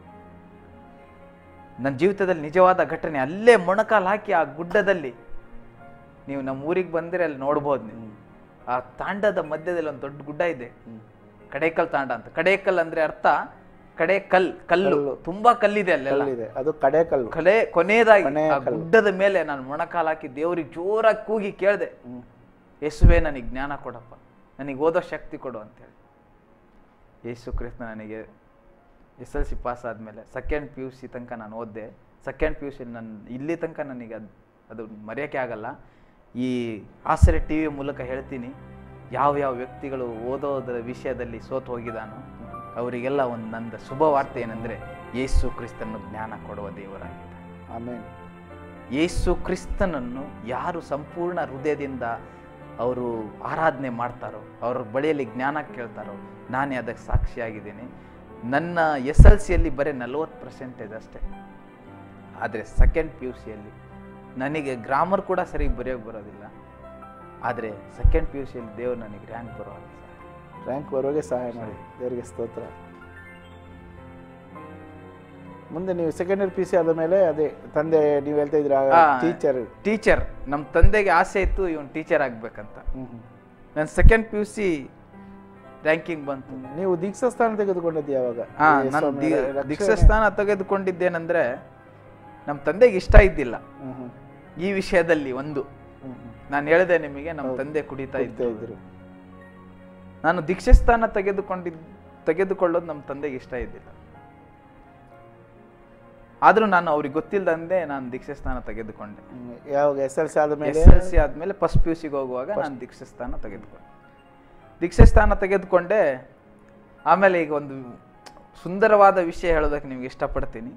ನನ್ನ ಜೀವಿತದಲ್ಲಿ ನಿಜವಾದ ಘಟನೆ ಅಲ್ಲೇ ಮೊಣಕಾಲು ಹಾಕಿ ಆ ಗುಡ್ಡದಲ್ಲಿ ನೀವು ನಮ್ಮ ಊರಿಗೆ ಬಂದ್ರೆ ಅಲ್ಲಿ ನೋಡ್ಬೋದು ನೀವು ಆ ತಾಂಡದ ಮಧ್ಯದಲ್ಲಿ ಒಂದು ದೊಡ್ಡ ಗುಡ್ಡ ಇದೆ ಕಡೇಕಲ್ ತಾಂಡ ಅಂತ ಕಡೇಕಲ್ ಅಂದ್ರೆ ಅರ್ಥ ಕಡೆ ಕಲ್ ಕಲ್ಲು ತುಂಬಾ ಕಲ್ಲಿದೆ ಅಲ್ಲೆಲ್ಲ ಕಲ್ಲಿದೆ ಅದು ಕಡೆ ಕಲ್ಲು ಕಲೆ ಕೊನೆಯದಾಗಿ ಕೊನೆಯ ಆ ಗುಡ್ಡದ ಮೇಲೆ ನಾನು ಮೊಣಕಾಲು ಹಾಕಿ ದೇವ್ರಿಗೆ ಜೋರಾಗಿ ಕೂಗಿ ಕೇಳಿದೆ ಯೇಸುವೆ ನನಗೆ ಜ್ಞಾನ ಕೊಡಪ್ಪ ನನಗೆ ಓದೋ ಶಕ್ತಿ ಕೊಡು ಅಂತೇಳಿ ಯೇಸು ಕ್ರಿಸ್ತ ನನಗೆ ಎಸ್ ಎಲ್ ಸಿ ಪಾಸ್ ಆದಮೇಲೆ ಸೆಕೆಂಡ್ ಪಿ ಯು ಸಿ ತನಕ ನಾನು ಓದಿದೆ ಸೆಕೆಂಡ್ ಪಿ ಯು ಸಿ ನನ್ನ ಇಲ್ಲಿ ತನಕ ನನಗೆ ಅದು ಅದು ಮರೆಯೋಕ್ಕೆ ಆಗಲ್ಲ ಈ ಆಸರೆ ಟಿ ವಿ ಮೂಲಕ ಹೇಳ್ತೀನಿ ಯಾವ ಯಾವ ವ್ಯಕ್ತಿಗಳು ಓದೋದರ ವಿಷಯದಲ್ಲಿ ಸೋತು ಹೋಗಿದಾನೋ ಅವರಿಗೆಲ್ಲ ಒಂದು ನಂದು ಶುಭ ವಾರ್ತೆ ಏನಂದರೆ ಯೇಸು ಕ್ರಿಸ್ತನ್ನು ಜ್ಞಾನ ಕೊಡುವ ದೇವರಾಗಿದ್ದ ಆಮೇಲೆ ಯೇಸು ಕ್ರಿಸ್ತನನ್ನು ಯಾರು ಸಂಪೂರ್ಣ ಹೃದಯದಿಂದ ಅವರು ಆರಾಧನೆ ಮಾಡ್ತಾರೋ ಅವ್ರ ಬಳಿಯಲ್ಲಿ ಜ್ಞಾನ ಕೇಳ್ತಾರೋ ನಾನೇ ಅದಕ್ಕೆ ಸಾಕ್ಷಿಯಾಗಿದ್ದೀನಿ ನನ್ನ ಎಸ್ ಎಲ್ ಸಿಯಲ್ಲಿ ಬರೀ ನಲವತ್ತು ಪರ್ಸೆಂಟೇಜ್ ಅಷ್ಟೇ ಆದರೆ ಸೆಕೆಂಡ್ ಪಿ ಯು ಸಿಯಲ್ಲಿ ನನಗೆ ಗ್ರಾಮರ್ ಕೂಡ ಸರಿ ಬರೆಯೋಕೆ ಬರೋದಿಲ್ಲ ಆದರೆ ಸೆಕೆಂಡ್ ಪಿ ಯು ಸಿಯಲ್ಲಿ ದೇವರು ನನಗೆ ರ್ಯಾಂಕ್ ಬರೋ ಹಾಗೆ ಸಹಾಯ ರ್ಯಾಂಕ್ ಬರೋಗೆ ಸಹಾಯ ಮಾಡಿ ದೇವರಿಗೆ ಸ್ತೋತ್ರ ಮುಂದೆ ನೀವು ಸೆಕೆಂಡ್ ಇಯರ್ ಪಿ ಸಿ ಆದ ಮೇಲೆ ಅದೇ ತಂದೆ ನೀವು ಹೇಳ್ತಾ ಇದ್ರ ಆ, ಟೀಚರ್ ಟೀಚರ್ ನಮ್ಮ ತಂದೆಗೆ ಆಸೆ ಇತ್ತು ಇವನು ಟೀಚರ್ ಆಗಬೇಕಂತ ನನ್ನ second P U C ranking ಬಂತು ನೀವು ದೀಕ್ಷಾ ಸ್ಥಾನ ತೆಗೆದುಕೊಂಡದ್ದು ಯಾವಾಗ ಹಾ ಈ ನಾನು ಸ್ವಾಮಿ ದಿ- ರಕ್ಷಣೆ- ದೀಕ್ಷಾ ಸ್ಥಾನ ತೆಗೆದುಕೊಂಡಿದ್ದೇನೆಂದ್ರೆ ನಮ್ಮ ತಂದೆಗೆ ಇಷ್ಟ ಇದ್ದಿಲ್ಲ ಹ್ಮ್ ಹ್ಮ್. ಈ ವಿಷಯದಲ್ಲಿ ಒಂದು ಹ್ಮ್ ಹ್ಮ್. ನಾನು ಹೇಳಿದೆ ನಿಮಗೆ ನಮ್ಮ ತಂದೆ ಕುಡಿತಾ ಕುಡಿತಾ ಇದ್ರು ಇದ್ರು ನಾನು ದೀಕ್ಷೆ ಸ್ಥಾನ ತೆಗೆದುಕೊಂಡಿದ್ ತೆಗೆದುಕೊಳ್ಳೋದು ನಮ್ಮ ತಂದೆಗೆ ಇಷ್ಟ ಇದ್ದಿಲ್ಲ ಆದ್ರೂ ನಾನು ಅವ್ರಿಗೆ ಗೊತ್ತಿಲ್ಲದಂದೆ ನಾನು ದೀಕ್ಷೆ ಸ್ಥಾನ ತೆಗೆದುಕೊಂಡೆ ಹ್ಮ್. ಯಾವಾಗ ಎಸ್ ಎಲ್ ಸಿ ಆದ ಮೇಲೆ ಎಸ್ ಎಲ್ ಸಿ ಆದ್ಮೇಲೆ ಫಸ್ಟ್ ಪಿ ಯು ಸಿಗೆ ಹೋಗುವಾಗ ನಾನು ದೀಕ್ಷೆ ಸ್ಥಾನ ತೆಗೆದುಕೊಂಡೆ ದೀಕ್ಷೆ ಸ್ಥಾನ ತೆಗೆದುಕೊಂಡೆ ಆಮೇಲೆ ಈಗ ಒಂದು ಸುಂದರವಾದ ವಿಷಯ ಹೇಳೋದಕ್ಕೆ ನಿಮ್ಗೆ ಇಷ್ಟಪಡ್ತೀನಿ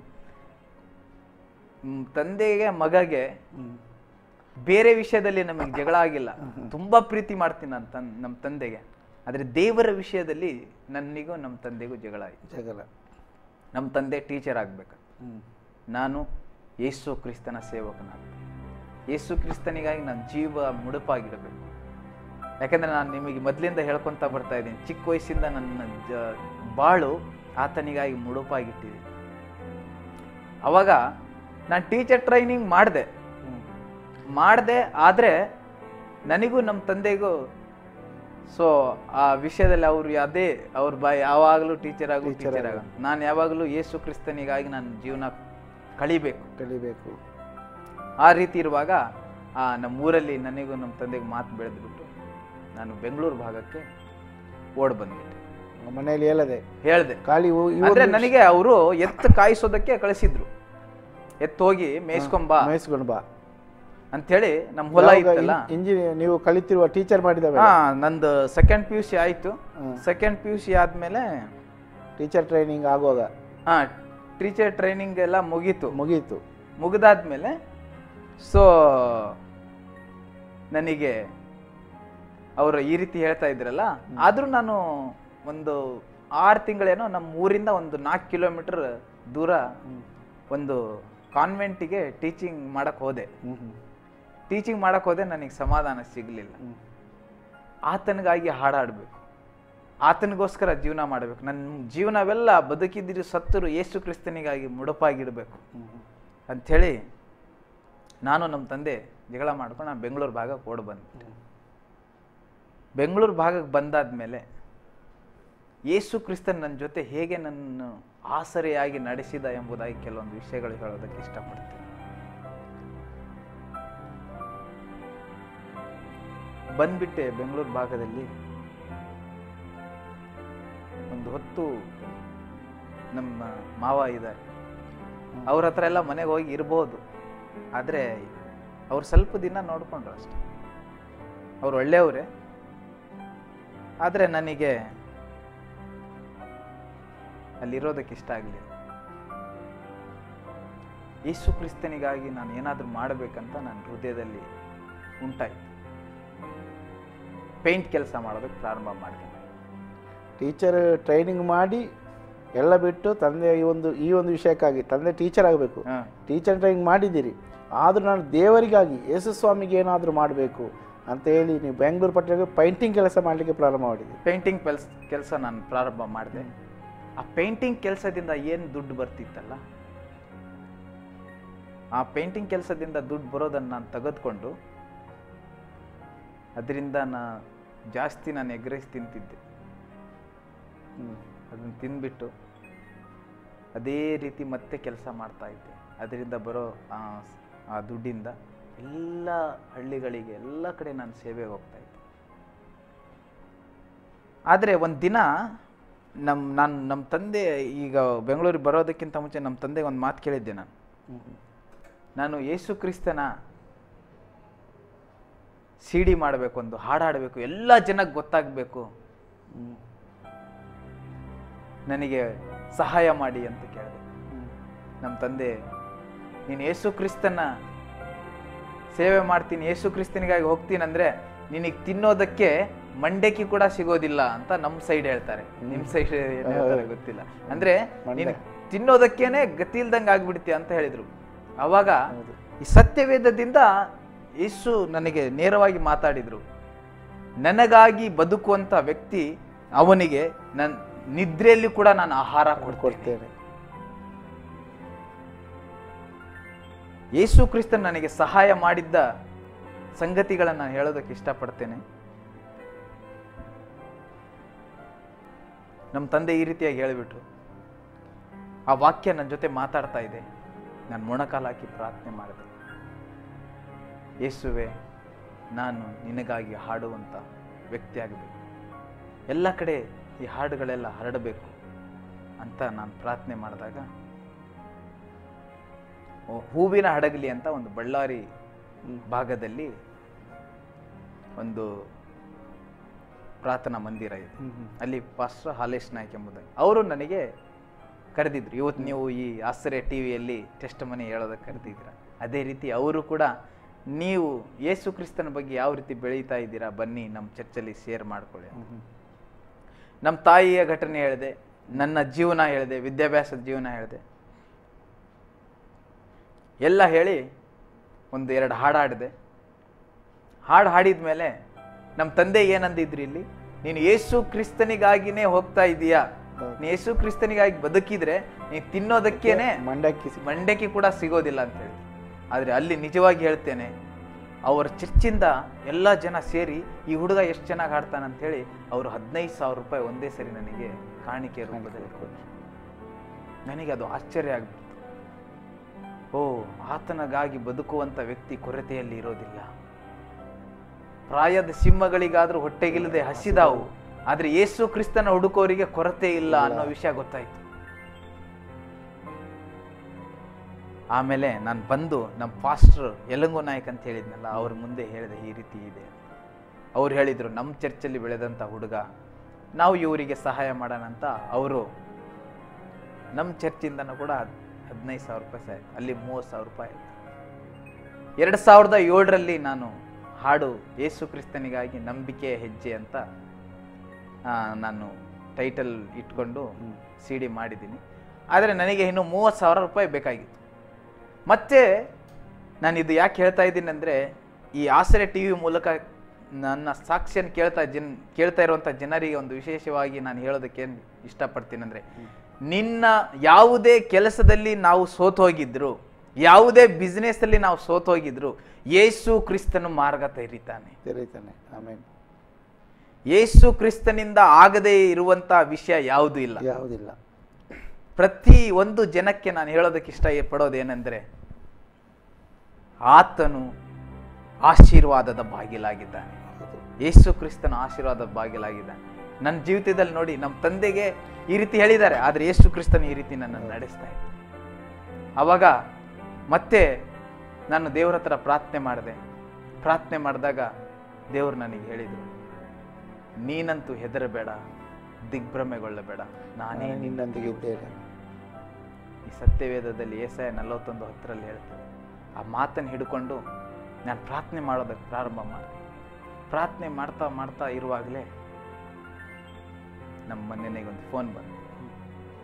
ಮ್, ತಂದೆಗೆ ಮಗಗೆ ಹ್ಮ್. ಬೇರೆ ವಿಷಯದಲ್ಲಿ ನಮಗೆ ಜಗಳ ಆಗಿಲ್ಲ ತುಂಬಾ ಪ್ರೀತಿ ಮಾಡ್ತೀನಿ ನನ್ನ ತನ್ ನಮ್ಮ ತಂದೆಗೆ ಆದರೆ ದೇವರ ವಿಷಯದಲ್ಲಿ ನನಗೂ ನಮ್ಮ ತಂದೆಗೂ ಜಗಳ ಆಯಿತು ಜಗಲ ನಮ್ಮ ತಂದೆ ಟೀಚರ್ ಆಗ್ಬೇಕು ಹ್ಮ್ ನಾನು ಯೇಸು ಕ್ರಿಸ್ತನ ಸೇವಕನಾಗಬೇಕು ಯೇಸು ಕ್ರಿಸ್ತನಿಗಾಗಿ ನನ್ನ ಜೀವ ಮುಡುಪಾಗಿಡಬೇಕು ಯಾಕಂದ್ರೆ ನಾನು ನಿಮಗೆ ಮೊದಲಿಂದ ಹೇಳ್ಕೊತ ಬರ್ತಾ ಇದ್ದೀನಿ ಚಿಕ್ಕ ವಯಸ್ಸಿಂದ ನನ್ನ ಜ ಬಾಳು ಆತನಿಗಾಗಿ ಮುಡುಪಾಗಿಟ್ಟಿದ್ದೀನಿ ಅವಾಗ ನಾನು ಟೀಚರ್ ಟ್ರೈನಿಂಗ್ ಮಾಡಿದೆ ಹ್ಮ್. ಮಾಡಿದೆ ಆದರೆ ನನಗೂ ನಮ್ಮ ತಂದೆಗೂ ಸೊ ಆ ವಿಷಯದಲ್ಲಿ ಅವರು ಅದೇ ಅವ್ರ ಬಾಯ್ ಯಾವಾಗಲೂ ಟೀಚರ್ ಆಗು ಟೀಚರ್ ಆಗ ನಾನು ಯಾವಾಗಲೂ ಯೇಸು ಕ್ರಿಸ್ತನಿಗಾಗಿ ನನ್ನ ಜೀವನ ಕಳಿಬೇಕು ಕಲಿಬೇಕು ಆ ರೀತಿ ಇರುವಾಗ ಆ ನಮ್ಮ ಊರಲ್ಲಿ ನನಗೂ ನಮ್ಮ ತಂದೆಗೂ ಮಾತು ಬೆಳೆದ್ಬಿಟ್ಟು ನಾನು ಬೆಂಗಳೂರು ಭಾಗಕ್ಕೆ ಓಡ್ ಬಂದ್ಬಿಟ್ಟೆ ಮನೆಯಲ್ಲಿ ಹೇಳದೆ ಹೇಳ್ದೆ ಖಾಲಿ ಹೋ- ಇವಾಗ ಅಂದ್ರೆ ನನಗೆ ಅವರು ಎತ್ತು ಕಾಯಿಸೋದಕ್ಕೆ ಕಳಿಸಿದ್ರು ಎತ್ತು ಹೋಗಿ ಮೇಯ್ಸ್ಕೊಂಬಾ ಮೇಯಿಸ್ಕೊಂಡು ಬಾ ಅಂಥೇಳಿ ನಮ್ಮ ಹೊಲ ಇತ್ತಲ್ಲ ಇಂಜಿನಿಯರ್ ನೀವು ಕಲಿತಿರುವ ಟೀಚರ್ ಮಾಡಿದ ಹಾ ನಂದು ಸೆಕೆಂಡ್ ಪಿ ಯು ಸಿ ಆಯ್ತು ಹ್ಮ್. ಸೆಕೆಂಡ್ ಪಿ ಯು ಸಿ ಆದ್ಮೇಲೆ ಟೀಚರ್ ಟ್ರೈನಿಂಗ್ ಆಗುವಾಗ ಹಾ ಟೀಚರ್ ಟ್ರೈನಿಂಗ್ ಎಲ್ಲ ಮುಗೀತು ಮುಗೀತು ಮುಗಿದಾದ್ಮೇಲೆ ಸೊ ನನಗೆ ಅವರು ಈ ರೀತಿ ಹೇಳ್ತಾ ಇದ್ರಲ್ಲ ಆದ್ರೂ ನಾನು ಒಂದು ಆರು ತಿಂಗಳೇನೋ ನಮ್ಮ ಊರಿಂದ ಒಂದು ನಾಲ್ಕು ಕಿಲೋಮೀಟರ್ ದೂರ ಒಂದು ಕಾನ್ವೆಂಟಿಗೆ ಟೀಚಿಂಗ್ ಮಾಡಕ್ ಹೋದೆ ಹ್ಮ್ ಹ್ಮ್. ಟೀಚಿಂಗ್ ಮಾಡಕ್ ಹೋದೆ ನನಗೆ ಸಮಾಧಾನ ಸಿಗಲಿಲ್ಲ ಹ್ಮ್. ಆತನಿಗಾಗಿ ಹಾಡಾಡಬೇಕು ಆತನಿಗೋಸ್ಕರ ಜೀವನ ಮಾಡಬೇಕು ನನ್ನ ಜೀವನವೆಲ್ಲ ಬದುಕಿದ್ರು ಸತ್ತರು ಯೇಸು ಕ್ರಿಸ್ತನಿಗಾಗಿ ಮುಡುಪಾಗಿಡಬೇಕು ಹ್ಮ್ ಹ್ಮ್. ಅಂಥೇಳಿ ನಾನು ನಮ್ಮ ತಂದೆ ಜಗಳ ಮಾಡ್ಕೊಂಡು ನಾನು ಬೆಂಗಳೂರು ಭಾಗಕ್ಕೆ ಓಡ್ ಬಂದೆ ಬೆಂಗಳೂರು ಭಾಗಕ್ಕೆ ಬಂದಾದ್ಮೇಲೆ ಯೇಸು ಕ್ರಿಸ್ತನ್ ನನ್ನ ಜೊತೆ ಹೇಗೆ ನನ್ನ ಆಸರೆಯಾಗಿ ನಡೆಸಿದ ಎಂಬುದಾಗಿ ಕೆಲವೊಂದು ವಿಷಯಗಳು ಹೇಳೋದಕ್ಕೆ ಇಷ್ಟಪಡ್ತೇನೆ ಬಂದ್ಬಿಟ್ಟೆ ಬೆಂಗಳೂರು ಭಾಗದಲ್ಲಿ ಒಂದು ಹೊತ್ತು ನಮ್ಮ ಮಾವ ಇದ್ದಾರೆ ಅವ್ರ ಹತ್ರ ಎಲ್ಲ ಮನೆಗೆ ಹೋಗಿ ಇರ್ಬೋದು ಆದರೆ ಅವ್ರು ಸ್ವಲ್ಪ ದಿನ ನೋಡ್ಕೊಂಡ್ರು ಅಷ್ಟೆ ಅವ್ರು ಒಳ್ಳೆಯವರೇ ಆದರೆ ನನಗೆ ಅಲ್ಲಿರೋದಕ್ಕೆ ಇಷ್ಟ ಆಗಲಿಲ್ಲ ಯೇಸು ಕ್ರಿಸ್ತನಿಗಾಗಿ ನಾನು ಏನಾದರೂ ಮಾಡಬೇಕಂತ ನನ್ನ ಹೃದಯದಲ್ಲಿ ಉಂಟಾಯಿತು ಪೇಂಟ್ ಕೆಲಸ ಮಾಡೋದಕ್ಕೆ ಪ್ರಾರಂಭ ಮಾಡಿದೆ ಟೀಚರ್ ಟ್ರೈನಿಂಗ್ ಮಾಡಿ ಎಲ್ಲ ಬಿಟ್ಟು ತಂದೆ ಈ ಒಂದು ಈ ಒಂದು ವಿಷಯಕ್ಕಾಗಿ ತಂದೆ ಟೀಚರ್ ಆಗಬೇಕು ಹಾ. ಟೀಚರ್ ಟ್ರೈನಿಂಗ್ ಮಾಡಿದ್ದೀರಿ ಆದರೂ ನಾನು ದೇವರಿಗಾಗಿ ಯೇಸು ಸ್ವಾಮಿಗೆ ಏನಾದರೂ ಮಾಡಬೇಕು ಅಂತ ಹೇಳಿ ನೀವು ಬೆಂಗಳೂರು ಪಟ್ಟಣಕ್ಕೆ ಪೈಂಟಿಂಗ್ ಕೆಲಸ ಮಾಡಲಿಕ್ಕೆ ಪ್ರಾರಂಭ ಮಾಡಿದ್ದೀರಿ ಪೇಂಟಿಂಗ್ ಕೆಲ್ಸ ಕೆಲಸ ನಾನು ಪ್ರಾರಂಭ ಮಾಡಿದೆ ಆ ಪೇಂಟಿಂಗ್ ಕೆಲಸದಿಂದ ಏನು ದುಡ್ಡು ಬರ್ತಿತ್ತಲ್ಲ ಆ ಪೇಂಟಿಂಗ್ ಕೆಲಸದಿಂದ ದುಡ್ಡು ಬರೋದನ್ನು ನಾನು ತೆಗೆದುಕೊಂಡು ಅದರಿಂದ ನಾ ಜಾಸ್ತಿ ನಾನು ಎಗ್ ರೈಸ್ ತಿಂತಿದ್ದೆ ಅದನ್ನು ತಿಂದ್ಬಿಟ್ಟು ಅದೇ ರೀತಿ ಮತ್ತೆ ಕೆಲಸ ಮಾಡ್ತಾ ಇದ್ದೆ ಅದರಿಂದ ಬರೋ ಆ ಸ್- ಆ ದುಡ್ಡಿಂದ ಎಲ್ಲ ಹಳ್ಳಿಗಳಿಗೆ ಎಲ್ಲ ಕಡೆ ನಾನು ಸೇವೆಗೆ ಹೋಗ್ತಾ ಇದ್ದೆ ಆದರೆ ಒಂದು ದಿನ ನಮ್ಮ ನಾನು ನಮ್ಮ ತಂದೆ ಈಗ ಬೆಂಗಳೂರಿಗೆ ಬರೋದಕ್ಕಿಂತ ಮುಂಚೆ ನಮ್ಮ ತಂದೆಗೆ ಒಂದು ಮಾತು ಕೇಳಿದ್ದೆ ನಾನು ನಾನು ಯೇಸು ಕ್ರಿಸ್ತನ ಸಿ ಡಿ ಮಾಡಬೇಕು ಒಂದು ಹಾಡಾಡಬೇಕು ಎಲ್ಲ ಜನಕ್ಕೆ ಗೊತ್ತಾಗಬೇಕು ನನಗೆ ಸಹಾಯ ಮಾಡಿ ಅಂತ ಕೇಳಿದೆ ನಮ್ಮ ತಂದೆ ನೀನು ಯೇಸು ಕ್ರಿಸ್ತನ ಸೇವೆ ಮಾಡ್ತೀನಿ ಯೇಸು ಕ್ರಿಸ್ತನಿಗಾಗಿ ಹೋಗ್ತೀನಂದ್ರೆ ನಿನಗೆ ತಿನ್ನೋದಕ್ಕೆ ಮಂಡಕ್ಕಿ ಕೂಡ ಸಿಗೋದಿಲ್ಲ ಅಂತ ನಮ್ಮ ಸೈಡ್ ಹೇಳ್ತಾರೆ ನಿಮ್ಮ ಸೈಡ್ ಏನ್ ಹೇಳ್ತಾರೆ ಗೊತ್ತಿಲ್ಲ ಅಂದ್ರೆ ನೀನು ತಿನ್ನೋದಕ್ಕೇನೆ ಗತಿ ಇಲ್ದಂಗೆ ಆಗ್ಬಿಡ್ತೀಯ ಅಂತ ಹೇಳಿದ್ರು ಅವಾಗ ಈ ಸತ್ಯವೇದದಿಂದ ಯೇಸು ನನಗೆ ನೇರವಾಗಿ ಮಾತಾಡಿದ್ರು ನನಗಾಗಿ ಬದುಕುವಂತ ವ್ಯಕ್ತಿ ಅವನಿಗೆ ನನ್ ನಿದ್ರೆಯಲ್ಲಿ ಕೂಡ ನಾನು ಆಹಾರ ಕೊಡ್ಕೊಡ್ತೇನೆ ಕೊಡ್ತೇನೆ ಯೇಸು ಕ್ರಿಸ್ತನ್ ನನಗೆ ಸಹಾಯ ಮಾಡಿದ್ದ ಸಂಗತಿಗಳನ್ನು ನಾನು ಹೇಳೋದಕ್ಕೆ ಇಷ್ಟಪಡ್ತೇನೆ ನಮ್ಮ ತಂದೆ ಈ ರೀತಿಯಾಗಿ ಹೇಳಿಬಿಟ್ರು ಆ ವಾಕ್ಯ ನನ್ನ ಜೊತೆ ಮಾತಾಡ್ತಾ ಇದೆ ನಾನು ಮೊಣಕಾಲು ಹಾಕಿ ಪ್ರಾರ್ಥನೆ ಮಾಡಿದೆ ಯೇಸುವೆ ನಾನು ನಿನಗಾಗಿ ಹಾಡುವಂಥ ವ್ಯಕ್ತಿ ಆಗಬೇಕು ಎಲ್ಲ ಕಡೆ ಈ ಹಾಡುಗಳೆಲ್ಲ ಹರಡಬೇಕು ಅಂತ ನಾನು ಪ್ರಾರ್ಥನೆ ಮಾಡಿದಾಗ ಹೂವಿನ ಹಡಗಲಿ ಅಂತ ಒಂದು ಬಳ್ಳಾರಿ ಭಾಗದಲ್ಲಿ ಒಂದು ಪ್ರಾರ್ಥನಾ ಮಂದಿರ ಇದೆ ಅಲ್ಲಿ ಪಾಸ್ಟರ್ ಹಾಲೇಶ್ ನಾಯ್ಕ್ ಎಂಬುದಾಗಿ ಅವರು ನನಗೆ ಕರೆದಿದ್ರು ಇವತ್ತು ನೀವು ಈ ಆಶ್ಚರ್ಯ ಟಿ ವಿಯಲ್ಲಿ ಟೆಸ್ಟ್ ಮನಿ ಹೇಳೋದಕ್ಕೆ ಕರೆದಿದ್ದೀರ ಅದೇ ರೀತಿ ಅವರು ಕೂಡ ನೀವು ಯೇಸು ಕ್ರಿಸ್ತನ ಬಗ್ಗೆ ಯಾವ ರೀತಿ ಬೆಳೀತಾ ಇದ್ದೀರಾ ಬನ್ನಿ ನಮ್ಮ ಚರ್ಚಲ್ಲಿ ಶೇರ್ ಮಾಡ್ಕೊಳ್ಳಿ ಅಂತ. ನಮ್ಮ ತಾಯಿಯ ಘಟನೆ ಹೇಳಿದೆ ನನ್ನ ಜೀವನ ಹೇಳಿದೆ ವಿದ್ಯಾಭ್ಯಾಸದ ಜೀವನ ಹೇಳಿದೆ ಎಲ್ಲ ಹೇಳಿ ಒಂದು ಎರಡು ಹಾಡು ಹಾಡಿದೆ ಹಾಡು ಹಾಡಿದ ಮೇಲೆ ನಮ್ಮ ತಂದೆ ಏನಂದಿದ್ರು ಇಲ್ಲಿ ನೀನು ಯೇಸು ಕ್ರಿಸ್ತನಿಗಾಗಿನೇ ಹೋಗ್ತಾ ಇದೀಯಾ ನೀನು ಯೇಸು ಕ್ರಿಸ್ತನಿಗಾಗಿ ಬದುಕಿದ್ರೆ ನೀನು ತಿನ್ನೋದಕ್ಕೇನೆ ಮಂಡಕ್ಕಿ ಸಿ- ಮಂಡಕ್ಕಿ ಕೂಡ ಸಿಗೋದಿಲ್ಲ ಅಂತ ಹೇಳಿ ಆದರೆ ಅಲ್ಲಿ ನಿಜವಾಗಿ ಹೇಳ್ತೇನೆ ಅವರ ಚರ್ಚಿಂದ ಎಲ್ಲ ಜನ ಸೇರಿ ಈ ಹುಡುಗ ಎಷ್ಟು ಚೆನ್ನಾಗಿ ಹಾಡ್ತಾನೆ ಅಂತ ಹೇಳಿ ಅವರು ಹದಿನೈದು ಸಾವಿರ ರೂಪಾಯಿ ಒಂದೇ ಸರಿ ನನಗೆ ಕಾಣಿಕೆ ರೂಪದಲ್ಲಿ ಕೊಟ್ಟರು ನನಗೆ ಅದು ಆಶ್ಚರ್ಯ ಆಗ್ಬಿಡ್ತು ಓ ಆತನಗಾಗಿ ಬದುಕುವಂತ ವ್ಯಕ್ತಿ ಕೊರತೆಯಲ್ಲಿ ಇರೋದಿಲ್ಲ ಪ್ರಾಯದ ಸಿಂಹಗಳಿಗಾದ್ರೂ ಹೊಟ್ಟೆಗಿಲ್ಲದೆ ಹಸಿದಾವು ಆದ್ರೆ ಯೇಸು ಕ್ರಿಸ್ತನ ಹುಡುಕೋರಿಗೆ ಕೊರತೆ ಇಲ್ಲ ಅನ್ನೋ ವಿಷಯ ಗೊತ್ತಾಯ್ತು ಆಮೇಲೆ ನಾನು ಬಂದು ನಮ್ಮ ಪಾಸ್ಟರ್ ಯಲಂಗೋ ನಾಯಕ್ ಅಂತ ಹೇಳಿದ್ನಲ್ಲ ಅವ್ರ ಮುಂದೆ ಹೇಳಿದೆ ಈ ರೀತಿ ಇದೆ ಅವ್ರು ಹೇಳಿದ್ರು ನಮ್ಮ ಚರ್ಚಲ್ಲಿ ಬೆಳೆದಂಥ ಹುಡುಗ ನಾವು ಇವರಿಗೆ ಸಹಾಯ ಮಾಡೋಣ ಅಂತ ಅವರು ನಮ್ಮ ಚರ್ಚಿಂದನೂ ಕೂಡ ಹದ್- ಹದಿನೈದು ಸಾವಿರ ರೂಪಾಯಿ ಸಹ ಆಯ್ತು ಅಲ್ಲಿ ಮೂವತ್ತು ಸಾವಿರ ರೂಪಾಯಿ ಆಯ್ತು ಎರಡು ಸಾವಿರದ ಏಳರಲ್ಲಿ ನಾನು ಹಾಡು ಯೇಸು ಕ್ರಿಸ್ತನಿಗಾಗಿ ನಂಬಿಕೆ ಹೆಜ್ಜೆ ಅಂತ ಆ, ನಾನು ಟೈಟಲ್ ಇಟ್ಕೊಂಡು ಸಿ ಡಿ ಮಾಡಿದ್ದೀನಿ ಆದರೆ ನನಗೆ ಇನ್ನು ಮೂವತ್ತು ಸಾವಿರ ರೂಪಾಯಿ ಬೇಕಾಗಿತ್ತು ಮತ್ತೆ ನಾನು ಇದು ಯಾಕೆ ಹೇಳ್ತಾ ಇದ್ದೀನಿ ಅಂದರೆ ಈ ಆಸರೆ ಟಿ ವಿ ಮೂಲಕ ನನ್ನ ಸಾಕ್ಷಿಯನ್ನು ಕೇಳ್ತಾ ಜನ್ ಕೇಳ್ತಾ ಇರುವಂಥ ಜನರಿಗೆ ಒಂದು ವಿಶೇಷವಾಗಿ ನಾನು ಹೇಳೋದಕ್ಕೆ ಏನ್ ಇಷ್ಟಪಡ್ತೀನಿ ಅಂದರೆ ನಿನ್ನ ಯಾವುದೇ ಕೆಲಸದಲ್ಲಿ ನಾವು ಸೋತು ಹೋಗಿದ್ರು ಯಾವುದೇ ಬಿಸ್ನೆಸ್ಸಲ್ಲಿ ನಾವು ಸೋತು ಹೋಗಿದ್ರು ಯೇಸು ಕ್ರಿಸ್ತನು ಮಾರ್ಗ ತೆರೀತಾನೆ ತೆರೀತಾನೆ ಆಮೇಲೆ ಯೇಸು ಕ್ರಿಸ್ತನಿಂದ ಆಗದೇ ಇರುವಂಥ ವಿಷಯ ಯಾವುದೂ ಇಲ್ಲ ಯಾವುದಿಲ್ಲ ಪ್ರತಿ ಒಂದು ಜನಕ್ಕೆ ನಾನು ಹೇಳೋದಕ್ಕೆ ಇಷ್ಟ ಪಡೋದೇನೆಂದರೆ ಆತನು ಆಶೀರ್ವಾದದ ಬಾಗಿಲಾಗಿದ್ದಾನೆ ಹೌದು. ಯೇಸು ಕ್ರಿಸ್ತನ ಆಶೀರ್ವಾದದ ಬಾಗಿಲಾಗಿದ್ದಾನೆ ನನ್ನ ಜೀವಿತದಲ್ಲಿ ನೋಡಿ ನಮ್ಮ ತಂದೆಗೆ ಈ ರೀತಿ ಹೇಳಿದ್ದಾರೆ ಆದರೆ ಯೇಸು ಕ್ರಿಸ್ತನ ಈ ರೀತಿ ನನ್ನನ್ನು ನಡೆಸ್ತಾ ಇದ್ದ ಅವಾಗ ಮತ್ತೆ ನಾನು ದೇವರ ಹತ್ರ ಪ್ರಾರ್ಥನೆ ಮಾಡಿದೆ ಪ್ರಾರ್ಥನೆ ಮಾಡಿದಾಗ ದೇವರು ನನಗೆ ಹೇಳಿದರು ನೀನಂತೂ ಹೆದರಬೇಡ ದಿಗ್ಭ್ರಮೆಗೊಳ್ಳಬೇಡ ನಾನೇ ನಾನು ನಿನ್ನೊಂದಿಗೆ ಇದ್ದೇನೆ ಈ ಸತ್ಯವೇದದಲ್ಲಿ ಏಸಾಯ ನಲವತ್ತೊಂದು ಹತ್ತರಲ್ಲಿ ಹೇಳ್ತಾರೆ ಆ ಮಾತನ್ನು ಹಿಡ್ಕೊಂಡು ನಾನು ಪ್ರಾರ್ಥನೆ ಮಾಡೋದಕ್ಕೆ ಪ್ರಾರಂಭ ಮಾಡಿದೆ ಪ್ರಾರ್ಥನೆ ಮಾಡ್ತಾ ಮಾಡ್ತಾ ಇರುವಾಗಲೇ ನಮ್ಮ ಮನೆಗೆ ಒಂದು ಫೋನ್ ಬಂತು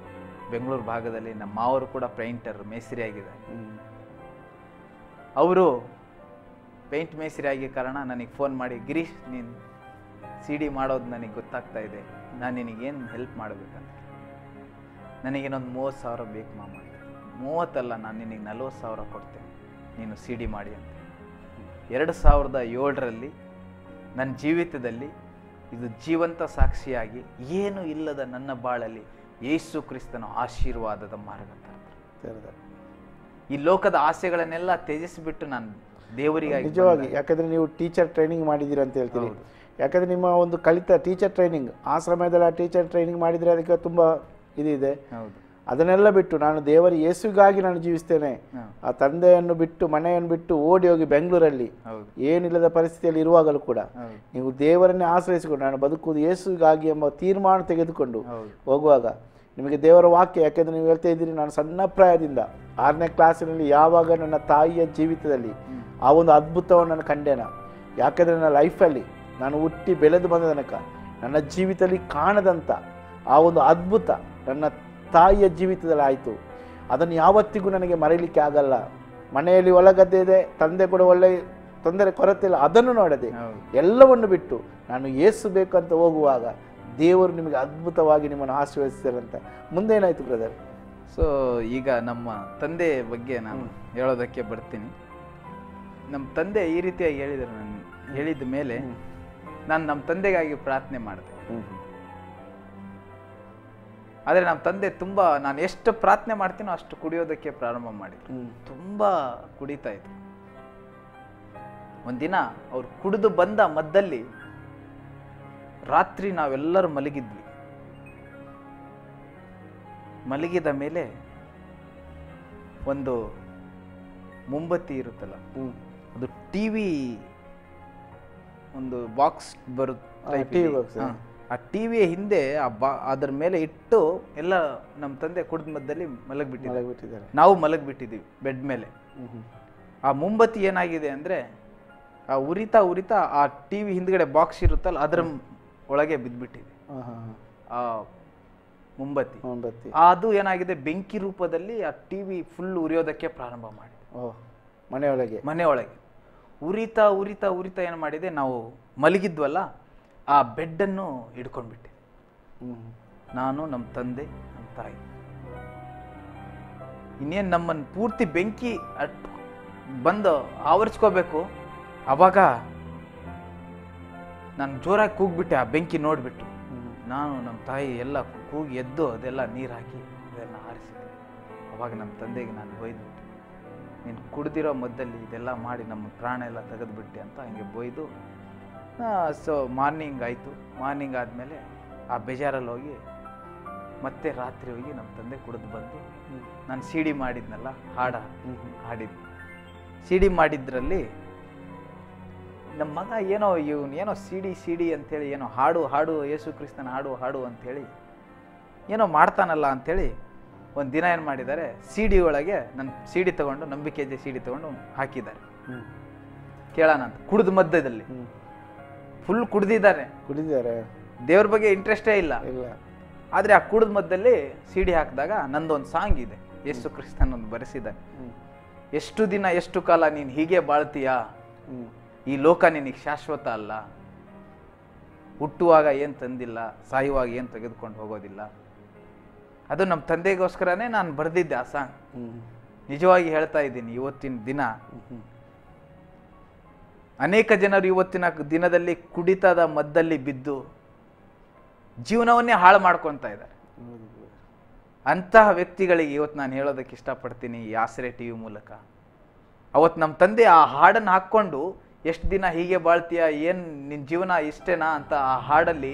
ಬೆಂಗಳೂರು ಭಾಗದಲ್ಲಿ ನಮ್ಮ ಮಾವರು ಕೂಡ ಪೇಂಟರ್ ಮೇಸ್ತ್ರಿ ಆಗಿದ್ದಾರೆ ಹ್ಮ್. ಅವರು ಪೇಂಟ್ ಮೇಸ್ತ್ರಿ ಆಗಿದ ಕಾರಣ ನನಗೆ ಫೋನ್ ಮಾಡಿ ಗಿರೀಶ್ ನೀನು ಸಿ ಡಿ ಮಾಡೋದು ನನಗೆ ಗೊತ್ತಾಗ್ತಾ ಇದೆ ನಾನು ನಿನಗೇನು ಹೆಲ್ಪ್ ಮಾಡಬೇಕಂತ ನನಗೇನೊಂದು ಮೂವತ್ತು ಸಾವಿರ ಬೇಕು ಮಾಮ ಅಂತ. ಮೂವತ್ತಲ್ಲ ನಾನು ನಿನಗೆ ನಲ್ವತ್ತು ಸಾವಿರ ಕೊಡ್ತೇನೆ ನೀನು ಸಿ ಡಿ ಮಾಡಿ ಅಂತ ಎರಡು ಸಾವಿರದ ಏಳರಲ್ಲಿ ನನ್ನ ಜೀವಿತದಲ್ಲಿ ಇದು ಜೀವಂತ ಸಾಕ್ಷಿಯಾಗಿ ಏನು ಇಲ್ಲದ ನನ್ನ ಬಾಳಲ್ಲಿ ಯೇಸು ಕ್ರಿಸ್ತನ ಆಶೀರ್ವಾದದ ಮಾರ್ಗ ತರ್ತಾರೆ ತೆರೆದ. ಈ ಲೋಕದ ಆಸೆಗಳನ್ನೆಲ್ಲ ತ್ಯಜಿಸಿಬಿಟ್ಟು ನಾನು ದೇವರಿಗಾಗಿ ನಿಜವಾಗಿ ಯಾಕಂದ್ರೆ ನೀವು ಟೀಚರ್ ಟ್ರೈನಿಂಗ್ ಮಾಡಿದ್ದೀರಾ ಅಂತ ಹೇಳ್ತೀರಿ ಹೌದು. ಯಾಕಂದ್ರೆ ನಿಮ್ಮ ಒಂದು ಕಲಿತ ಟೀಚರ್ ಟ್ರೈನಿಂಗ್ ಆ ಸಮಯದಲ್ಲಿ ಆ ಟೀಚರ್ ಟ್ರೈನಿಂಗ್ ಮಾಡಿದರೆ ಅದಕ್ಕೆ ತುಂಬ ಇದಿದೆ ಹೌದು ಅದನ್ನೆಲ್ಲ ಬಿಟ್ಟು ನಾನು ದೇವರ ಯೇಸುಗಾಗಿ ನಾನು ಜೀವಿಸ್ತೇನೆ ಹ. ಆ ತಂದೆಯನ್ನು ಬಿಟ್ಟು ಮನೆಯನ್ನು ಬಿಟ್ಟು ಓಡಿ ಹೋಗಿ ಬೆಂಗಳೂರಲ್ಲಿ ಹೌದು ಏನಿಲ್ಲದ ಪರಿಸ್ಥಿತಿಯಲ್ಲಿ ಇರುವಾಗಲೂ ಕೂಡ ಹೌದು ನೀವು ದೇವರನ್ನೇ ಆಶ್ರಯಿಸಿಕೊಂಡು ನಾನು ಬದುಕುವುದು ಯೇಸುಗಾಗಿ ಎಂಬ ತೀರ್ಮಾನ ತೆಗೆದುಕೊಂಡು ಹೌದು ಹೋಗುವಾಗ ನಿಮಗೆ ದೇವರ ವಾಕ್ಯ ಯಾಕೆಂದರೆ ನೀವು ಹೇಳ್ತಾ ಇದ್ದೀರಿ ನಾನು ಸಣ್ಣ ಪ್ರಾಯದಿಂದ ಆರನೇ ಕ್ಲಾಸಿನಲ್ಲಿ ಯಾವಾಗ ನನ್ನ ತಾಯಿಯ ಜೀವಿತದಲ್ಲಿ ಹ್ಮ್. ಆ ಒಂದು ಅದ್ಭುತವನ್ನು ನಾನು ಕಂಡೆನ ಯಾಕೆಂದರೆ ನನ್ನ ಲೈಫಲ್ಲಿ ನಾನು ಹುಟ್ಟಿ ಬೆಳೆದು ಬಂದ ತನಕ ನನ್ನ ಜೀವಿತದಲ್ಲಿ ಕಾಣದಂಥ ಆ ಒಂದು ಅದ್ಭುತ ನನ್ನ ತಾಯಿಯ ಜೀವಿತದಲ್ಲಿ ಆಯಿತು ಅದನ್ನು ಯಾವತ್ತಿಗೂ ನನಗೆ ಮರೀಲಿಕ್ಕೆ ಆಗಲ್ಲ ಮನೆಯಲ್ಲಿ ಒಳಗದ್ದೆ ಇದೆ ತಂದೆ ಕೂಡ ಒಳ್ಳೆ ತೊಂದರೆ ಕೊರತೆ ಇಲ್ಲ ಅದನ್ನು ನೋಡದೆ ಹೌದು ಎಲ್ಲವನ್ನು ಬಿಟ್ಟು ನಾನು ಏಸು ಬೇಕಂತ ಹೋಗುವಾಗ ದೇವರು ನಿಮಗೆ ಅದ್ಭುತವಾಗಿ ನಿಮ್ಮನ್ನು ಆಶೀರ್ವದಿಸ್ತಾರಂತ ಮುಂದೆ ಏನಾಯ್ತು ಬ್ರದರ್ ಸೊ ಈಗ ನಮ್ಮ ತಂದೆ ಬಗ್ಗೆ ನಾನು ಹೇಳೋದಕ್ಕೆ ಬರ್ತೀನಿ ನಮ್ಮ ತಂದೆ ಈ ರೀತಿಯಾಗಿ ಹೇಳಿದರು ನಾನು ಹೇಳಿದ ಮೇಲೆ ನಾನು ನಮ್ಮ ತಂದೆಗಾಗಿ ಪ್ರಾರ್ಥನೆ ಮಾಡಿದೆ ಆದರೆ ನಮ್ಮ ತಂದೆ ತುಂಬ ನಾನು ಎಷ್ಟು ಪ್ರಾರ್ಥನೆ ಮಾಡ್ತೀನೋ ಅಷ್ಟು ಕುಡಿಯೋದಕ್ಕೆ ಪ್ರಾರಂಭ ಮಾಡಿದ್ರು ತುಂಬ ಕುಡಿತಾ ಇದ್ರು ಒಂದಿನ ಅವ್ರು ಕುಡಿದು ಬಂದ ಮದ್ದಲ್ಲಿ ರಾತ್ರಿ ನಾವೆಲ್ಲರೂ ಮಲಗಿದ್ವಿ ಮಲಗಿದ ಮೇಲೆ ಒಂದು ಮುಂಬತ್ತಿ ಇರುತ್ತಲ್ಲ ಅದು ಟಿವಿ ಒಂದು ಬಾಕ್ಸ್ ಬರುತ್ತೆ ಆ, TV box, ಹಾ. ಆ ಟಿವಿಯ ಹಿಂದೆ ಆ ಬಾ ಅದ್ರ ಮೇಲೆ ಇಟ್ಟು ಎಲ್ಲ ನಮ್ಮ ತಂದೆ ಕುಡಿದ ಮಧ್ಯದಲ್ಲಿ ಮಲಗಿಬಿಟ್ಟಿದ್ದಾರೆ ಮಲಗಿಬಿಟ್ಟಿದ್ದಾರೆ ನಾವು ಮಲಗಿಬಿಟ್ಟಿದ್ದೀವಿ ಬೆಡ್ ಮೇಲೆ ಆ ಮುಂಬತ್ತಿ ಏನಾಗಿದೆ ಅಂದರೆ ಆ ಉರಿತಾ ಉರಿತಾ ಆ ಟಿ ವಿ ಹಿಂದ್ಗಡೆ ಬಾಕ್ಸ್ ಇರುತ್ತಲ್ಲ ಅದರ ಒಳಗೆ ಬಿದ್ದುಬಿಟ್ಟಿದೆ ಹಾಂ ಹಾಂ ಹಾಂ ಆ ಮುಂಬತ್ತಿ ಮೊಂಬತ್ತಿ ಅದು ಏನಾಗಿದೆ ಬೆಂಕಿ ರೂಪದಲ್ಲಿ ಆ ಟಿ ವಿ ಫುಲ್ ಉರಿಯೋದಕ್ಕೆ ಪ್ರಾರಂಭ ಮಾಡಿದೆ ಓ ಮನೆಯೊಳಗೆ ಮನೆಯೊಳಗೆ ಉರಿತಾ ಉರಿತಾ ಉರಿತಾ ಏನು ಮಾಡಿದೆ ನಾವು ಮಲಗಿದ್ವಲ್ಲ ಆ ಬೆಡ್ಡನ್ನು ಹಿಡ್ಕೊಂಡ್ಬಿಟ್ಟೆ ಹ್ಞೂ ನಾನು ನಮ್ಮ ತಂದೆ ನಮ್ಮ ತಾಯಿ ಇನ್ನೇನು ನಮ್ಮನ್ನು ಪೂರ್ತಿ ಬೆಂಕಿ ಅಟ್ ಬಂದು ಆವರಿಸ್ಕೋಬೇಕು ಅವಾಗ ನಾನು ಜೋರಾಗಿ ಕೂಗ್ಬಿಟ್ಟೆ ಆ ಬೆಂಕಿ ನೋಡಿಬಿಟ್ಟು ಹ್ಞೂ ನಾನು ನಮ್ಮ ತಾಯಿ ಎಲ್ಲ ಕೂಗಿ ಎದ್ದು ಅದೆಲ್ಲ ನೀರು ಹಾಕಿ ಅದೆಲ್ಲ ಆರಿಸಿದೆ ಅವಾಗ ನಮ್ಮ ತಂದೆಗೆ ನಾನು ಬೈದ್ಬಿಟ್ಟೆ ನೀನು ಕುಡ್ದಿರೋ ಮದ್ದಲ್ಲಿ ಇದೆಲ್ಲ ಮಾಡಿ ನಮ್ಮ ಪ್ರಾಣ ಎಲ್ಲ ತೆಗೆದುಬಿಟ್ಟೆ ಅಂತ ಹಂಗೆ ಬೈದು ಸೊ ಮಾರ್ನಿಂಗ್ ಆಯಿತು ಮಾರ್ನಿಂಗ್ ಆದಮೇಲೆ ಆ ಬೇಜಾರಲ್ಲಿ ಹೋಗಿ ಮತ್ತೆ ರಾತ್ರಿ ಹೋಗಿ ನಮ್ಮ ತಂದೆ ಕುಡಿದು ಬಂದು ನಾನು ಸಿ ಡಿ ಮಾಡಿದ್ನಲ್ಲ ಹಾಡ ಹಾಡಿದ್ದು ಸಿ ಡಿ ಮಾಡಿದ್ರಲ್ಲಿ ನಮ್ಮ ಮಗ ಏನೋ ಇವನು ಏನೋ ಸಿ ಡಿ ಸಿ ಡಿ ಅಂತೇಳಿ ಏನೋ ಹಾಡು ಹಾಡು ಯೇಸು ಕ್ರಿಸ್ತನ ಹಾಡು ಹಾಡು ಅಂಥೇಳಿ ಏನೋ ಮಾಡ್ತಾನಲ್ಲ ಅಂಥೇಳಿ ಒಂದು ದಿನ ಏನು ಮಾಡಿದ್ದಾರೆ ಸಿ ಡಿ ಒಳಗೆ ನನ್ನ ಸಿ ಡಿ ತೊಗೊಂಡು ನಂಬಿಕೆ ಜೆ ಸಿ ಡಿ ತೊಗೊಂಡು ಹಾಕಿದ್ದಾರೆ ಹ್ಞೂ ಕೇಳೋಣ ಅಂತ ಕುಡಿದ ಮಧ್ಯದಲ್ಲಿ ಹ್ಞೂ ಫುಲ್ ಕುಡ್ದಿದ್ದಾರೆ ಕುಡಿದಿದ್ದಾರೆ ದೇವ್ರ ಬಗ್ಗೆ ಇಂಟ್ರೆಸ್ಟೇ ಇಲ್ಲ ಇಲ್ಲ ಆದರೆ ಆ ಕುಡಿದ ಮಧ್ಯದಲ್ಲಿ ಸಿ ಡಿ ಹಾಕಿದಾಗ ನಂದೊಂದು ಸಾಂಗ್ ಇದೆ ಯೇಸು ಕ್ರಿಸ್ತನ್ ಒಂದು ಬರೆಸಿದ್ದಾನೆ ಹ್ಞೂ ಎಷ್ಟು ದಿನ ಎಷ್ಟು ಕಾಲ ನೀನು ಹೀಗೆ ಬಾಳ್ತೀಯಾ ಹ್ಞೂ ಈ ಲೋಕ ನಿನಗೆ ಶಾಶ್ವತ ಅಲ್ಲ ಹುಟ್ಟುವಾಗ ಏನು ತಂದಿಲ್ಲ ಸಾಯುವಾಗ ಏನು ತೆಗೆದುಕೊಂಡು ಹೋಗೋದಿಲ್ಲ ಅದು ನಮ್ಮ ತಂದೆಗೋಸ್ಕರನೇ ನಾನು ಬರೆದಿದ್ದೆ ಆ ಸಾಂಗ್ ಹ್ಞೂ ನಿಜವಾಗಿ ಹೇಳ್ತಾ ಇದ್ದೀನಿ ಇವತ್ತಿನ ದಿನ ಹ್ಞೂ ಅನೇಕ ಜನರು ಇವತ್ತಿನ ದಿನದಲ್ಲಿ ಕುಡಿತದ ಮದ್ದಲ್ಲಿ ಬಿದ್ದು ಜೀವನವನ್ನೇ ಹಾಳು ಮಾಡ್ಕೊತಾ ಇದ್ದಾರೆ ಹೌದು ಅಂತಹ ವ್ಯಕ್ತಿಗಳಿಗೆ ಇವತ್ತು ನಾನು ಹೇಳೋದಕ್ಕೆ ಇಷ್ಟಪಡ್ತೀನಿ ಈ ಆಸರೆ ಟಿ ವಿ ಮೂಲಕ ಅವತ್ತು ನಮ್ಮ ತಂದೆ ಆ ಹಾಡನ್ನು ಹಾಕ್ಕೊಂಡು ಎಷ್ಟು ದಿನ ಹೀಗೆ ಬಾಳ್ತೀಯ ಏನು ನಿನ್ನ ಜೀವನ ಇಷ್ಟೇನಾ ಅಂತ ಆ ಹಾಡಲ್ಲಿ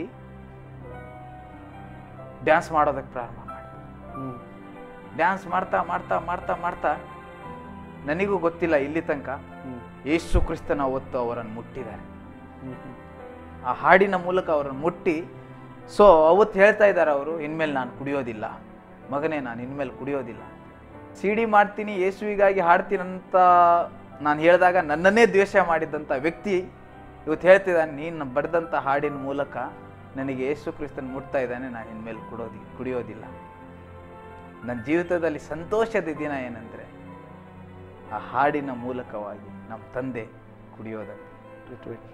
ಡ್ಯಾನ್ಸ್ ಮಾಡೋದಕ್ಕೆ ಪ್ರಾರಂಭ ಮಾಡಿ ಹ್ಞೂ ಡ್ಯಾನ್ಸ್ ಮಾಡ್ತಾ ಮಾಡ್ತಾ ಮಾಡ್ತಾ ಮಾಡ್ತಾ ನನಗೂ ಗೊತ್ತಿಲ್ಲ ಇಲ್ಲಿ ತನಕ ಹ್ಞೂ ಯೇಸು ಕ್ರಿಸ್ತನ ಅವತ್ತು ಅವರನ್ನು ಮುಟ್ಟಿದ್ದಾರೆ ಹ್ಞೂ ಹ್ಞೂ ಆ ಹಾಡಿನ ಮೂಲಕ ಅವರನ್ನು ಮುಟ್ಟಿ ಸೊ ಅವತ್ತು ಹೇಳ್ತಾ ಇದ್ದಾರೆ ಅವರು ಇನ್ಮೇಲೆ ನಾನು ಕುಡಿಯೋದಿಲ್ಲ ಮಗನೇ ನಾನು ಇನ್ಮೇಲೆ ಕುಡಿಯೋದಿಲ್ಲ ಸಿ ಡಿ ಮಾಡ್ತೀನಿ ಯೇಸುವಿಗಾಗಿ ಹಾಡ್ತೀನಿ ಅಂತ ನಾನು ಹೇಳಿದಾಗ ನನ್ನನ್ನೇ ದ್ವೇಷ ಮಾಡಿದಂಥ ವ್ಯಕ್ತಿ ಇವತ್ತು ಹೇಳ್ತಿದ್ದಾನೆ ನೀನು ಬರೆದಂಥ ಹಾಡಿನ ಮೂಲಕ ನನಗೆ ಯೇಸು ಕ್ರಿಸ್ತನ್ ಮುಟ್ತಾ ಇದ್ದಾನೆ ನಾನು ಇನ್ಮೇಲೆ ಕುಡೋದಿ ಕುಡಿಯೋದಿಲ್ಲ ನನ್ನ ಜೀವಿತದಲ್ಲಿ ಸಂತೋಷದ ದಿನ ಏನಂದರೆ ಆ ಹಾಡಿನ ಮೂಲಕವಾಗಿ ನಮ್ಮ ತಂದೆ ಕುಡಿಯೋದಂತೆ ಬಿಟ್ಟು ಬಿಟ್ರು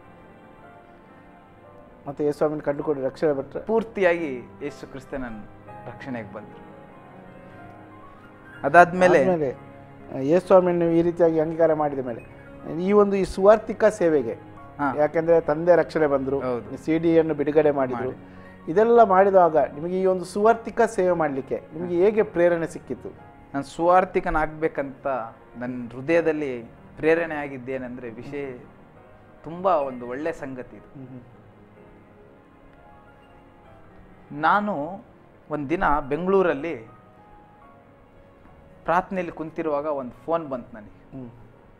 ಮತ್ತೆ ಯೇಸ್ವಾಮಿನ ಕಂಡುಕೊಂಡು ರಕ್ಷಣೆ ಬಿಟ್ರೆ ಪೂರ್ತಿಯಾಗಿ ಯೇಸು ಕ್ರಿಸ್ತನ ರಕ್ಷಣೆಗೆ ಬಂದರು ಅದಾದ್ಮೇಲೆ ಆದ್ಮೇಲೆ ಯೇಸ್ವಾಮಿ ನೀವು ಈ ರೀತಿಯಾಗಿ ಅಂಗೀಕಾರ ಮಾಡಿದ ಮೇಲೆ ಈ ಒಂದು ಈ ಸುವಾರ್ಥಿಕ ಸೇವೆಗೆ ಹಾ. ಯಾಕೆಂದ್ರೆ ತಂದೆ ರಕ್ಷಣೆ ಬಂದರು ಹೌದು. ಸಿ ಡಿಯನ್ನು ಬಿಡುಗಡೆ ಮಾಡಿದ್ರು ಇದೆಲ್ಲ ಮಾಡಿದಾಗ ನಿಮಗೆ ಈ ಒಂದು ಸುವಾರ್ಥಿಕ ಸೇವೆ ಮಾಡಲಿಕ್ಕೆ ನಿಮಗೆ ಹೇಗೆ ಪ್ರೇರಣೆ ಸಿಕ್ಕಿತ್ತು ನಾನು ಸುವಾರ್ಥಿಕನಾಗಬೇಕಂತ ನನ್ನ ಹೃದಯದಲ್ಲಿ ಪ್ರೇರಣೆ ಆಗಿದ್ದೇನೆಂದರೆ ವಿಷಯ ತುಂಬ ಒಂದು ಒಳ್ಳೆ ಸಂಗತಿ ಇದು ನಾನು ಒಂದಿನ ಬೆಂಗಳೂರಲ್ಲಿ ಪ್ರಾರ್ಥನೆಯಲ್ಲಿ ಕುಂತಿರುವಾಗ ಒಂದು ಫೋನ್ ಬಂತು ನನಗೆ ಹ್ಮ್.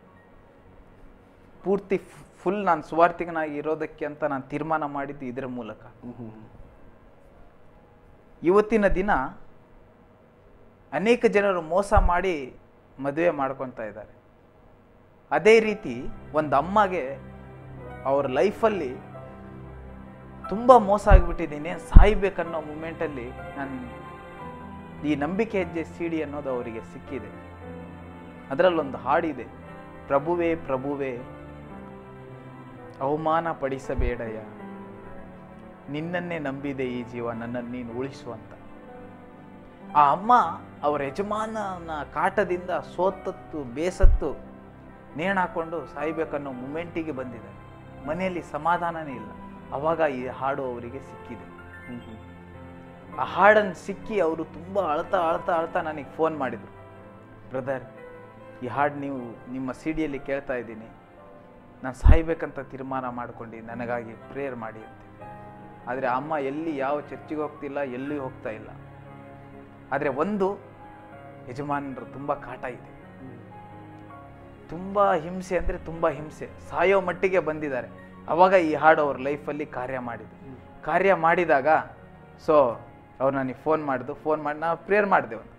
ಪೂರ್ತಿ ಫುಲ್ ನಾನು ಸುವಾರ್ಥಿಕನಾಗಿ ಇರೋದಕ್ಕೆ ಅಂತ ನಾನು ತೀರ್ಮಾನ ಮಾಡಿದ್ದು ಇದರ ಮೂಲಕ ಹ್ಮ್, ಹ್ಮ್, ಹ್ಮ್. ಇವತ್ತಿನ ದಿನ ಅನೇಕ ಜನರು ಮೋಸ ಮಾಡಿ ಮದುವೆ ಮಾಡ್ಕೊತಾ ಇದ್ದಾರೆ ಅದೇ ರೀತಿ ಒಂದು ಅಮ್ಮಗೆ ಅವ್ರ ಲೈಫಲ್ಲಿ ತುಂಬ ಮೋಸ ಆಗಿಬಿಟ್ಟಿದ್ದೀನಿ ಸಾಯ್ಬೇಕನ್ನೋ ಮೂಮೆಂಟಲ್ಲಿ ನಾನು ಈ ನಂಬಿಕೆ ಹೆಜ್ಜೆ ಸಿಡಿ ಅನ್ನೋದು ಅವರಿಗೆ ಸಿಕ್ಕಿದೆ ಅದರಲ್ಲೊಂದು ಹಾಡಿದೆ ಪ್ರಭುವೇ ಪ್ರಭುವೇ ಅವಮಾನ ಪಡಿಸಬೇಡಯ್ಯ ನಿನ್ನನ್ನೇ ನಂಬಿದೆ ಈ ಜೀವ ನನ್ನನ್ನು ನೀನು ಉಳಿಸುವಂತ ಆ ಅಮ್ಮ ಅವರ ಯಜಮಾನನ ಕಾಟದಿಂದ ಸೋತತ್ತು ಬೇಸತ್ತು ನೇಣಾಕೊಂಡು ಸಾಯ್ಬೇಕನ್ನೋ ಮೂಮೆಂಟಿಗೆ ಬಂದಿದೆ ಮನೆಯಲ್ಲಿ ಸಮಾಧಾನನೇ ಇಲ್ಲ ಅವಾಗ ಈ ಹಾಡು ಅವರಿಗೆ ಸಿಕ್ಕಿದೆ ಹ್ಮ್, ಹ್ಮ್. ಆ ಹಾಡನ್ನು ಸಿಕ್ಕಿ ಅವರು ತುಂಬ ಅಳ್ತಾ ಅಳ್ತಾ ಅಳ್ತಾ ನನಗೆ ಫೋನ್ ಮಾಡಿದರು ಬ್ರದರ್ ಈ ಹಾಡು ನೀವು ನಿಮ್ಮ ಸಿ ಡಿಯಲ್ಲಿ ಕೇಳ್ತಾ ಇದ್ದೀನಿ ನಾನು ಸಾಯ್ಬೇಕಂತ ತೀರ್ಮಾನ ಮಾಡ್ಕೊಂಡು ನನಗಾಗಿ ಪ್ರೇಯರ್ ಮಾಡಿ ಅಂತ ಆದರೆ ಅಮ್ಮ ಎಲ್ಲಿ ಯಾವ ಚರ್ಚಿಗೆ ಹೋಗ್ತಿಲ್ಲ ಎಲ್ಲಿ ಹೋಗ್ತಾ ಇಲ್ಲ ಆದರೆ ಒಂದು ಯಜಮಾನರು ತುಂಬ ಕಾಟ ಇದೆ ತುಂಬ ಹಿಂಸೆ ಅಂದರೆ ತುಂಬ ಹಿಂಸೆ ಸಾಯೋ ಮಟ್ಟಿಗೆ ಬಂದಿದ್ದಾರೆ ಅವಾಗ ಈ ಹಾಡು ಅವ್ರ ಲೈಫಲ್ಲಿ ಕಾರ್ಯ ಮಾಡಿದೆ ಕಾರ್ಯ ಮಾಡಿದಾಗ ಸೊ ಅವ್ರು ನನಗೆ ಫೋನ್ ಮಾಡಿದ್ದು ಫೋನ್ ಮಾಡಿ ನಾವು ಪ್ರೇಯರ್ ಮಾಡಿದೆ ಒಂದು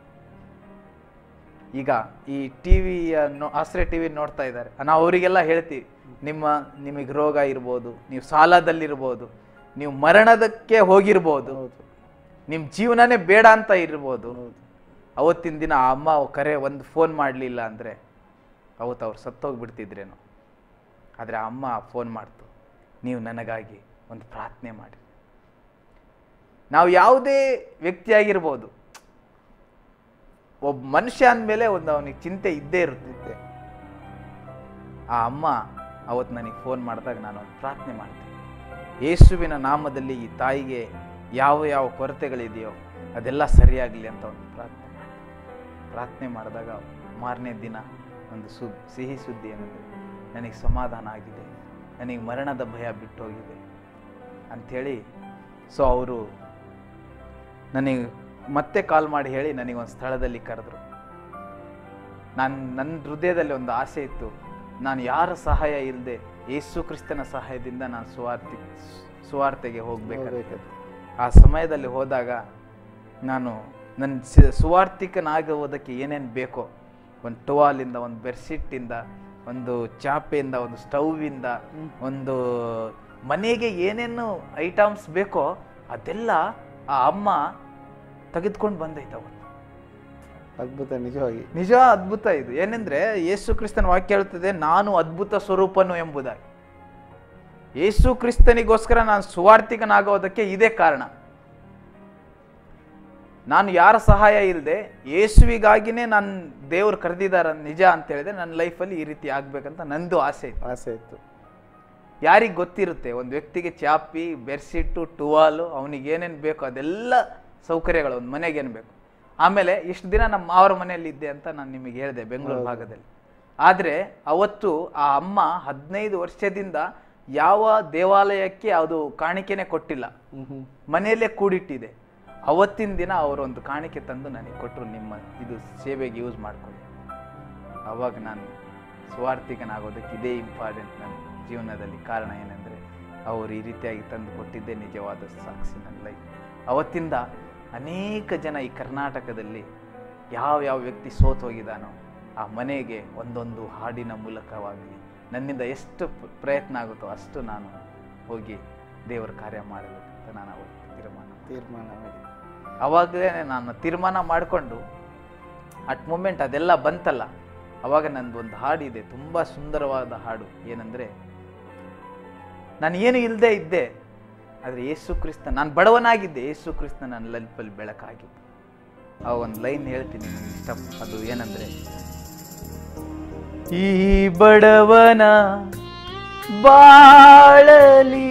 ಈಗ ಈ ಟಿ ವಿಯ ಆಶ್ರಯ ಟಿ ವಿ ನೋಡ್ತಾ ಇದ್ದಾರೆ ನಾವು ಅವರಿಗೆಲ್ಲ ಹೇಳ್ತೀವಿ ನಿಮ್ಮ ನಿಮಗೆ ರೋಗ ಇರ್ಬೋದು ನೀವು ಸಾಲದಲ್ಲಿರ್ಬೋದು ನೀವು ಮರಣದಕ್ಕೆ ಹೋಗಿರ್ಬೋದು ಹೌದು ನಿಮ್ಮ ಜೀವನನೇ ಬೇಡ ಅಂತ ಇರ್ಬೋದು ಹೌದು ಅವತ್ತಿನ ದಿನ ಆ ಅಮ್ಮ ಕರೆ ಒಂದು ಫೋನ್ ಮಾಡಲಿಲ್ಲ ಅಂದರೆ ಅವತ್ತು ಅವ್ರು ಸತ್ತೋಗ್ಬಿಡ್ತಿದ್ರೇನೋ ಆದರೆ ಆ ಅಮ್ಮ ಫೋನ್ ಮಾಡ್ತು ನೀವು ನನಗಾಗಿ ಒಂದು ಪ್ರಾರ್ಥನೆ ಮಾಡಿ ನಾವು ಯಾವುದೇ ವ್ಯಕ್ತಿಯಾಗಿರ್ಬೋದು ಒಬ್ಬ ಮನುಷ್ಯ ಅಂದಮೇಲೆ ಒಂದು ಅವನಿಗೆ ಚಿಂತೆ ಇದ್ದೇ ಇರುತ್ತಿದ್ದೆ ಆ ಅಮ್ಮ ಅವತ್ತು ನನಗೆ ಫೋನ್ ಮಾಡಿದಾಗ ನಾನು ಒಂದು ಪ್ರಾರ್ಥನೆ ಮಾಡಿದೆ ಯೇಸುವಿನ ನಾಮದಲ್ಲಿ ಈ ತಾಯಿಗೆ ಯಾವ ಯಾವ ಕೊರತೆಗಳಿದೆಯೋ ಅದೆಲ್ಲ ಸರಿಯಾಗಲಿ ಅಂತ ಒಂದು ಪ್ರಾರ್ಥನೆ ಮಾಡಿದೆ ಪ್ರಾರ್ಥನೆ ಮಾಡಿದಾಗ ಮಾರನೇ ದಿನ ಒಂದು ಸು ಸಿಹಿ ಸುದ್ದಿ ಏನಂದರೆ ನನಗೆ ಸಮಾಧಾನ ಆಗಿದೆ ನನಗೆ ಮರಣದ ಭಯ ಬಿಟ್ಟೋಗಿದೆ ಅಂಥೇಳಿ ಸೊ ಅವರು ನನಗೆ ಮತ್ತೆ ಕಾಲ್ ಮಾಡಿ ಹೇಳಿ ನನಗೆ ಒಂದು ಸ್ಥಳದಲ್ಲಿ ಕರೆದ್ರು ನಾನು ನನ್ನ ಹೃದಯದಲ್ಲಿ ಒಂದು ಆಸೆ ಇತ್ತು ನಾನು ಯಾರ ಸಹಾಯ ಇಲ್ಲದೆ ಯೇಸು ಕ್ರಿಸ್ತನ ಸಹಾಯದಿಂದ ನಾನು ಸುವಾರ್ತಿ ಸುವಾರ್ತೆಗೆ ಹೋಗ್ಬೇಕಂತ ಹೋಗ್ಬೇಕಂತ. ಆ ಸಮಯದಲ್ಲಿ ಹೋದಾಗ ನಾನು ನನ್ನ ಸ- ಸುವಾರ್ತಿಕನಾಗುವುದಕ್ಕೆ ಏನೇನು ಬೇಕೋ ಒಂದು ಟುವಾಲಿಂದ ಒಂದು ಬೆಡ್ಶೀಟಿಂದ ಒಂದು ಚಾಪೆಯಿಂದ ಒಂದು ಸ್ಟೌವಿಂದ ಒಂದು ಮನೆಗೆ ಏನೇನು ಐಟಮ್ಸ್ ಬೇಕೋ ಅದೆಲ್ಲ ಆ ಅಮ್ಮ ತೆಗೆದುಕೊಂಡು ಬಂದೈತೆ ಅವತ್ತು ಅದ್ಭುತ ನಿಜವಾಗಿ ನಿಜ ಅದ್ಭುತ ಇದು ಏನೆಂದ್ರೆ ಯೇಸು ಕ್ರಿಸ್ತನ ವಾಕ್ಯ ಹೇಳ್ತದೆ ನಾನು ಅದ್ಭುತ ಸ್ವರೂಪನು ಎಂಬುದಾಗಿ ಯೇಸು ಕ್ರಿಸ್ತನಿಗೋಸ್ಕರ ನಾನು ಸುವಾರ್ತಿಕನಾಗೋದಕ್ಕೆ ಇದೇ ಕಾರಣ ನಾನು ಯಾರ ಸಹಾಯ ಇಲ್ಲದೆ ಯೇಸುವಿಗಾಗಿನೇ ನಾನು ದೇವ್ರು ಕರೆದಿದ್ದಾರ ನಿಜ ಅಂತ ಹೇಳಿದ್ರೆ ನನ್ನ ಲೈಫಲ್ಲಿ ಈ ರೀತಿ ಆಗ್ಬೇಕಂತ ನಂದು ಆಸೆ ಇತ್ತು ಆಸೆ ಇತ್ತು ಯಾರಿಗೆ ಗೊತ್ತಿರುತ್ತೆ ಒಂದು ವ್ಯಕ್ತಿಗೆ ಚಾಪಿ ಬೆಡ್ಶೀಟು ಟುವಾಲು ಅವನಿಗೆ ಏನೇನು ಬೇಕೋ ಅದೆಲ್ಲ ಸೌಕರ್ಯಗಳು ಒಂದು ಮನೆಗೆ ಏನು ಬೇಕು ಆಮೇಲೆ ಇಷ್ಟು ದಿನ ನಮ್ಮ ಮಾವರ ಮನೆಯಲ್ಲಿ ಇದ್ದೆ ಅಂತ ನಾನು ನಿಮಗೆ ಹೇಳಿದೆ ಬೆಂಗಳೂರು ಭಾಗದಲ್ಲಿ ಆದರೆ ಅವತ್ತು ಆ ಅಮ್ಮ ಹದಿನೈದು ವರ್ಷದಿಂದ ಯಾವ ದೇವಾಲಯಕ್ಕೆ ಅದು ಕಾಣಿಕೆನೆ ಕೊಟ್ಟಿಲ್ಲ ಹ್ಮ್ ಹ್ಮ್ ಮನೆಯಲ್ಲೇ ಕೂಡಿಟ್ಟಿದೆ ಅವತ್ತಿನ ದಿನ ಅವರೊಂದು ಕಾಣಿಕೆ ತಂದು ನನಗೆ ಕೊಟ್ಟರು ನಿಮ್ಮ ಇದು ಸೇವೆಗೆ ಯೂಸ್ ಮಾಡ್ಕೊಳ್ಳಿ ಅವಾಗ ನಾನು ಸ್ವಾರ್ಥಿಕನಾಗೋದಕ್ಕೆ ಇದೇ ಇಂಪಾರ್ಟೆಂಟ್ ನನ್ನ ಜೀವನದಲ್ಲಿ ಕಾರಣ ಏನೆಂದರೆ ಅವರು ಈ ರೀತಿಯಾಗಿ ತಂದು ಕೊಟ್ಟಿದ್ದೇ ನಿಜವಾದ ಸಾಕ್ಷಿ ನನ್ನ ಲೈಫ್ ಅವತ್ತಿಂದ ಅನೇಕ ಜನ ಈ ಕರ್ನಾಟಕದಲ್ಲಿ ಯಾವ ಯಾವ ವ್ಯಕ್ತಿ ಸೋತು ಹೋಗಿದಾನೋ ಆ ಮನೆಗೆ ಒಂದೊಂದು ಹಾಡಿನ ಮೂಲಕವಾಗಲಿ ನನ್ನಿಂದ ಎಷ್ಟು ಪ- ಪ್ರಯತ್ನ ಆಗುತ್ತೋ ಅಷ್ಟು ನಾನು ಹೋಗಿ ದೇವರ ಕಾರ್ಯ ಮಾಡಬೇಕಂತ ನಾನು ಅವತ್ತು ತೀರ್ಮಾನ ಮಾಡಿದೆ. ತೀರ್ಮಾನ ಮಾಡಿ ಅವಾಗಲೇ ನಾನು ತೀರ್ಮಾನ ಮಾಡಿಕೊಂಡು ಅಟ್ ಮೂಮೆಂಟ್ ಅದೆಲ್ಲ ಬಂತಲ್ಲ ಅವಾಗ ನಂದು ಒಂದು ಹಾಡಿದೆ ತುಂಬ ಸುಂದರವಾದ ಹಾಡು ಏನಂದರೆ ನಾನು ಏನು ಇಲ್ಲದೆ ಇದ್ದೆ ಆದರೆ ಯೇಸು ಕ್ರಿಸ್ತ ನಾನು ಬಡವನಾಗಿದ್ದೆ ಯೇಸು ಕ್ರಿಸ್ತ ನನ್ನ ಲೈಫಲ್ಲಿ ಬೆಳಕಾಗಿದ್ದು ಆ ಒಂದು ಲೈನ್ ಹೇಳ್ತೀನಿ ನನಗೆ ಇಷ್ಟ ಅದು ಏನಂದರೆ ಈ ಬಡವನ ಬಾಳಲಿ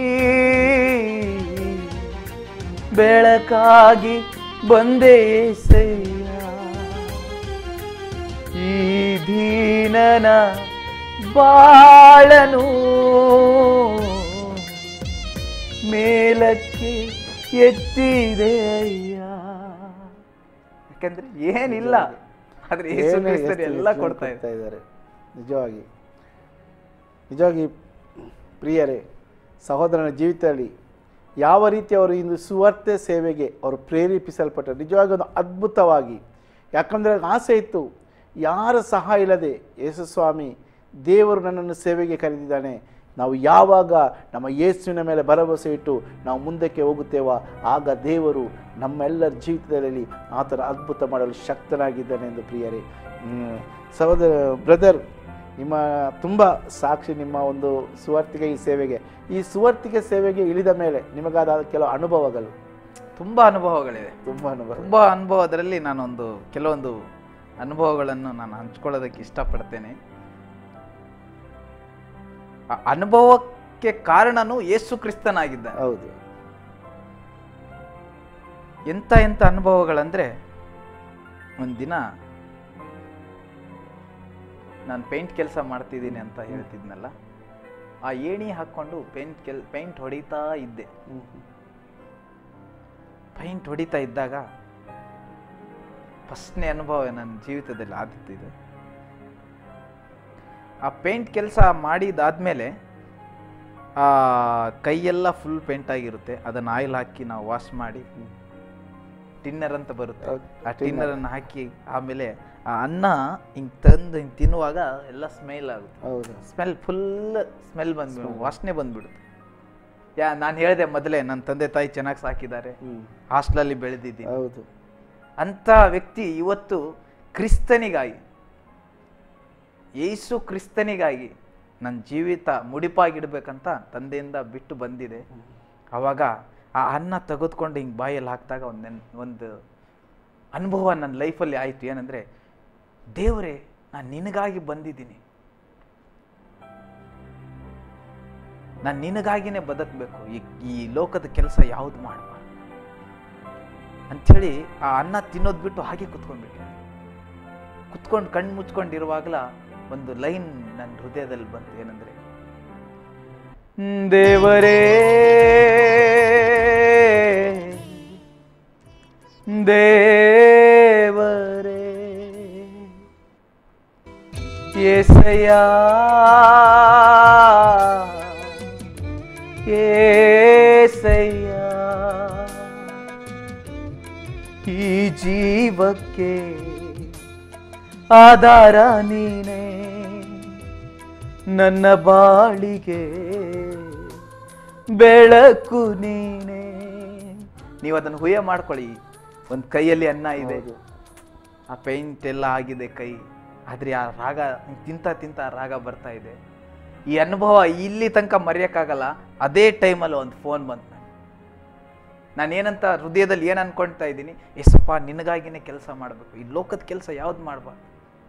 ಬೆಳಕಾಗಿ ಬಂದೆ ಏಸಯ್ಯ ಈ ದೀನನ ಬಾಳನು ಮೇಲಕ್ಕೆ ಎತ್ತಿದೆ ಅಯ್ಯ ಯಾಕಂದ್ರೆ ಏನಿಲ್ಲ ಆದ್ರೆ ಯೇಸು ಏನೇ ಕ್ರಿಸ್ತರು ಎಷ್ಟು ಎಲ್ಲ ಹೆಚ್ಚಿನ ಕೊಡ್ತಾ ಇದ್ದಾರೆ ಇದ್ದಾರೆ ನಿಜವಾಗಿ ನಿಜವಾಗಿ ಪ್ರಿಯರೇ ಸಹೋದರನ ಜೀವಿತದಲ್ಲಿ ಯಾವ ರೀತಿ ಅವರು ಇಂದು ಸುವಾರ್ತೆ ಸೇವೆಗೆ ಅವರು ಪ್ರೇರೇಪಿಸಲ್ಪಟ್ಟರು ನಿಜವಾಗಿ ಒಂದು ಅದ್ಭುತವಾಗಿ ಯಾಕಂದರೆ ಆಸೆ ಇತ್ತು ಯಾರ ಸಹಾಯ ಇಲ್ಲದೆ ಯೇಸುಸ್ವಾಮಿ ದೇವರು ನನ್ನನ್ನು ಸೇವೆಗೆ ಕರೆದಿದ್ದಾನೆ ನಾವು ಯಾವಾಗ ನಮ್ಮ ಯೇಸುವಿನ ಮೇಲೆ ಭರವಸೆ ಇಟ್ಟು ನಾವು ಮುಂದಕ್ಕೆ ಹೋಗುತ್ತೇವೋ ಆಗ ದೇವರು ನಮ್ಮೆಲ್ಲರ ಜೀವಿತದಲ್ಲಿ ಆತನ ಅದ್ಭುತ ಮಾಡಲು ಶಕ್ತನಾಗಿದ್ದಾನೆ ಎಂದು ಪ್ರಿಯರೇ ಹ್ಮ್. ಸಹೋದರ ಬ್ರದರ್ ನಿಮ್ಮ ತುಂಬ ಸಾಕ್ಷಿ ನಿಮ್ಮ ಒಂದು ಸುವಾರ್ತಿಗೆ ಈ ಸೇವೆಗೆ ಈ ಸುವಾರ್ತಿಗೆ ಸೇವೆಗೆ ಇಳಿದ ಮೇಲೆ ನಿಮಗಾದ ಕೆಲವು ಅನುಭವಗಳು ತುಂಬಾ ಅನುಭವಗಳಿವೆ ತುಂಬ ಅನುಭವ ತುಂಬಾ ಅನುಭವದಲ್ಲಿ ನಾನೊಂದು ಕೆಲವೊಂದು ಅನುಭವಗಳನ್ನು ನಾನು ಹಂಚ್ಕೊಳ್ಳೋದಕ್ಕೆ ಇಷ್ಟಪಡ್ತೇನೆ ಆ ಅನುಭವಕ್ಕೆ ಕಾರಣನು ಯೇಸು ಕ್ರಿಸ್ತನಾಗಿದ್ದಾನೆ ಹೌದು ಎಂತ ಎಂತ ಅನುಭವಗಳಂದ್ರೆ ಒಂದಿನ ನಾನು ಪೇಂಟ್ ಕೆಲಸ ಮಾಡ್ತಿದ್ದೀನಿ ಅಂತ ಹೇಳ್ತಿದ್ನಲ್ಲ ಆ ಏಣಿ ಹಾಕ್ಕೊಂಡು ಪೇಂಟ್ ಕೆಲ್ ಪೇಂಟ್ ಹೊಡಿತಾ ಇದ್ದೆ ಹ್ಮ್, ಹ್ಮ್. ಪೈಂಟ್ ಹೊಡಿತಾ ಇದ್ದಾಗ ಫಸ್ಟ್ನೇ ಅನುಭವ ನನ್ನ ಜೀವಿತದಲ್ಲಿ ಆದಿತ್ತಿದೆ ಆ ಪೇಂಟ್ ಕೆಲಸ ಮಾಡಿದಾದ್ಮೇಲೆ ಆ ಕೈಯೆಲ್ಲ ಫುಲ್ ಪೇಂಟ್ ಆಗಿರುತ್ತೆ ಅದನ್ನ ಆಯಿಲ್ ಹಾಕಿ ನಾವು ವಾಶ್ ಮಾಡಿ ಟಿನ್ನರ್ ಅಂತ ಬರುತ್ತೆ ಹೌದು, ಆ tinner. ಟಿನ್ನರ್ ಅನ್ನು ಹಾಕಿ ಆಮೇಲೆ ಆ ಅನ್ನ ಹಿಂಗ್ ತಂದು ಹಿಂಗ್ ತಿನ್ನುವಾಗ ಎಲ್ಲ ಸ್ಮೆಲ್ ಆಗುತ್ತೆ ಹೌದು ಸ್ಮೆಲ್ ಫುಲ್ ಸ್ಮೆಲ್ ಬಂದ್ಬಿಡು ವಾಸನೆ ಬಂದ್ಬಿಡುತ್ತೆ ಯಾ ನಾನು ಹೇಳಿದೆ ಮೊದಲೇ ನನ್ನ ತಂದೆ ತಾಯಿ ಚೆನ್ನಾಗಿ ಸಾಕಿದ್ದಾರೆ ಹ್ಮ್. ಹಾಸ್ಟೆಲಲ್ಲಿ ಬೆಳೆದಿದ್ದೀನಿ ಹೌದು ಅಂತ ವ್ಯಕ್ತಿ ಇವತ್ತು ಕ್ರಿಸ್ತನಿಗಾಗಿ ಯೇಸು ಕ್ರಿಸ್ತನಿಗಾಗಿ ನನ್ನ ಜೀವಿತ ಮುಡಿಪಾಗಿಡ್ಬೇಕಂತ ತಂದೆಯಿಂದ ಬಿಟ್ಟು ಬಂದಿದೆ ಆವಾಗ ಆ ಅನ್ನ ತೆಗೆದುಕೊಂಡು ಹಿಂಗೆ ಬಾಯಲ್ಲಿ ಹಾಕಿದಾಗ ಒಂದು ನೆನ್ ಒಂದು ಅನುಭವ ನನ್ನ ಲೈಫಲ್ಲಿ ಆಯಿತು ಏನಂದರೆ ದೇವರೇ ನಾನು ನಿನಗಾಗಿ ಬಂದಿದ್ದೀನಿ ನಾನು ನಿನಗಾಗಿನೇ ಬದುಕಬೇಕು ಈ ಈ ಲೋಕದ ಕೆಲಸ ಯಾವುದು ಮಾಡಬಾರ್ದು ಅಂಥೇಳಿ ಆ ಅನ್ನ ತಿನ್ನೋದು ಬಿಟ್ಟು ಹಾಗೆ ಕುತ್ಕೊಂಡ್ಬಿಟ್ಟೆ ಕುತ್ಕೊಂಡು ಕಣ್ಣು ಮುಚ್ಕೊಂಡಿರುವಾಗಲ ಒಂದು ಲೈನ್ ನನ್ನ ಹೃದಯದಲ್ಲಿ ಬಂತು ಏನಂದ್ರೆ ದೇವರೇ ದೇವರೇ ಏಸಯ್ಯ ಏಸಯ್ಯ ಈ ಜೀವಕ್ಕೆ ಆಧಾರ ನೀನೇ ನನ್ನ ಬಾಳಿಗೆ ಬೆಳಕು ನೀನೇ ನೀವು ಅದನ್ನು ಹುಯ್ಯ ಮಾಡ್ಕೊಳ್ಳಿ ಒಂದು ಕೈಯಲ್ಲಿ ಅನ್ನ ಇದೆ ಹೌದು. ಆ ಪೇಂಟ್ ಎಲ್ಲ ಆಗಿದೆ ಕೈ ಆದ್ರೆ ಆ ರಾಗ ತಿಂತ ತಿಂತ ಆ ರಾಗ ಬರ್ತಾ ಇದೆ ಈ ಅನುಭವ ಇಲ್ಲಿ ತನಕ ಮರೆಯೋಕ್ಕಾಗಲ್ಲ ಅದೇ ಟೈಮಲ್ಲಿ ಒಂದು ಫೋನ್ ಬಂತು ನನಗೆ ನಾನು ಏನಂತ ಹೃದಯದಲ್ಲಿ ಏನು ಅನ್ಕೊಳ್ತಾ ಇದ್ದೀನಿ ಎಸಪ್ಪ ನಿನಗಾಗಿನೇ ಕೆಲಸ ಮಾಡಬೇಕು ಈ ಲೋಕದ ಕೆಲಸ ಯಾವ್ದು ಮಾಡಬಾರ್ದು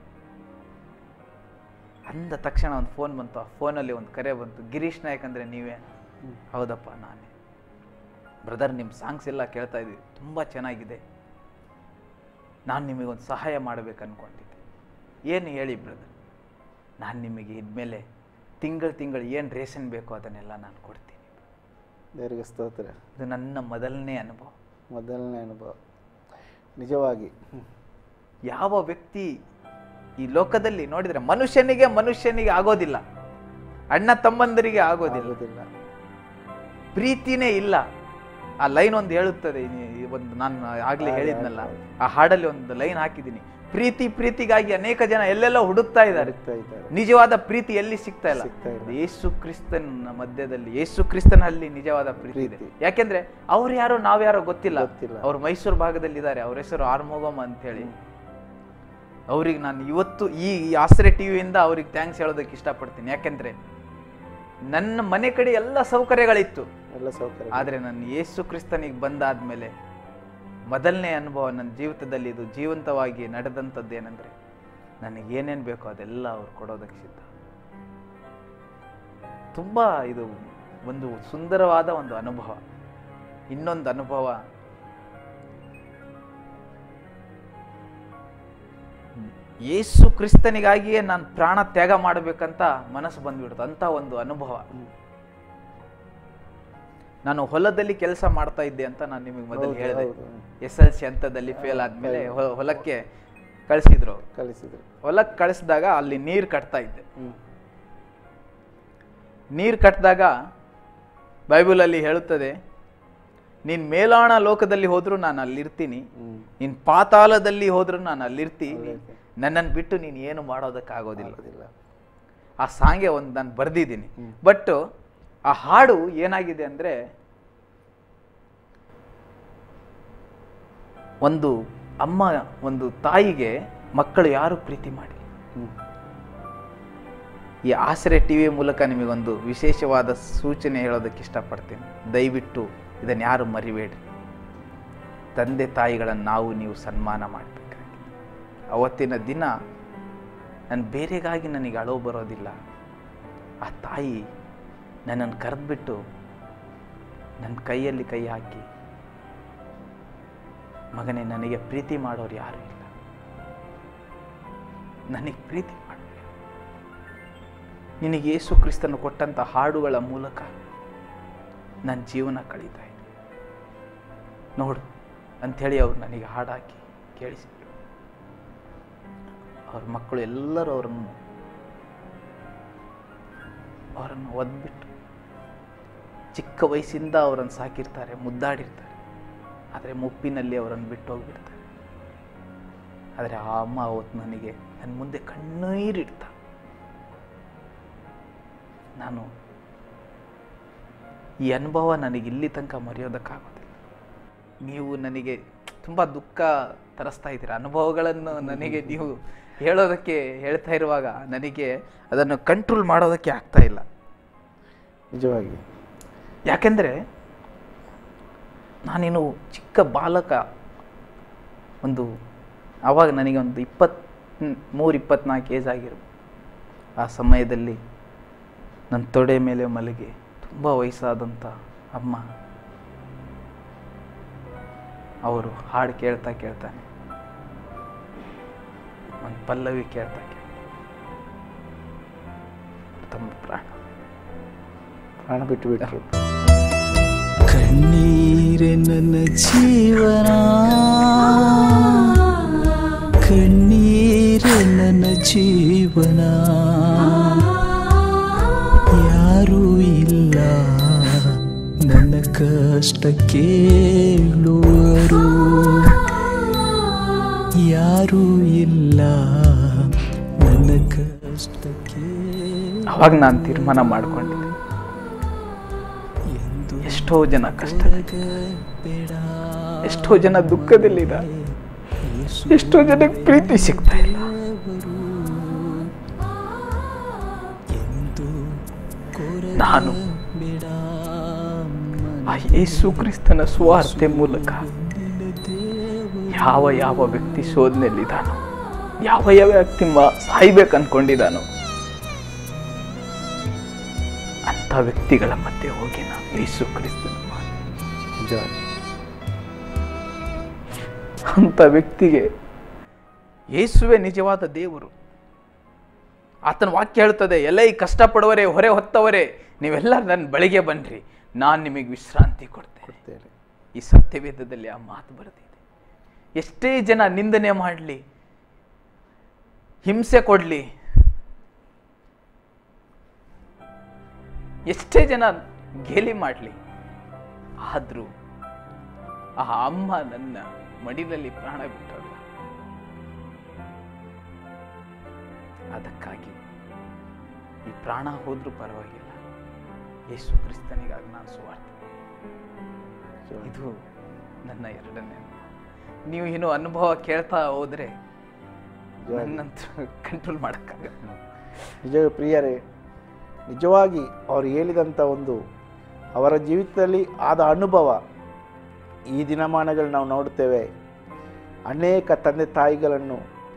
ಅಂದ ತಕ್ಷಣ ಒಂದು ಫೋನ್ ಬಂತು ಆ ಫೋನಲ್ಲಿ ಒಂದು ಕರೆ ಬಂತು ಗಿರೀಶ್ ನಾಯಕ್ ಅಂದರೆ ನೀವೇ ಹ್ಮ್. ಹೌದಪ್ಪ ನಾನೇ ಬ್ರದರ್ ನಿಮ್ಮ ಸಾಂಗ್ಸ್ ಎಲ್ಲ ಕೇಳ್ತಾ ಇದ್ವಿ ತುಂಬ ಚೆನ್ನಾಗಿದೆ ನಾನು ನಿಮಗೊಂದು ಸಹಾಯ ಮಾಡಬೇಕು ಅನ್ಕೊಂಡಿದ್ದೆ ಏನು ಹೇಳಿ ಬ್ರದರ್ ನಾನು ನಿಮಗೆ ಇದ್ಮೇಲೆ ತಿಂಗಳು ತಿಂಗಳು ಏನು ರೇಷನ್ ಬೇಕೋ ಅದನ್ನೆಲ್ಲ ನಾನು ಕೊಡ್ತೀನಿ ದೇವರಿಗೆ ಸ್ತೋತ್ರ ಇದು ನನ್ನ ಮೊದಲನೇ ಅನುಭವ ಮೊದಲನೇ ಅನುಭವ ನಿಜವಾಗಿ ಹ್ಮ್. ಯಾವ ವ್ಯಕ್ತಿ ಈ ಲೋಕದಲ್ಲಿ ನೋಡಿದ್ರೆ ಮನುಷ್ಯನಿಗೆ ಮನುಷ್ಯನಿಗೆ ಆಗೋದಿಲ್ಲ ಅಣ್ಣ ತಮ್ಮಂದರಿಗೆ ಆಗೋದಿಲ್ಲ ಆಗೋದಿಲ್ಲ ಪ್ರೀತಿನೇ ಇಲ್ಲ ಆ ಲೈನ್ ಒಂದು ಹೇಳುತ್ತದೆ ಈ- ಈ ಒಂದು ನಾನು ಆಗ್ಲೇ ಹೇಳಿದ್ನಲ್ಲ ಆ ಹಾಡಲ್ಲಿ ಒಂದು ಲೈನ್ ಹಾಕಿದ್ದೀನಿ ಪ್ರೀತಿ ಪ್ರೀತಿಗಾಗಿ ಅನೇಕ ಜನ ಎಲ್ಲೆಲ್ಲ ಹುಡುಕ್ತಾ ಇದ್ದಾರೆ ಹುಡುಕ್ತಾ ಇದ್ದಾರೆ ನಿಜವಾದ ಪ್ರೀತಿ ಎಲ್ಲಿ ಸಿಗ್ತಾ ಇಲ್ಲ ಸಿಗ್ತಾ ಇಲ್ಲ. ಅದು ಯೇಸು ಕ್ರಿಸ್ತನ ಮಧ್ಯದಲ್ಲಿ ಯೇಸು ಕ್ರಿಸ್ತನಲ್ಲಿ ನಿಜವಾದ ಪ್ರೀತಿ ಇದೆ ಪ್ರೀತಿ. ಯಾಕೆಂದ್ರೆ ಅವ್ರು ಯಾರೋ ನಾವ್ಯಾರೋ ಗೊತ್ತಿಲ್ಲ ಗೊತ್ತಿಲ್ಲ. ಅವ್ರು ಮೈಸೂರು ಭಾಗದಲ್ಲಿ ಇದ್ದಾರೆ ಅವ್ರ ಹೆಸರು ಆರ್ಮೋಗಮ್ ಅಂತ ಹೇಳಿ ಅವ್ರಿಗೆ ನಾನು ಇವತ್ತು ಈ ಈ ಆಸರೆ ಟಿವಿಯಿಂದ ಅವ್ರಿಗೆ ಥ್ಯಾಂಕ್ಸ್ ಹೇಳೋದಕ್ಕೆ ಇಷ್ಟಪಡ್ತೀನಿ ಯಾಕೆಂದ್ರೆ ನನ್ನ ಮನೆ ಕಡೆ ಎಲ್ಲ ಸೌಕರ್ಯಗಳಿತ್ತು ಎಲ್ಲ ಸೌಕರ್ಯ ಆದರೆ ನಾನು ಯೇಸು ಕ್ರಿಸ್ತನಿಗೆ ಬಂದಾದ್ಮೇಲೆ ಮೊದಲನೇ ಅನುಭವ ನನ್ನ ಜೀವಿತದಲ್ಲಿ ಇದು ಜೀವಂತವಾಗಿ ನಡೆದಂಥದ್ದು ಏನಂದ್ರೆ ನನಗೆ ಏನೇನು ಬೇಕೋ ಅದೆಲ್ಲ ಅವ್ರು ಕೊಡೋದಕ್ಕೆ ಸಿದ್ಧ ತುಂಬಾ ಇದು ಒಂದು ಸುಂದರವಾದ ಒಂದು ಅನುಭವ ಇನ್ನೊಂದು ಅನುಭವ ಯೇಸು ಕ್ರಿಸ್ತನಿಗಾಗಿಯೇ ನಾನು ಪ್ರಾಣ ತ್ಯಾಗ ಮಾಡಬೇಕಂತ ಮನಸ್ಸು ಬಂದ್ಬಿಡ್ತು ಅಂತ ಒಂದು ಅನುಭವ ನಾನು ಹೊಲದಲ್ಲಿ ಕೆಲಸ ಮಾಡ್ತಾ ಇದ್ದೆ ಅಂತ ನಾನು ನಿಮಗೆ ಮೊದಲು ಹೌದು, ಹೇಳಿದೆ ಹೌದು. ಎಸ್ ಎಲ್ ಸಿ ಹಂತದಲ್ಲಿ ಫೇಲ್ ಆದ್ಮೇಲೆ ಹೊ- ಹೊಲಕ್ಕೆ ಕಳಿಸಿದ್ರು ಅವ್ರು. ಕಲಿಸಿದ್ರು ಹೊಲಕ್ಕೆ ಕಳಿಸಿದಾಗ ಅಲ್ಲಿ ನೀರು ಕಟ್ತಾ ಇದ್ದೆ ಹ್ಮ್ ನೀರು ಕಟ್ಟಿದಾಗ ಬೈಬಲಲ್ಲಿ ಹೇಳುತ್ತದೆ ನೀನ್ ಮೇಲಾಣ ಲೋಕದಲ್ಲಿ ಹೋದ್ರೂ ನಾನು ಅಲ್ಲಿರ್ತೀನಿ ಹ್ಮ್ ನೀನ್ ಪಾತಾಳದಲ್ಲಿ ಹೋದ್ರೂ ನಾನು ಅಲ್ಲಿರ್ತೀನಿ ನನ್ನನ್ನು ಬಿಟ್ಟು ನೀನು ಏನು ಮಾಡೋದಕ್ಕಾಗೋದಿಲ್ಲ ಆಗೋದಿಲ್ಲ ಆ ಸಾಂಗೆ ಒಂದು ನಾನು ಬರ್ದಿದ್ದೀನಿ ಬಟ್ ಆ ಹಾಡು ಏನಾಗಿದೆ ಅಂದ್ರೆ ಒಂದು ಅಮ್ಮ ಒಂದು ತಾಯಿಗೆ ಮಕ್ಕಳು ಯಾರು ಪ್ರೀತಿ ಮಾಡಿ ಹ್ಮ್ ಈ ಆಸರೆ ಟಿವಿ ಮೂಲಕ ನಿಮಗೊಂದು ವಿಶೇಷವಾದ ಸೂಚನೆ ಹೇಳೋದಕ್ಕೆ ಇಷ್ಟಪಡ್ತೀನಿ ದಯವಿಟ್ಟು ಇದನ್ನು ಯಾರು ಮರಿಬೇಡ್ರಿ ತಂದೆ ತಾಯಿಗಳನ್ನು ನಾವು ನೀವು ಸನ್ಮಾನ ಮಾಡಬೇಕಾಗಿದೆ ಅವತ್ತಿನ ದಿನ ನಾನು ಬೇರೆಗಾಗಿ ನನಗೆ ಅಳವು ಬರೋದಿಲ್ಲ ಆ ತಾಯಿ ನನ್ನನ್ನು ಕರೆದ್ಬಿಟ್ಟು ನನ್ನ ಕೈಯಲ್ಲಿ ಕೈ ಹಾಕಿ ಮಗನೇ ನನಗೆ ಪ್ರೀತಿ ಮಾಡೋರು ಯಾರೂ ಇಲ್ಲ ನನಗೆ ಪ್ರೀತಿ ಮಾಡೋರು ಯಾರು? ನಿನಗೆ ಯೇಸು ಕ್ರಿಸ್ತನು ಕೊಟ್ಟಂಥ ಹಾಡುಗಳ ಮೂಲಕ ನನ್ನ ಜೀವನ ಕಳೀತಾ ಇದೆ ನೋಡು ಅಂಥೇಳಿ ಅವ್ರು ನನಗೆ ಹಾಡಾಕಿ ಕೇಳಿಸಿದ್ರು ಅವ್ರ ಮಕ್ಕಳು ಎಲ್ಲರೂ ಅವರನ್ನು ಅವರನ್ನು ಒದ್ಬಿಟ್ಟು ಚಿಕ್ಕ ವಯಸ್ಸಿಂದ ಅವರನ್ನು ಸಾಕಿರ್ತಾರೆ ಮುದ್ದಾಡಿರ್ತಾರೆ ಆದರೆ ಮುಪ್ಪಿನಲ್ಲಿ ಅವರನ್ನು ಬಿಟ್ಟು ಹೋಗ್ಬಿಡ್ತಾರೆ ಆದರೆ ಆ ಅಮ್ಮ ಅವತ್ತು ನನಗೆ ನನ್ನ ಮುಂದೆ ಕಣ್ಣೀರಿಡ್ತಾ ನಾನು ಈ ಅನುಭವ ನನಗೆ ಇಲ್ಲಿ ತನಕ ಮರೆಯೋದಕ್ಕಾಗೋದಿಲ್ಲ ನೀವು ನನಗೆ ತುಂಬ ದುಃಖ ತರಿಸ್ತಾ ಇದ್ದೀರ ಅನುಭವಗಳನ್ನು ನನಗೆ ನೀವು ಹೇಳೋದಕ್ಕೆ ಹೇಳ್ತಾ ಇರುವಾಗ ನನಗೆ ಅದನ್ನು ಕಂಟ್ರೋಲ್ ಮಾಡೋದಕ್ಕೆ ಆಗ್ತಾ ಇಲ್ಲ ನಿಜವಾಗಿ ಯಾಕೆಂದರೆ ನಾನೇನು ಚಿಕ್ಕ ಬಾಲಕ ಒಂದು ಆವಾಗ ನನಗೆ ಒಂದು ಇಪ್ಪತ್ ಮೂರು ಇಪ್ಪತ್ನಾಲ್ಕು ಏಜ್ ಆಗಿರ್ಬೋದು ಆ ಸಮಯದಲ್ಲಿ ನನ್ನ ತೊಡೆ ಮೇಲೆ ಮಲಗಿ ತುಂಬ ವಯಸ್ಸಾದಂಥ ಅಮ್ಮ ಅವರು ಹಾಡು ಕೇಳ್ತಾ ಕೇಳ್ತಾನೆ ಒಂದು ಪಲ್ಲವಿ ಕೇಳ್ತಾ ಕೇಳ್ತಾ ತಮ್ಮ ಪ್ರಾಣ ಪ್ರಾಣ ಬಿಟ್ಟು ಬಿಟ್ರು ಕಣ್ಣೀರೆ ನನ್ನ ಜೀವನ ಕಣ್ಣೀರೆ ನನ್ನ ಜೀವನ ಯಾರೂ ಇಲ್ಲ ನನ್ನ ಕಷ್ಟ ಕೇಳುವರು ಯಾರೂ ಇಲ್ಲ ನನ್ನ ಕಷ್ಟಕ್ಕೆ ಅವಾಗ ನಾನು ತೀರ್ಮಾನ ಮಾಡ್ಕೊಂಡಿದ್ದೆ ಎಂದು ಎಷ್ಟೋ ಜನ ಕಷ್ಟದಲ್ಲಿ ಬೇಡ ಎಷ್ಟೋ ಜನ ದುಃಖದಲ್ಲಿದ್ದಾರೆ ಎಷ್ಟೋ ಜನಕ್ಕೆ ಪ್ರೀತಿ ಸಿಗ್ತಾ ಇಲ್ಲ ಎಂದು ನಾನು ಬೇಡ ಆ ಯೇಸು ಕ್ರಿಸ್ತನ ಸುವಾರ್ತೆ ಮೂಲಕ ಯಾವ ಯಾವ ವ್ಯಕ್ತಿ ಶೋಧನೆಯಲ್ಲಿದ್ದಾನೋ ಯಾವ ಯಾವ ವ್ಯಕ್ತಿ ಮ ಸಾಯ್ಬೇಕು ಅನ್ಕೊಂಡಿದ್ದಾನೋ ಅಂಥ ವ್ಯಕ್ತಿಗಳ ಮಧ್ಯೆ ಹೋಗಿ ನಾನು ಯೇಸು ಕ್ರಿಸ್ತನ ಮಾತು ನಿಜವಾಗಿ ಅಂಥ ವ್ಯಕ್ತಿಗೆ ಯೇಸುವೆ ನಿಜವಾದ ದೇವರು ಆತನ ವಾಕ್ಯ ಹೇಳ್ತದೆ ಎಲ್ಲ ಈ ಕಷ್ಟಪಡುವರೆ ಹೊರೆ ಹೊತ್ತವರೇ ನೀವೆಲ್ಲ ನನ್ನ ಬಳಿಗೆ ಬನ್ನಿರಿ ನಾನು ನಿಮಗೆ ವಿಶ್ರಾಂತಿ ಕೊಡ್ತೇನೆ ಕೊಡ್ತೇನೆ ಈ ಸತ್ಯವೇದದಲ್ಲಿ ಆ ಮಾತು ಬರೆದಿದೆ ಎಷ್ಟೇ ಜನ ನಿಂದನೆ ಮಾಡಲಿ ಹಿಂಸೆ ಕೊಡಲಿ ಎಷ್ಟೇ ಜನ ಗೇಲಿ ಮಾಡಲಿ ಆದರೂ ಆ ಅಮ್ಮ ನನ್ನ ಮಡಿಲಲ್ಲಿ ಪ್ರಾಣ ಬಿಟ್ಟರಲ್ಲ ಅದಕ್ಕಾಗಿ ಈ ಪ್ರಾಣ ಹೋದ್ರೂ ಪರವಾಗಿಲ್ಲ ಯೇಸು ಕ್ರಿಸ್ತನಿಗಾಗಿ ನಾನು ಸುವಾರ್ತೆ ಇದು ನನ್ನ ಎರಡನೇ ಅನುಭವ. ನೀವು ಏನು ಅನುಭವ ಕೇಳ್ತಾ ಹೋದ್ರೆ ನನ್ನಂತೂ ಕಂಟ್ರೋಲ್ ಮಾಡೋಕ್ಕಾಗಲ್ಲ ನಿಜ ಪ್ರಿಯರೇ ನಿಜವಾಗಿ ಅವರು ಹೇಳಿದಂಥ ಒಂದು ಅವರ ಜೀವಿತದಲ್ಲಿ ಆದ ಅನುಭವ ಈ ದಿನಮಾನಗಳು ನಾವು ನೋಡುತ್ತೇವೆ ಅನೇಕ ತಂದೆ ತಾಯಿಗಳನ್ನು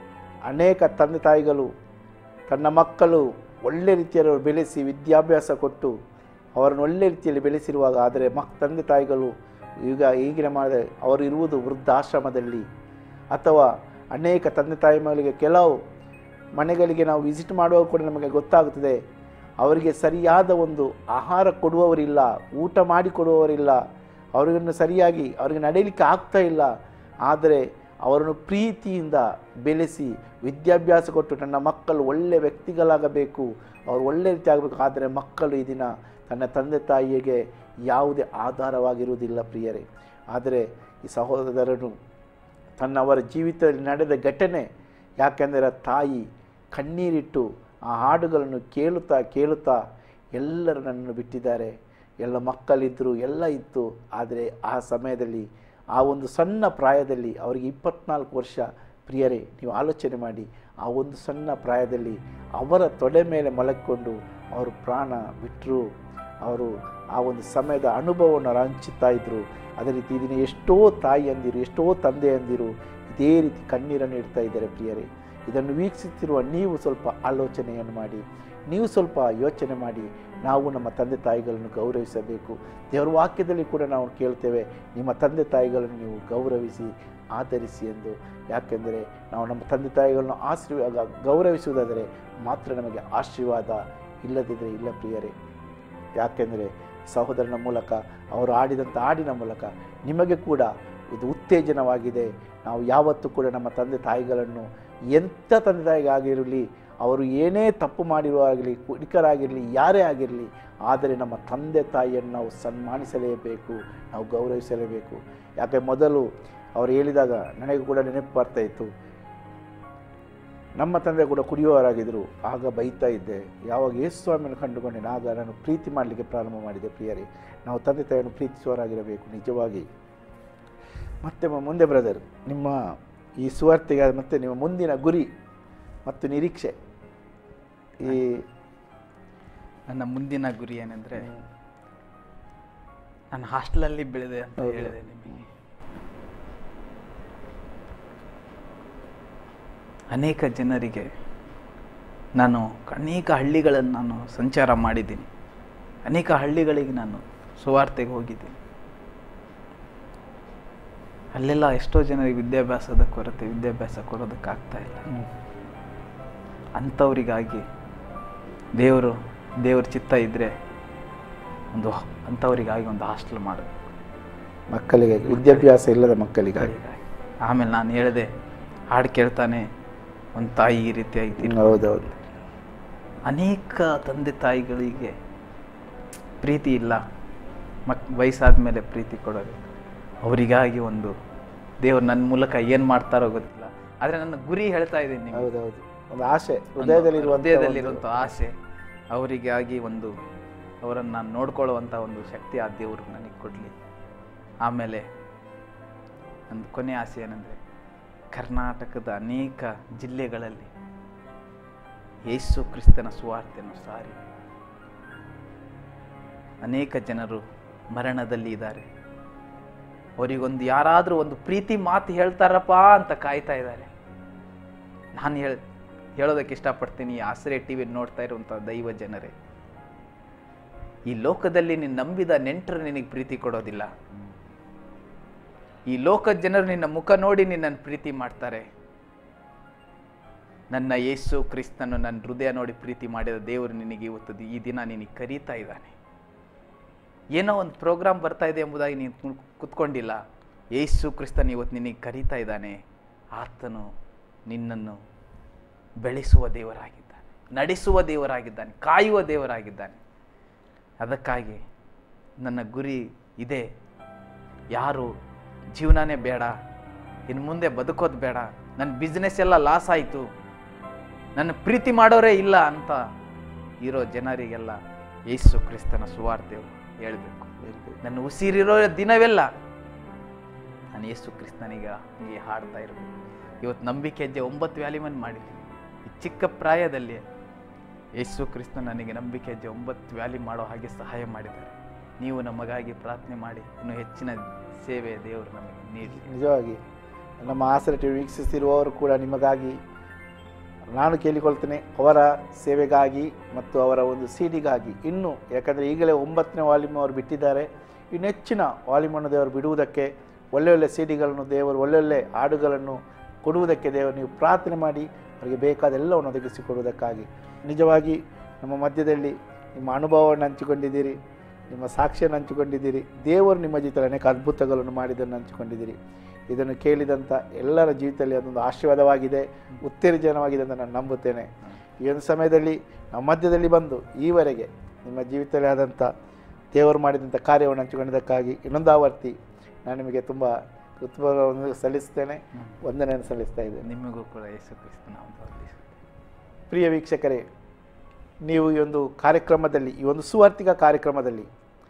ಅನೇಕ ತಂದೆ ತಾಯಿಗಳು ತನ್ನ ಮಕ್ಕಳು ಒಳ್ಳೆ ರೀತಿಯಲ್ಲಿ ಬೆಳೆಸಿ ವಿದ್ಯಾಭ್ಯಾಸ ಕೊಟ್ಟು ಅವರನ್ನು ಒಳ್ಳೆ ರೀತಿಯಲ್ಲಿ ಬೆಳೆಸಿರುವಾಗ ಆದರೆ ಮಕ್ ತಂದೆ ತಾಯಿಗಳು ಈಗ ಈಗಿನ ಮಾಡಿದ ಅವರು ಇರುವುದು ವೃದ್ಧಾಶ್ರಮದಲ್ಲಿ ಅಥವಾ ಅನೇಕ ತಂದೆ ತಾಯಿ ಮಗಳಿಗೆ ಕೆಲವು ಮನೆಗಳಿಗೆ ನಾವು ವಿಸಿಟ್ ಮಾಡುವಾಗ ಕೂಡ ನಮಗೆ ಗೊತ್ತಾಗುತ್ತದೆ ಅವರಿಗೆ ಸರಿಯಾದ ಒಂದು ಆಹಾರ ಕೊಡುವವರಿಲ್ಲ ಊಟ ಮಾಡಿ ಕೊಡುವವರಿಲ್ಲ ಅವರಿಗನ್ನು ಸರಿಯಾಗಿ ಅವರಿಗೆ ನಡೆಯಲಿಕ್ಕೆ ಆಗ್ತಾ ಇಲ್ಲ ಆದರೆ ಅವರನ್ನು ಪ್ರೀತಿಯಿಂದ ಬೆಳೆಸಿ ವಿದ್ಯಾಭ್ಯಾಸ ಕೊಟ್ಟು ನನ್ನ ಮಕ್ಕಳು ಒಳ್ಳೆಯ ವ್ಯಕ್ತಿಗಳಾಗಬೇಕು ಅವರು ಒಳ್ಳೆ ರೀತಿ ಆಗಬೇಕು ಆದರೆ ಮಕ್ಕಳು ಈ ದಿನ ತನ್ನ ತಂದೆ ತಾಯಿಗೆ ಯಾವುದೇ ಆಧಾರವಾಗಿರುವುದಿಲ್ಲ ಪ್ರಿಯರೇ ಆದರೆ ಈ ಸಹೋದರನು ತನ್ನ ಅವರ ಜೀವಿತದಲ್ಲಿ ನಡೆದ ಘಟನೆ ಯಾಕೆಂದರೆ ತಾಯಿ ಕಣ್ಣೀರಿಟ್ಟು ಆ ಹಾಡುಗಳನ್ನು ಕೇಳುತ್ತಾ ಕೇಳುತ್ತಾ ಎಲ್ಲರೂ ನನ್ನನ್ನು ಬಿಟ್ಟಿದ್ದಾರೆ ಎಲ್ಲ ಮಕ್ಕಳಿದ್ದರು ಎಲ್ಲ ಇತ್ತು ಆದರೆ ಆ ಸಮಯದಲ್ಲಿ ಆ ಒಂದು ಸಣ್ಣ ಪ್ರಾಯದಲ್ಲಿ ಅವರಿಗೆ ಇಪ್ಪತ್ನಾಲ್ಕು ವರ್ಷ ಪ್ರಿಯರೇ ನೀವು ಆಲೋಚನೆ ಮಾಡಿ ಆ ಒಂದು ಸಣ್ಣ ಪ್ರಾಯದಲ್ಲಿ ಅವರ ತೊಡೆ ಮೇಲೆ ಮಲಗಿಕೊಂಡು ಅವರು ಪ್ರಾಣ ಬಿಟ್ಟರು ಅವರು ಆ ಒಂದು ಸಮಯದ ಅನುಭವವನ್ನು ಅವ್ರು ಹಂಚುತ್ತಾ ಇದ್ದರು ಅದೇ ರೀತಿ ಇದನ್ನು ಎಷ್ಟೋ ತಾಯಿಯಂದಿರು ಎಷ್ಟೋ ತಂದೆಯಂದಿರು ಇದೇ ರೀತಿ ಕಣ್ಣೀರನ್ನು ಇಡ್ತಾ ಇದ್ದಾರೆ ಪ್ರಿಯರೇ ಇದನ್ನು ವೀಕ್ಷಿಸುತ್ತಿರುವ ನೀವು ಸ್ವಲ್ಪ ಆಲೋಚನೆಯನ್ನು ಮಾಡಿ ನೀವು ಸ್ವಲ್ಪ ಯೋಚನೆ ಮಾಡಿ ನಾವು ನಮ್ಮ ತಂದೆ ತಾಯಿಗಳನ್ನು ಗೌರವಿಸಬೇಕು ದೇವರ ವಾಕ್ಯದಲ್ಲಿ ಕೂಡ ನಾವು ಕೇಳ್ತೇವೆ ನಿಮ್ಮ ತಂದೆ ತಾಯಿಗಳನ್ನು ನೀವು ಗೌರವಿಸಿ ಆಧರಿಸಿ ಎಂದು ಯಾಕೆಂದರೆ ನಾವು ನಮ್ಮ ತಂದೆ ತಾಯಿಗಳನ್ನು ಆಶೀರ್ವಾದ ಗೌರವಿಸುವುದಾದರೆ ಮಾತ್ರ ನಮಗೆ ಆಶೀರ್ವಾದ ಇಲ್ಲದಿದ್ದರೆ ಇಲ್ಲ ಪ್ರಿಯರೇ ಯಾಕೆಂದರೆ ಸಹೋದರನ ಮೂಲಕ ಅವರು ಆಡಿದಂಥ ಹಾಡಿನ ಮೂಲಕ ನಿಮಗೆ ಕೂಡ ಇದು ಉತ್ತೇಜನವಾಗಿದೆ ನಾವು ಯಾವತ್ತೂ ಕೂಡ ನಮ್ಮ ತಂದೆ ತಾಯಿಗಳನ್ನು ಎಂಥ ತಂದೆ ತಾಯಿಗಾಗಿರಲಿ ಅವರು ಏನೇ ತಪ್ಪು ಮಾಡಿರುವಾಗಲಿ ಕುಡಿಕರಾಗಿರಲಿ ಯಾರೇ ಆಗಿರಲಿ ಆದರೆ ನಮ್ಮ ತಂದೆ ತಾಯಿಯನ್ನು ನಾವು ಸನ್ಮಾನಿಸಲೇಬೇಕು ನಾವು ಗೌರವಿಸಲೇಬೇಕು ಯಾಕೆ ಮೊದಲು ಅವರು ಹೇಳಿದಾಗ ನನಗೆ ಕೂಡ ನೆನಪು ಬರ್ತಾ ಇತ್ತು ನಮ್ಮ ತಂದೆ ಕೂಡ ಕುಡಿಯುವವರಾಗಿದ್ದರು ಆಗ ಬೈತಾ ಇದ್ದೆ ಯಾವಾಗ ಯೇಸು ಸ್ವಾಮಿಯನ್ನು ಕಂಡುಕೊಂಡೆ ಆಗ ನಾನು ಪ್ರೀತಿ ಮಾಡಲಿಕ್ಕೆ ಪ್ರಾರಂಭ ಮಾಡಿದೆ ಪ್ರಿಯರೇ ನಾವು ತಂದೆ ತಾಯಿಯನ್ನು ಪ್ರೀತಿಸುವವರಾಗಿರಬೇಕು ನಿಜವಾಗಿ ಮತ್ತೆ ಮ- ಮುಂದೆ ಬ್ರದರ್ ನಿಮ್ಮ ಈ ಸುವಾರ್ತೆಗೆ ಮತ್ತು ನಿಮ್ಮ ಮುಂದಿನ ಗುರಿ ಮತ್ತು ನಿರೀಕ್ಷೆ ಈ ನನ್ನ ಮುಂದಿನ ಗುರಿ ಏನೆಂದ್ರೆ ನಾನು ಹಾಸ್ಟೆಲಲ್ಲಿ ಬೆಳೆದೆ ಅಂತ ಹೌದು. ಹೇಳಿದೆ ನಿಮಗೆ ಅನೇಕ ಜನರಿಗೆ ನಾನು ಅನೇಕ ಹಳ್ಳಿಗಳನ್ನು ನಾನು ಸಂಚಾರ ಮಾಡಿದ್ದೀನಿ ಅನೇಕ ಹಳ್ಳಿಗಳಿಗೆ ನಾನು ಸುವಾರ್ತೆಗೆ ಹೋಗಿದ್ದೀನಿ ಅಲ್ಲೆಲ್ಲ ಎಷ್ಟೋ ಜನರಿಗೆ ವಿದ್ಯಾಭ್ಯಾಸದ ಕೊರತೆ ವಿದ್ಯಾಭ್ಯಾಸ ಕೊಡೋದಕ್ಕಾಗ್ತಾ ಇಲ್ಲ ಅಂಥವರಿಗಾಗಿ ದೇವರು ದೇವ್ರ ಚಿತ್ತ ಇದ್ದರೆ ಒಂದು ಹ- ಅಂಥವರಿಗಾಗಿ ಒಂದು ಹಾಸ್ಟೆಲ್ ಮಾಡೋದು ಮಕ್ಕಳಿಗೆ ವಿದ್ಯಾಭ್ಯಾಸ ಇಲ್ಲದ ಮಕ್ಕಳಿಗಾಗಿ ಆಮೇಲೆ ನಾನು ಹೇಳಿದೆ ಹಾಡು ಕೇಳ್ತಾನೆ ಒಂದು ತಾಯಿ ಈ ರೀತಿಯಾಗಿ ತೀರ್ಕೊಂಡ್ರು. ಹೌದೌದು ಅನೇಕ ತಂದೆ ತಾಯಿಗಳಿಗೆ ಪ್ರೀತಿ ಇಲ್ಲ ಮಕ್ ವಯಸ್ಸಾದ ಮೇಲೆ ಪ್ರೀತಿ ಕೊಡೋದು ಅವರಿಗಾಗಿ ಒಂದು ದೇವ್ರು ನನ್ನ ಮೂಲಕ ಏನು ಮಾಡ್ತಾರೋ ಗೊತ್ತಿಲ್ಲ ಆದರೆ ನನ್ನ ಗುರಿ ಹೇಳ್ತಾ ಇದ್ದೀನಿ ನಿಮಗೆ ಹೌದೌದು ಒಂದು ಆಸೆ ಹೃದಯದಲ್ಲಿರುವಂಥ ಒಂದು- ಹೃದಯದಲ್ಲಿರುವಂಥ ಆಸೆ ಅವರಿಗಾಗಿ ಒಂದು ಅವರನ್ನು ನಾನು ನೋಡ್ಕೊಳ್ಳುವಂಥ ಒಂದು ಶಕ್ತಿ ಆ ದೇವರು ನನಗೆ ಕೊಡಲಿ ಆಮೇಲೆ ನನ್ನ ಕೊನೆ ಆಸೆ ಏನಂದರೆ ಕರ್ನಾಟಕದ ಅನೇಕ ಜಿಲ್ಲೆಗಳಲ್ಲಿ ಯೇಸು ಕ್ರಿಸ್ತನ ಸುವಾರ್ತೆಯನ್ನು ಸಾರಿ ಅನೇಕ ಜನರು ಮರಣದಲ್ಲಿ ಇದ್ದಾರೆ ಅವರಿಗೊಂದು ಯಾರಾದರೂ ಒಂದು ಪ್ರೀತಿ ಮಾತು ಹೇಳ್ತಾರಪ್ಪ ಅಂತ ಕಾಯ್ತಾ ಇದ್ದಾರೆ ನಾನು ಹೇಳ ಹೇಳೋದಕ್ಕೆ ಇಷ್ಟಪಡ್ತೀನಿ ಈ ಆಸರೆ ಟಿ ವಿ ನೋಡ್ತಾ ಇರುವಂಥ ದೈವ ಜನರೇ ಈ ಲೋಕದಲ್ಲಿ ನೀನು ನಂಬಿದ ನೆಂಟರು ನಿನಗೆ ಪ್ರೀತಿ ಕೊಡೋದಿಲ್ಲ ಈ ಲೋಕದ ಜನರು ನಿನ್ನ ಮುಖ ನೋಡಿ ನಿನ್ನನ್ನು ಪ್ರೀತಿ ಮಾಡ್ತಾರೆ ನನ್ನ ಯೇಸು ಕ್ರಿಸ್ತನು ನನ್ನ ಹೃದಯ ನೋಡಿ ಪ್ರೀತಿ ಮಾಡಿದ ದೇವರು ನಿನಗೆ ಇವತ್ತು ಈ ದಿನ ನಿನಗೆ ಕರೀತಾ ಇದ್ದಾನೆ ಏನೋ ಒಂದು ಪ್ರೋಗ್ರಾಮ್ ಬರ್ತಾ ಇದೆ ಎಂಬುದಾಗಿ ನೀನು ಕು- ಕುತ್ಕೊಂಡಿಲ್ಲ ಯೇಸು ಕ್ರಿಸ್ತನು ಇವತ್ತು ನಿನಗೆ ಕರೀತಾ ಇದ್ದಾನೆ ಆತನು ನಿನ್ನನ್ನು ಬೆಳೆಸುವ ದೇವರಾಗಿದ್ದಾನೆ ನಡೆಸುವ ದೇವರಾಗಿದ್ದಾನೆ ಕಾಯುವ ದೇವರಾಗಿದ್ದಾನೆ ಅದಕ್ಕಾಗಿ ನನ್ನ ಗುರಿ ಇದೆ ಯಾರು ಜೀವನನೇ ಬೇಡ ಇನ್ನು ಮುಂದೆ ಬದುಕೋದು ಬೇಡ ನನ್ನ ಬಿಸ್ನೆಸ್ ಎಲ್ಲ ಲಾಸ್ ಆಯಿತು ನನ್ನ ಪ್ರೀತಿ ಮಾಡೋರೇ ಇಲ್ಲ ಅಂತ ಇರೋ ಜನರಿಗೆಲ್ಲ ಯೇಸು ಕ್ರಿಸ್ತನ ಸುವಾರ್ತೆ ಹೇಳಬೇಕು ನನ್ನ ಉಸಿರಿರೋ ದಿನವೆಲ್ಲ ನಾನು ಯೇಸು ಕ್ರಿಸ್ತನಿಗೆ ಹೀಗೆ ಹಾಡ್ತಾ ಇರಬೇಕು ಇವತ್ತು ನಂಬಿಕೆ ಹೆಜ್ಜೆ ಒಂಬತ್ತು ವ್ಯಾಲಿಮನ್ ಮಾಡಿದ್ದೀನಿ ಈ ಚಿಕ್ಕ ಪ್ರಾಯದಲ್ಲಿ ಯೇಸು ಕ್ರಿಸ್ತ ನನಗೆ ನಂಬಿಕೆ ಹೆಜ್ಜೆ ಒಂಬತ್ತು ವ್ಯಾಲಿ ಮಾಡೋ ಹಾಗೆ ಸಹಾಯ ಮಾಡಿದ್ದಾರೆ ನೀವು ನಮಗಾಗಿ ಪ್ರಾರ್ಥನೆ ಮಾಡಿ ಇನ್ನು ಹೆಚ್ಚಿನ ಸೇವೆ ದೇವರು ನಮಗೆ ನೀಡಲಿ ನಿಜವಾಗಿ ನಮ್ಮ ಆಸರೆ ಟಿವಿ ವೀಕ್ಷಿಸಿರುವವರು ಕೂಡ ನಿಮಗಾಗಿ ನಾನು ಕೇಳಿಕೊಳ್ತೇನೆ ಅವರ ಸೇವೆಗಾಗಿ ಮತ್ತು ಅವರ ಒಂದು ಸಿಡಿಗಾಗಿ ಇನ್ನು ಯಾಕಂದರೆ ಈಗಲೇ ಒಂಬತ್ತನೇ ವಾಲ್ಯೂಮ್ ಅವರು ಬಿಟ್ಟಿದ್ದಾರೆ ಇನ್ನು ಹೆಚ್ಚಿನ ವಾಲ್ಯೂಮನ್ನು ದೇವರು ಬಿಡುವುದಕ್ಕೆ ಒಳ್ಳೊಳ್ಳೆ ಸಿಡಿಗಳನ್ನು ದೇವರು ಒಳ್ಳೊಳ್ಳೆ ಹಾಡುಗಳನ್ನು ಕೊಡುವುದಕ್ಕೆ ದೇವರು ನೀವು ಪ್ರಾರ್ಥನೆ ಮಾಡಿ ಅವರಿಗೆ ಬೇಕಾದ ಎಲ್ಲವನ್ನು ಒದಗಿಸಿಕೊಡುವುದಕ್ಕಾಗಿ ನಿಜವಾಗಿ ನಮ್ಮ ಮಧ್ಯದಲ್ಲಿ ನಿಮ್ಮ ಅನುಭವವನ್ನು ಹಂಚಿಕೊಂಡಿದ್ದೀರಿ ನಿಮ್ಮ ಸಾಕ್ಷ್ಯವನ್ನು ಹಂಚಿಕೊಂಡಿದ್ದೀರಿ ದೇವರು ನಿಮ್ಮ ಜೀವಿತದಲ್ಲಿ ಅನೇಕ ಅದ್ಭುತಗಳನ್ನು ಮಾಡಿದ್ದನ್ನು ಹಂಚಿಕೊಂಡಿದ್ದೀರಿ ಇದನ್ನು ಕೇಳಿದಂಥ ಎಲ್ಲರ ಜೀವಿತದಲ್ಲಿ ಅದೊಂದು ಆಶೀರ್ವಾದವಾಗಿದೆ ಉತ್ತೇಜನವಾಗಿದೆ ಅಂತ ನಾನು ನಂಬುತ್ತೇನೆ ಈ ಒಂದು ಸಮಯದಲ್ಲಿ ನಮ್ಮ ಮಧ್ಯದಲ್ಲಿ ಬಂದು ಈವರೆಗೆ ನಿಮ್ಮ ಜೀವಿತದಲ್ಲಿ ಆದಂಥ ದೇವರು ಮಾಡಿದಂಥ ಕಾರ್ಯವನ್ನು ಹಂಚಿಕೊಂಡಿದ್ದಕ್ಕಾಗಿ ಇನ್ನೊಂದು ಆವರ್ತಿ ನಾನು ನಿಮಗೆ ತುಂಬ ಕೃತಜ್ಞವನ್ನು ಸಲ್ಲಿಸ್ತೇನೆ ವಂದನೆಯನ್ನು ಸಲ್ಲಿಸ್ತಾ ಇದ್ದೇನೆ ನಿಮಗೂ ಕೂಡ ಯೇಸು ಕ್ರಿಸ್ತ ನಾಮದಲ್ಲಿ ಪ್ರಿಯ ವೀಕ್ಷಕರೇ ನೀವು ಈ ಒಂದು ಕಾರ್ಯಕ್ರಮದಲ್ಲಿ ಈ ಒಂದು ಸುವಾರ್ತಿಕ ಕಾರ್ಯಕ್ರಮದಲ್ಲಿ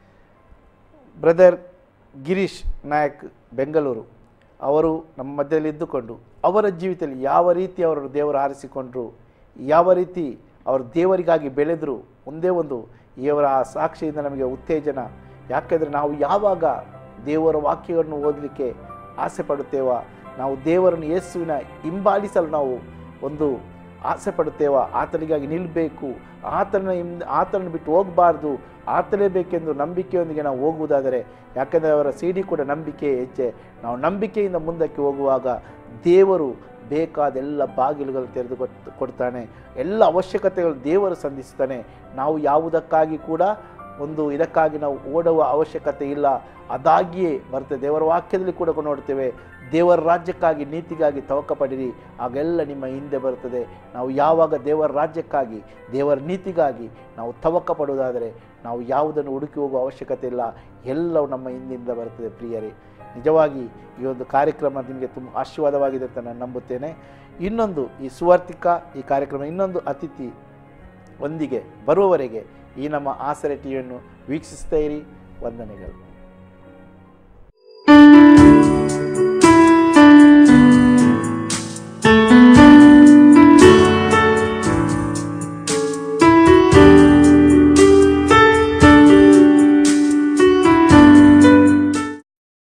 ಬ್ರದರ್ ಗಿರೀಶ್ ನಾಯಕ್ ಬೆಂಗಳೂರು ಅವರು ನಮ್ಮ ಮಧ್ಯದಲ್ಲಿ ಇದ್ದುಕೊಂಡು ಅವರ ಜೀವಿತದಲ್ಲಿ ಯಾವ ರೀತಿ ಅವರು ದೇವರು ಆರಿಸಿಕೊಂಡ್ರು ಯಾವ ರೀತಿ ಅವರು ದೇವರಿಗಾಗಿ ಬೆಳೆದರು ಒಂದೇ ಒಂದು ಇವರ ಆ ಸಾಕ್ಷಿಯಿಂದ ನಮಗೆ ಉತ್ತೇಜನ ಯಾಕೆಂದರೆ ನಾವು ಯಾವಾಗ ದೇವರ ವಾಕ್ಯವನ್ನು ಓದಲಿಕ್ಕೆ ಆಸೆ ಪಡುತ್ತೇವ ನಾವು ದೇವರನ್ನು ಯೇಸುವಿನ ಹಿಂಬಾಲಿಸಲು ನಾವು ಒಂದು ಆಸೆ ಪಡುತ್ತೇವ ಆತನಿಗಾಗಿ ನಿಲ್ಲಬೇಕು ಆತನ ಹಿಂದ್ ಆತನನ್ನು ಬಿಟ್ಟು ಹೋಗಬಾರ್ದು ಆತನೇ ಬೇಕೆಂದು ನಂಬಿಕೆಯೊಂದಿಗೆ ನಾವು ಹೋಗುವುದಾದರೆ ಯಾಕೆಂದರೆ ಅವರ ಸಿಡಿ ಕೂಡ ನಂಬಿಕೆ ಹೆಚ್ಚೆ ನಾವು ನಂಬಿಕೆಯಿಂದ ಮುಂದಕ್ಕೆ ಹೋಗುವಾಗ ದೇವರು ಬೇಕಾದ ಎಲ್ಲ ಬಾಗಿಲುಗಳು ತೆರೆದು ಕೊಟ್- ಕೊಡ್ತಾನೆ ಎಲ್ಲ ಅವಶ್ಯಕತೆಗಳು ದೇವರು ಸಂಧಿಸ್ತಾನೆ ನಾವು ಯಾವುದಕ್ಕಾಗಿ ಕೂಡ ಒಂದು ಇದಕ್ಕಾಗಿ ನಾವು ಓಡುವ ಅವಶ್ಯಕತೆ ಇಲ್ಲ ಅದಾಗಿಯೇ ಬರ್ತದೆ ದೇವರ ವಾಕ್ಯದಲ್ಲಿ ಕೂಡ ನೋಡ್ತೇವೆ ದೇವರ ರಾಜ್ಯಕ್ಕಾಗಿ ನೀತಿಗಾಗಿ ತವಕ ಪಡಿರಿ ಆಗೆಲ್ಲ ನಿಮ್ಮ ಹಿಂದೆ ಬರುತ್ತದೆ ನಾವು ಯಾವಾಗ ದೇವರ ರಾಜ್ಯಕ್ಕಾಗಿ ದೇವರ ನೀತಿಗಾಗಿ ನಾವು ತವಕ ಪಡುವುದಾದರೆ ನಾವು ಯಾವುದನ್ನು ಹುಡುಕಿ ಹೋಗುವ ಅವಶ್ಯಕತೆ ಇಲ್ಲ ಎಲ್ಲವೂ ನಮ್ಮ ಹಿಂದಿಂದ ಬರುತ್ತದೆ ಪ್ರಿಯರೇ ನಿಜವಾಗಿ ಈ ಒಂದು ಕಾರ್ಯಕ್ರಮ ನಿಮಗೆ ತುಂಬ ಆಶೀರ್ವಾದವಾಗಿದೆ ಅಂತ ನಾನು ನಂಬುತ್ತೇನೆ ಇನ್ನೊಂದು ಈ ಸುವಾರ್ತಿಕ ಈ ಕಾರ್ಯಕ್ರಮ ಇನ್ನೊಂದು ಅತಿಥಿ ಒಂದಿಗೆ ಬರುವವರೆಗೆ ಈ ನಮ್ಮ ಆಸರೆ ಟಿವಿಯನ್ನು ವೀಕ್ಷಿಸ್ತಾ ಇರಿ ವಂದನೆಗಳು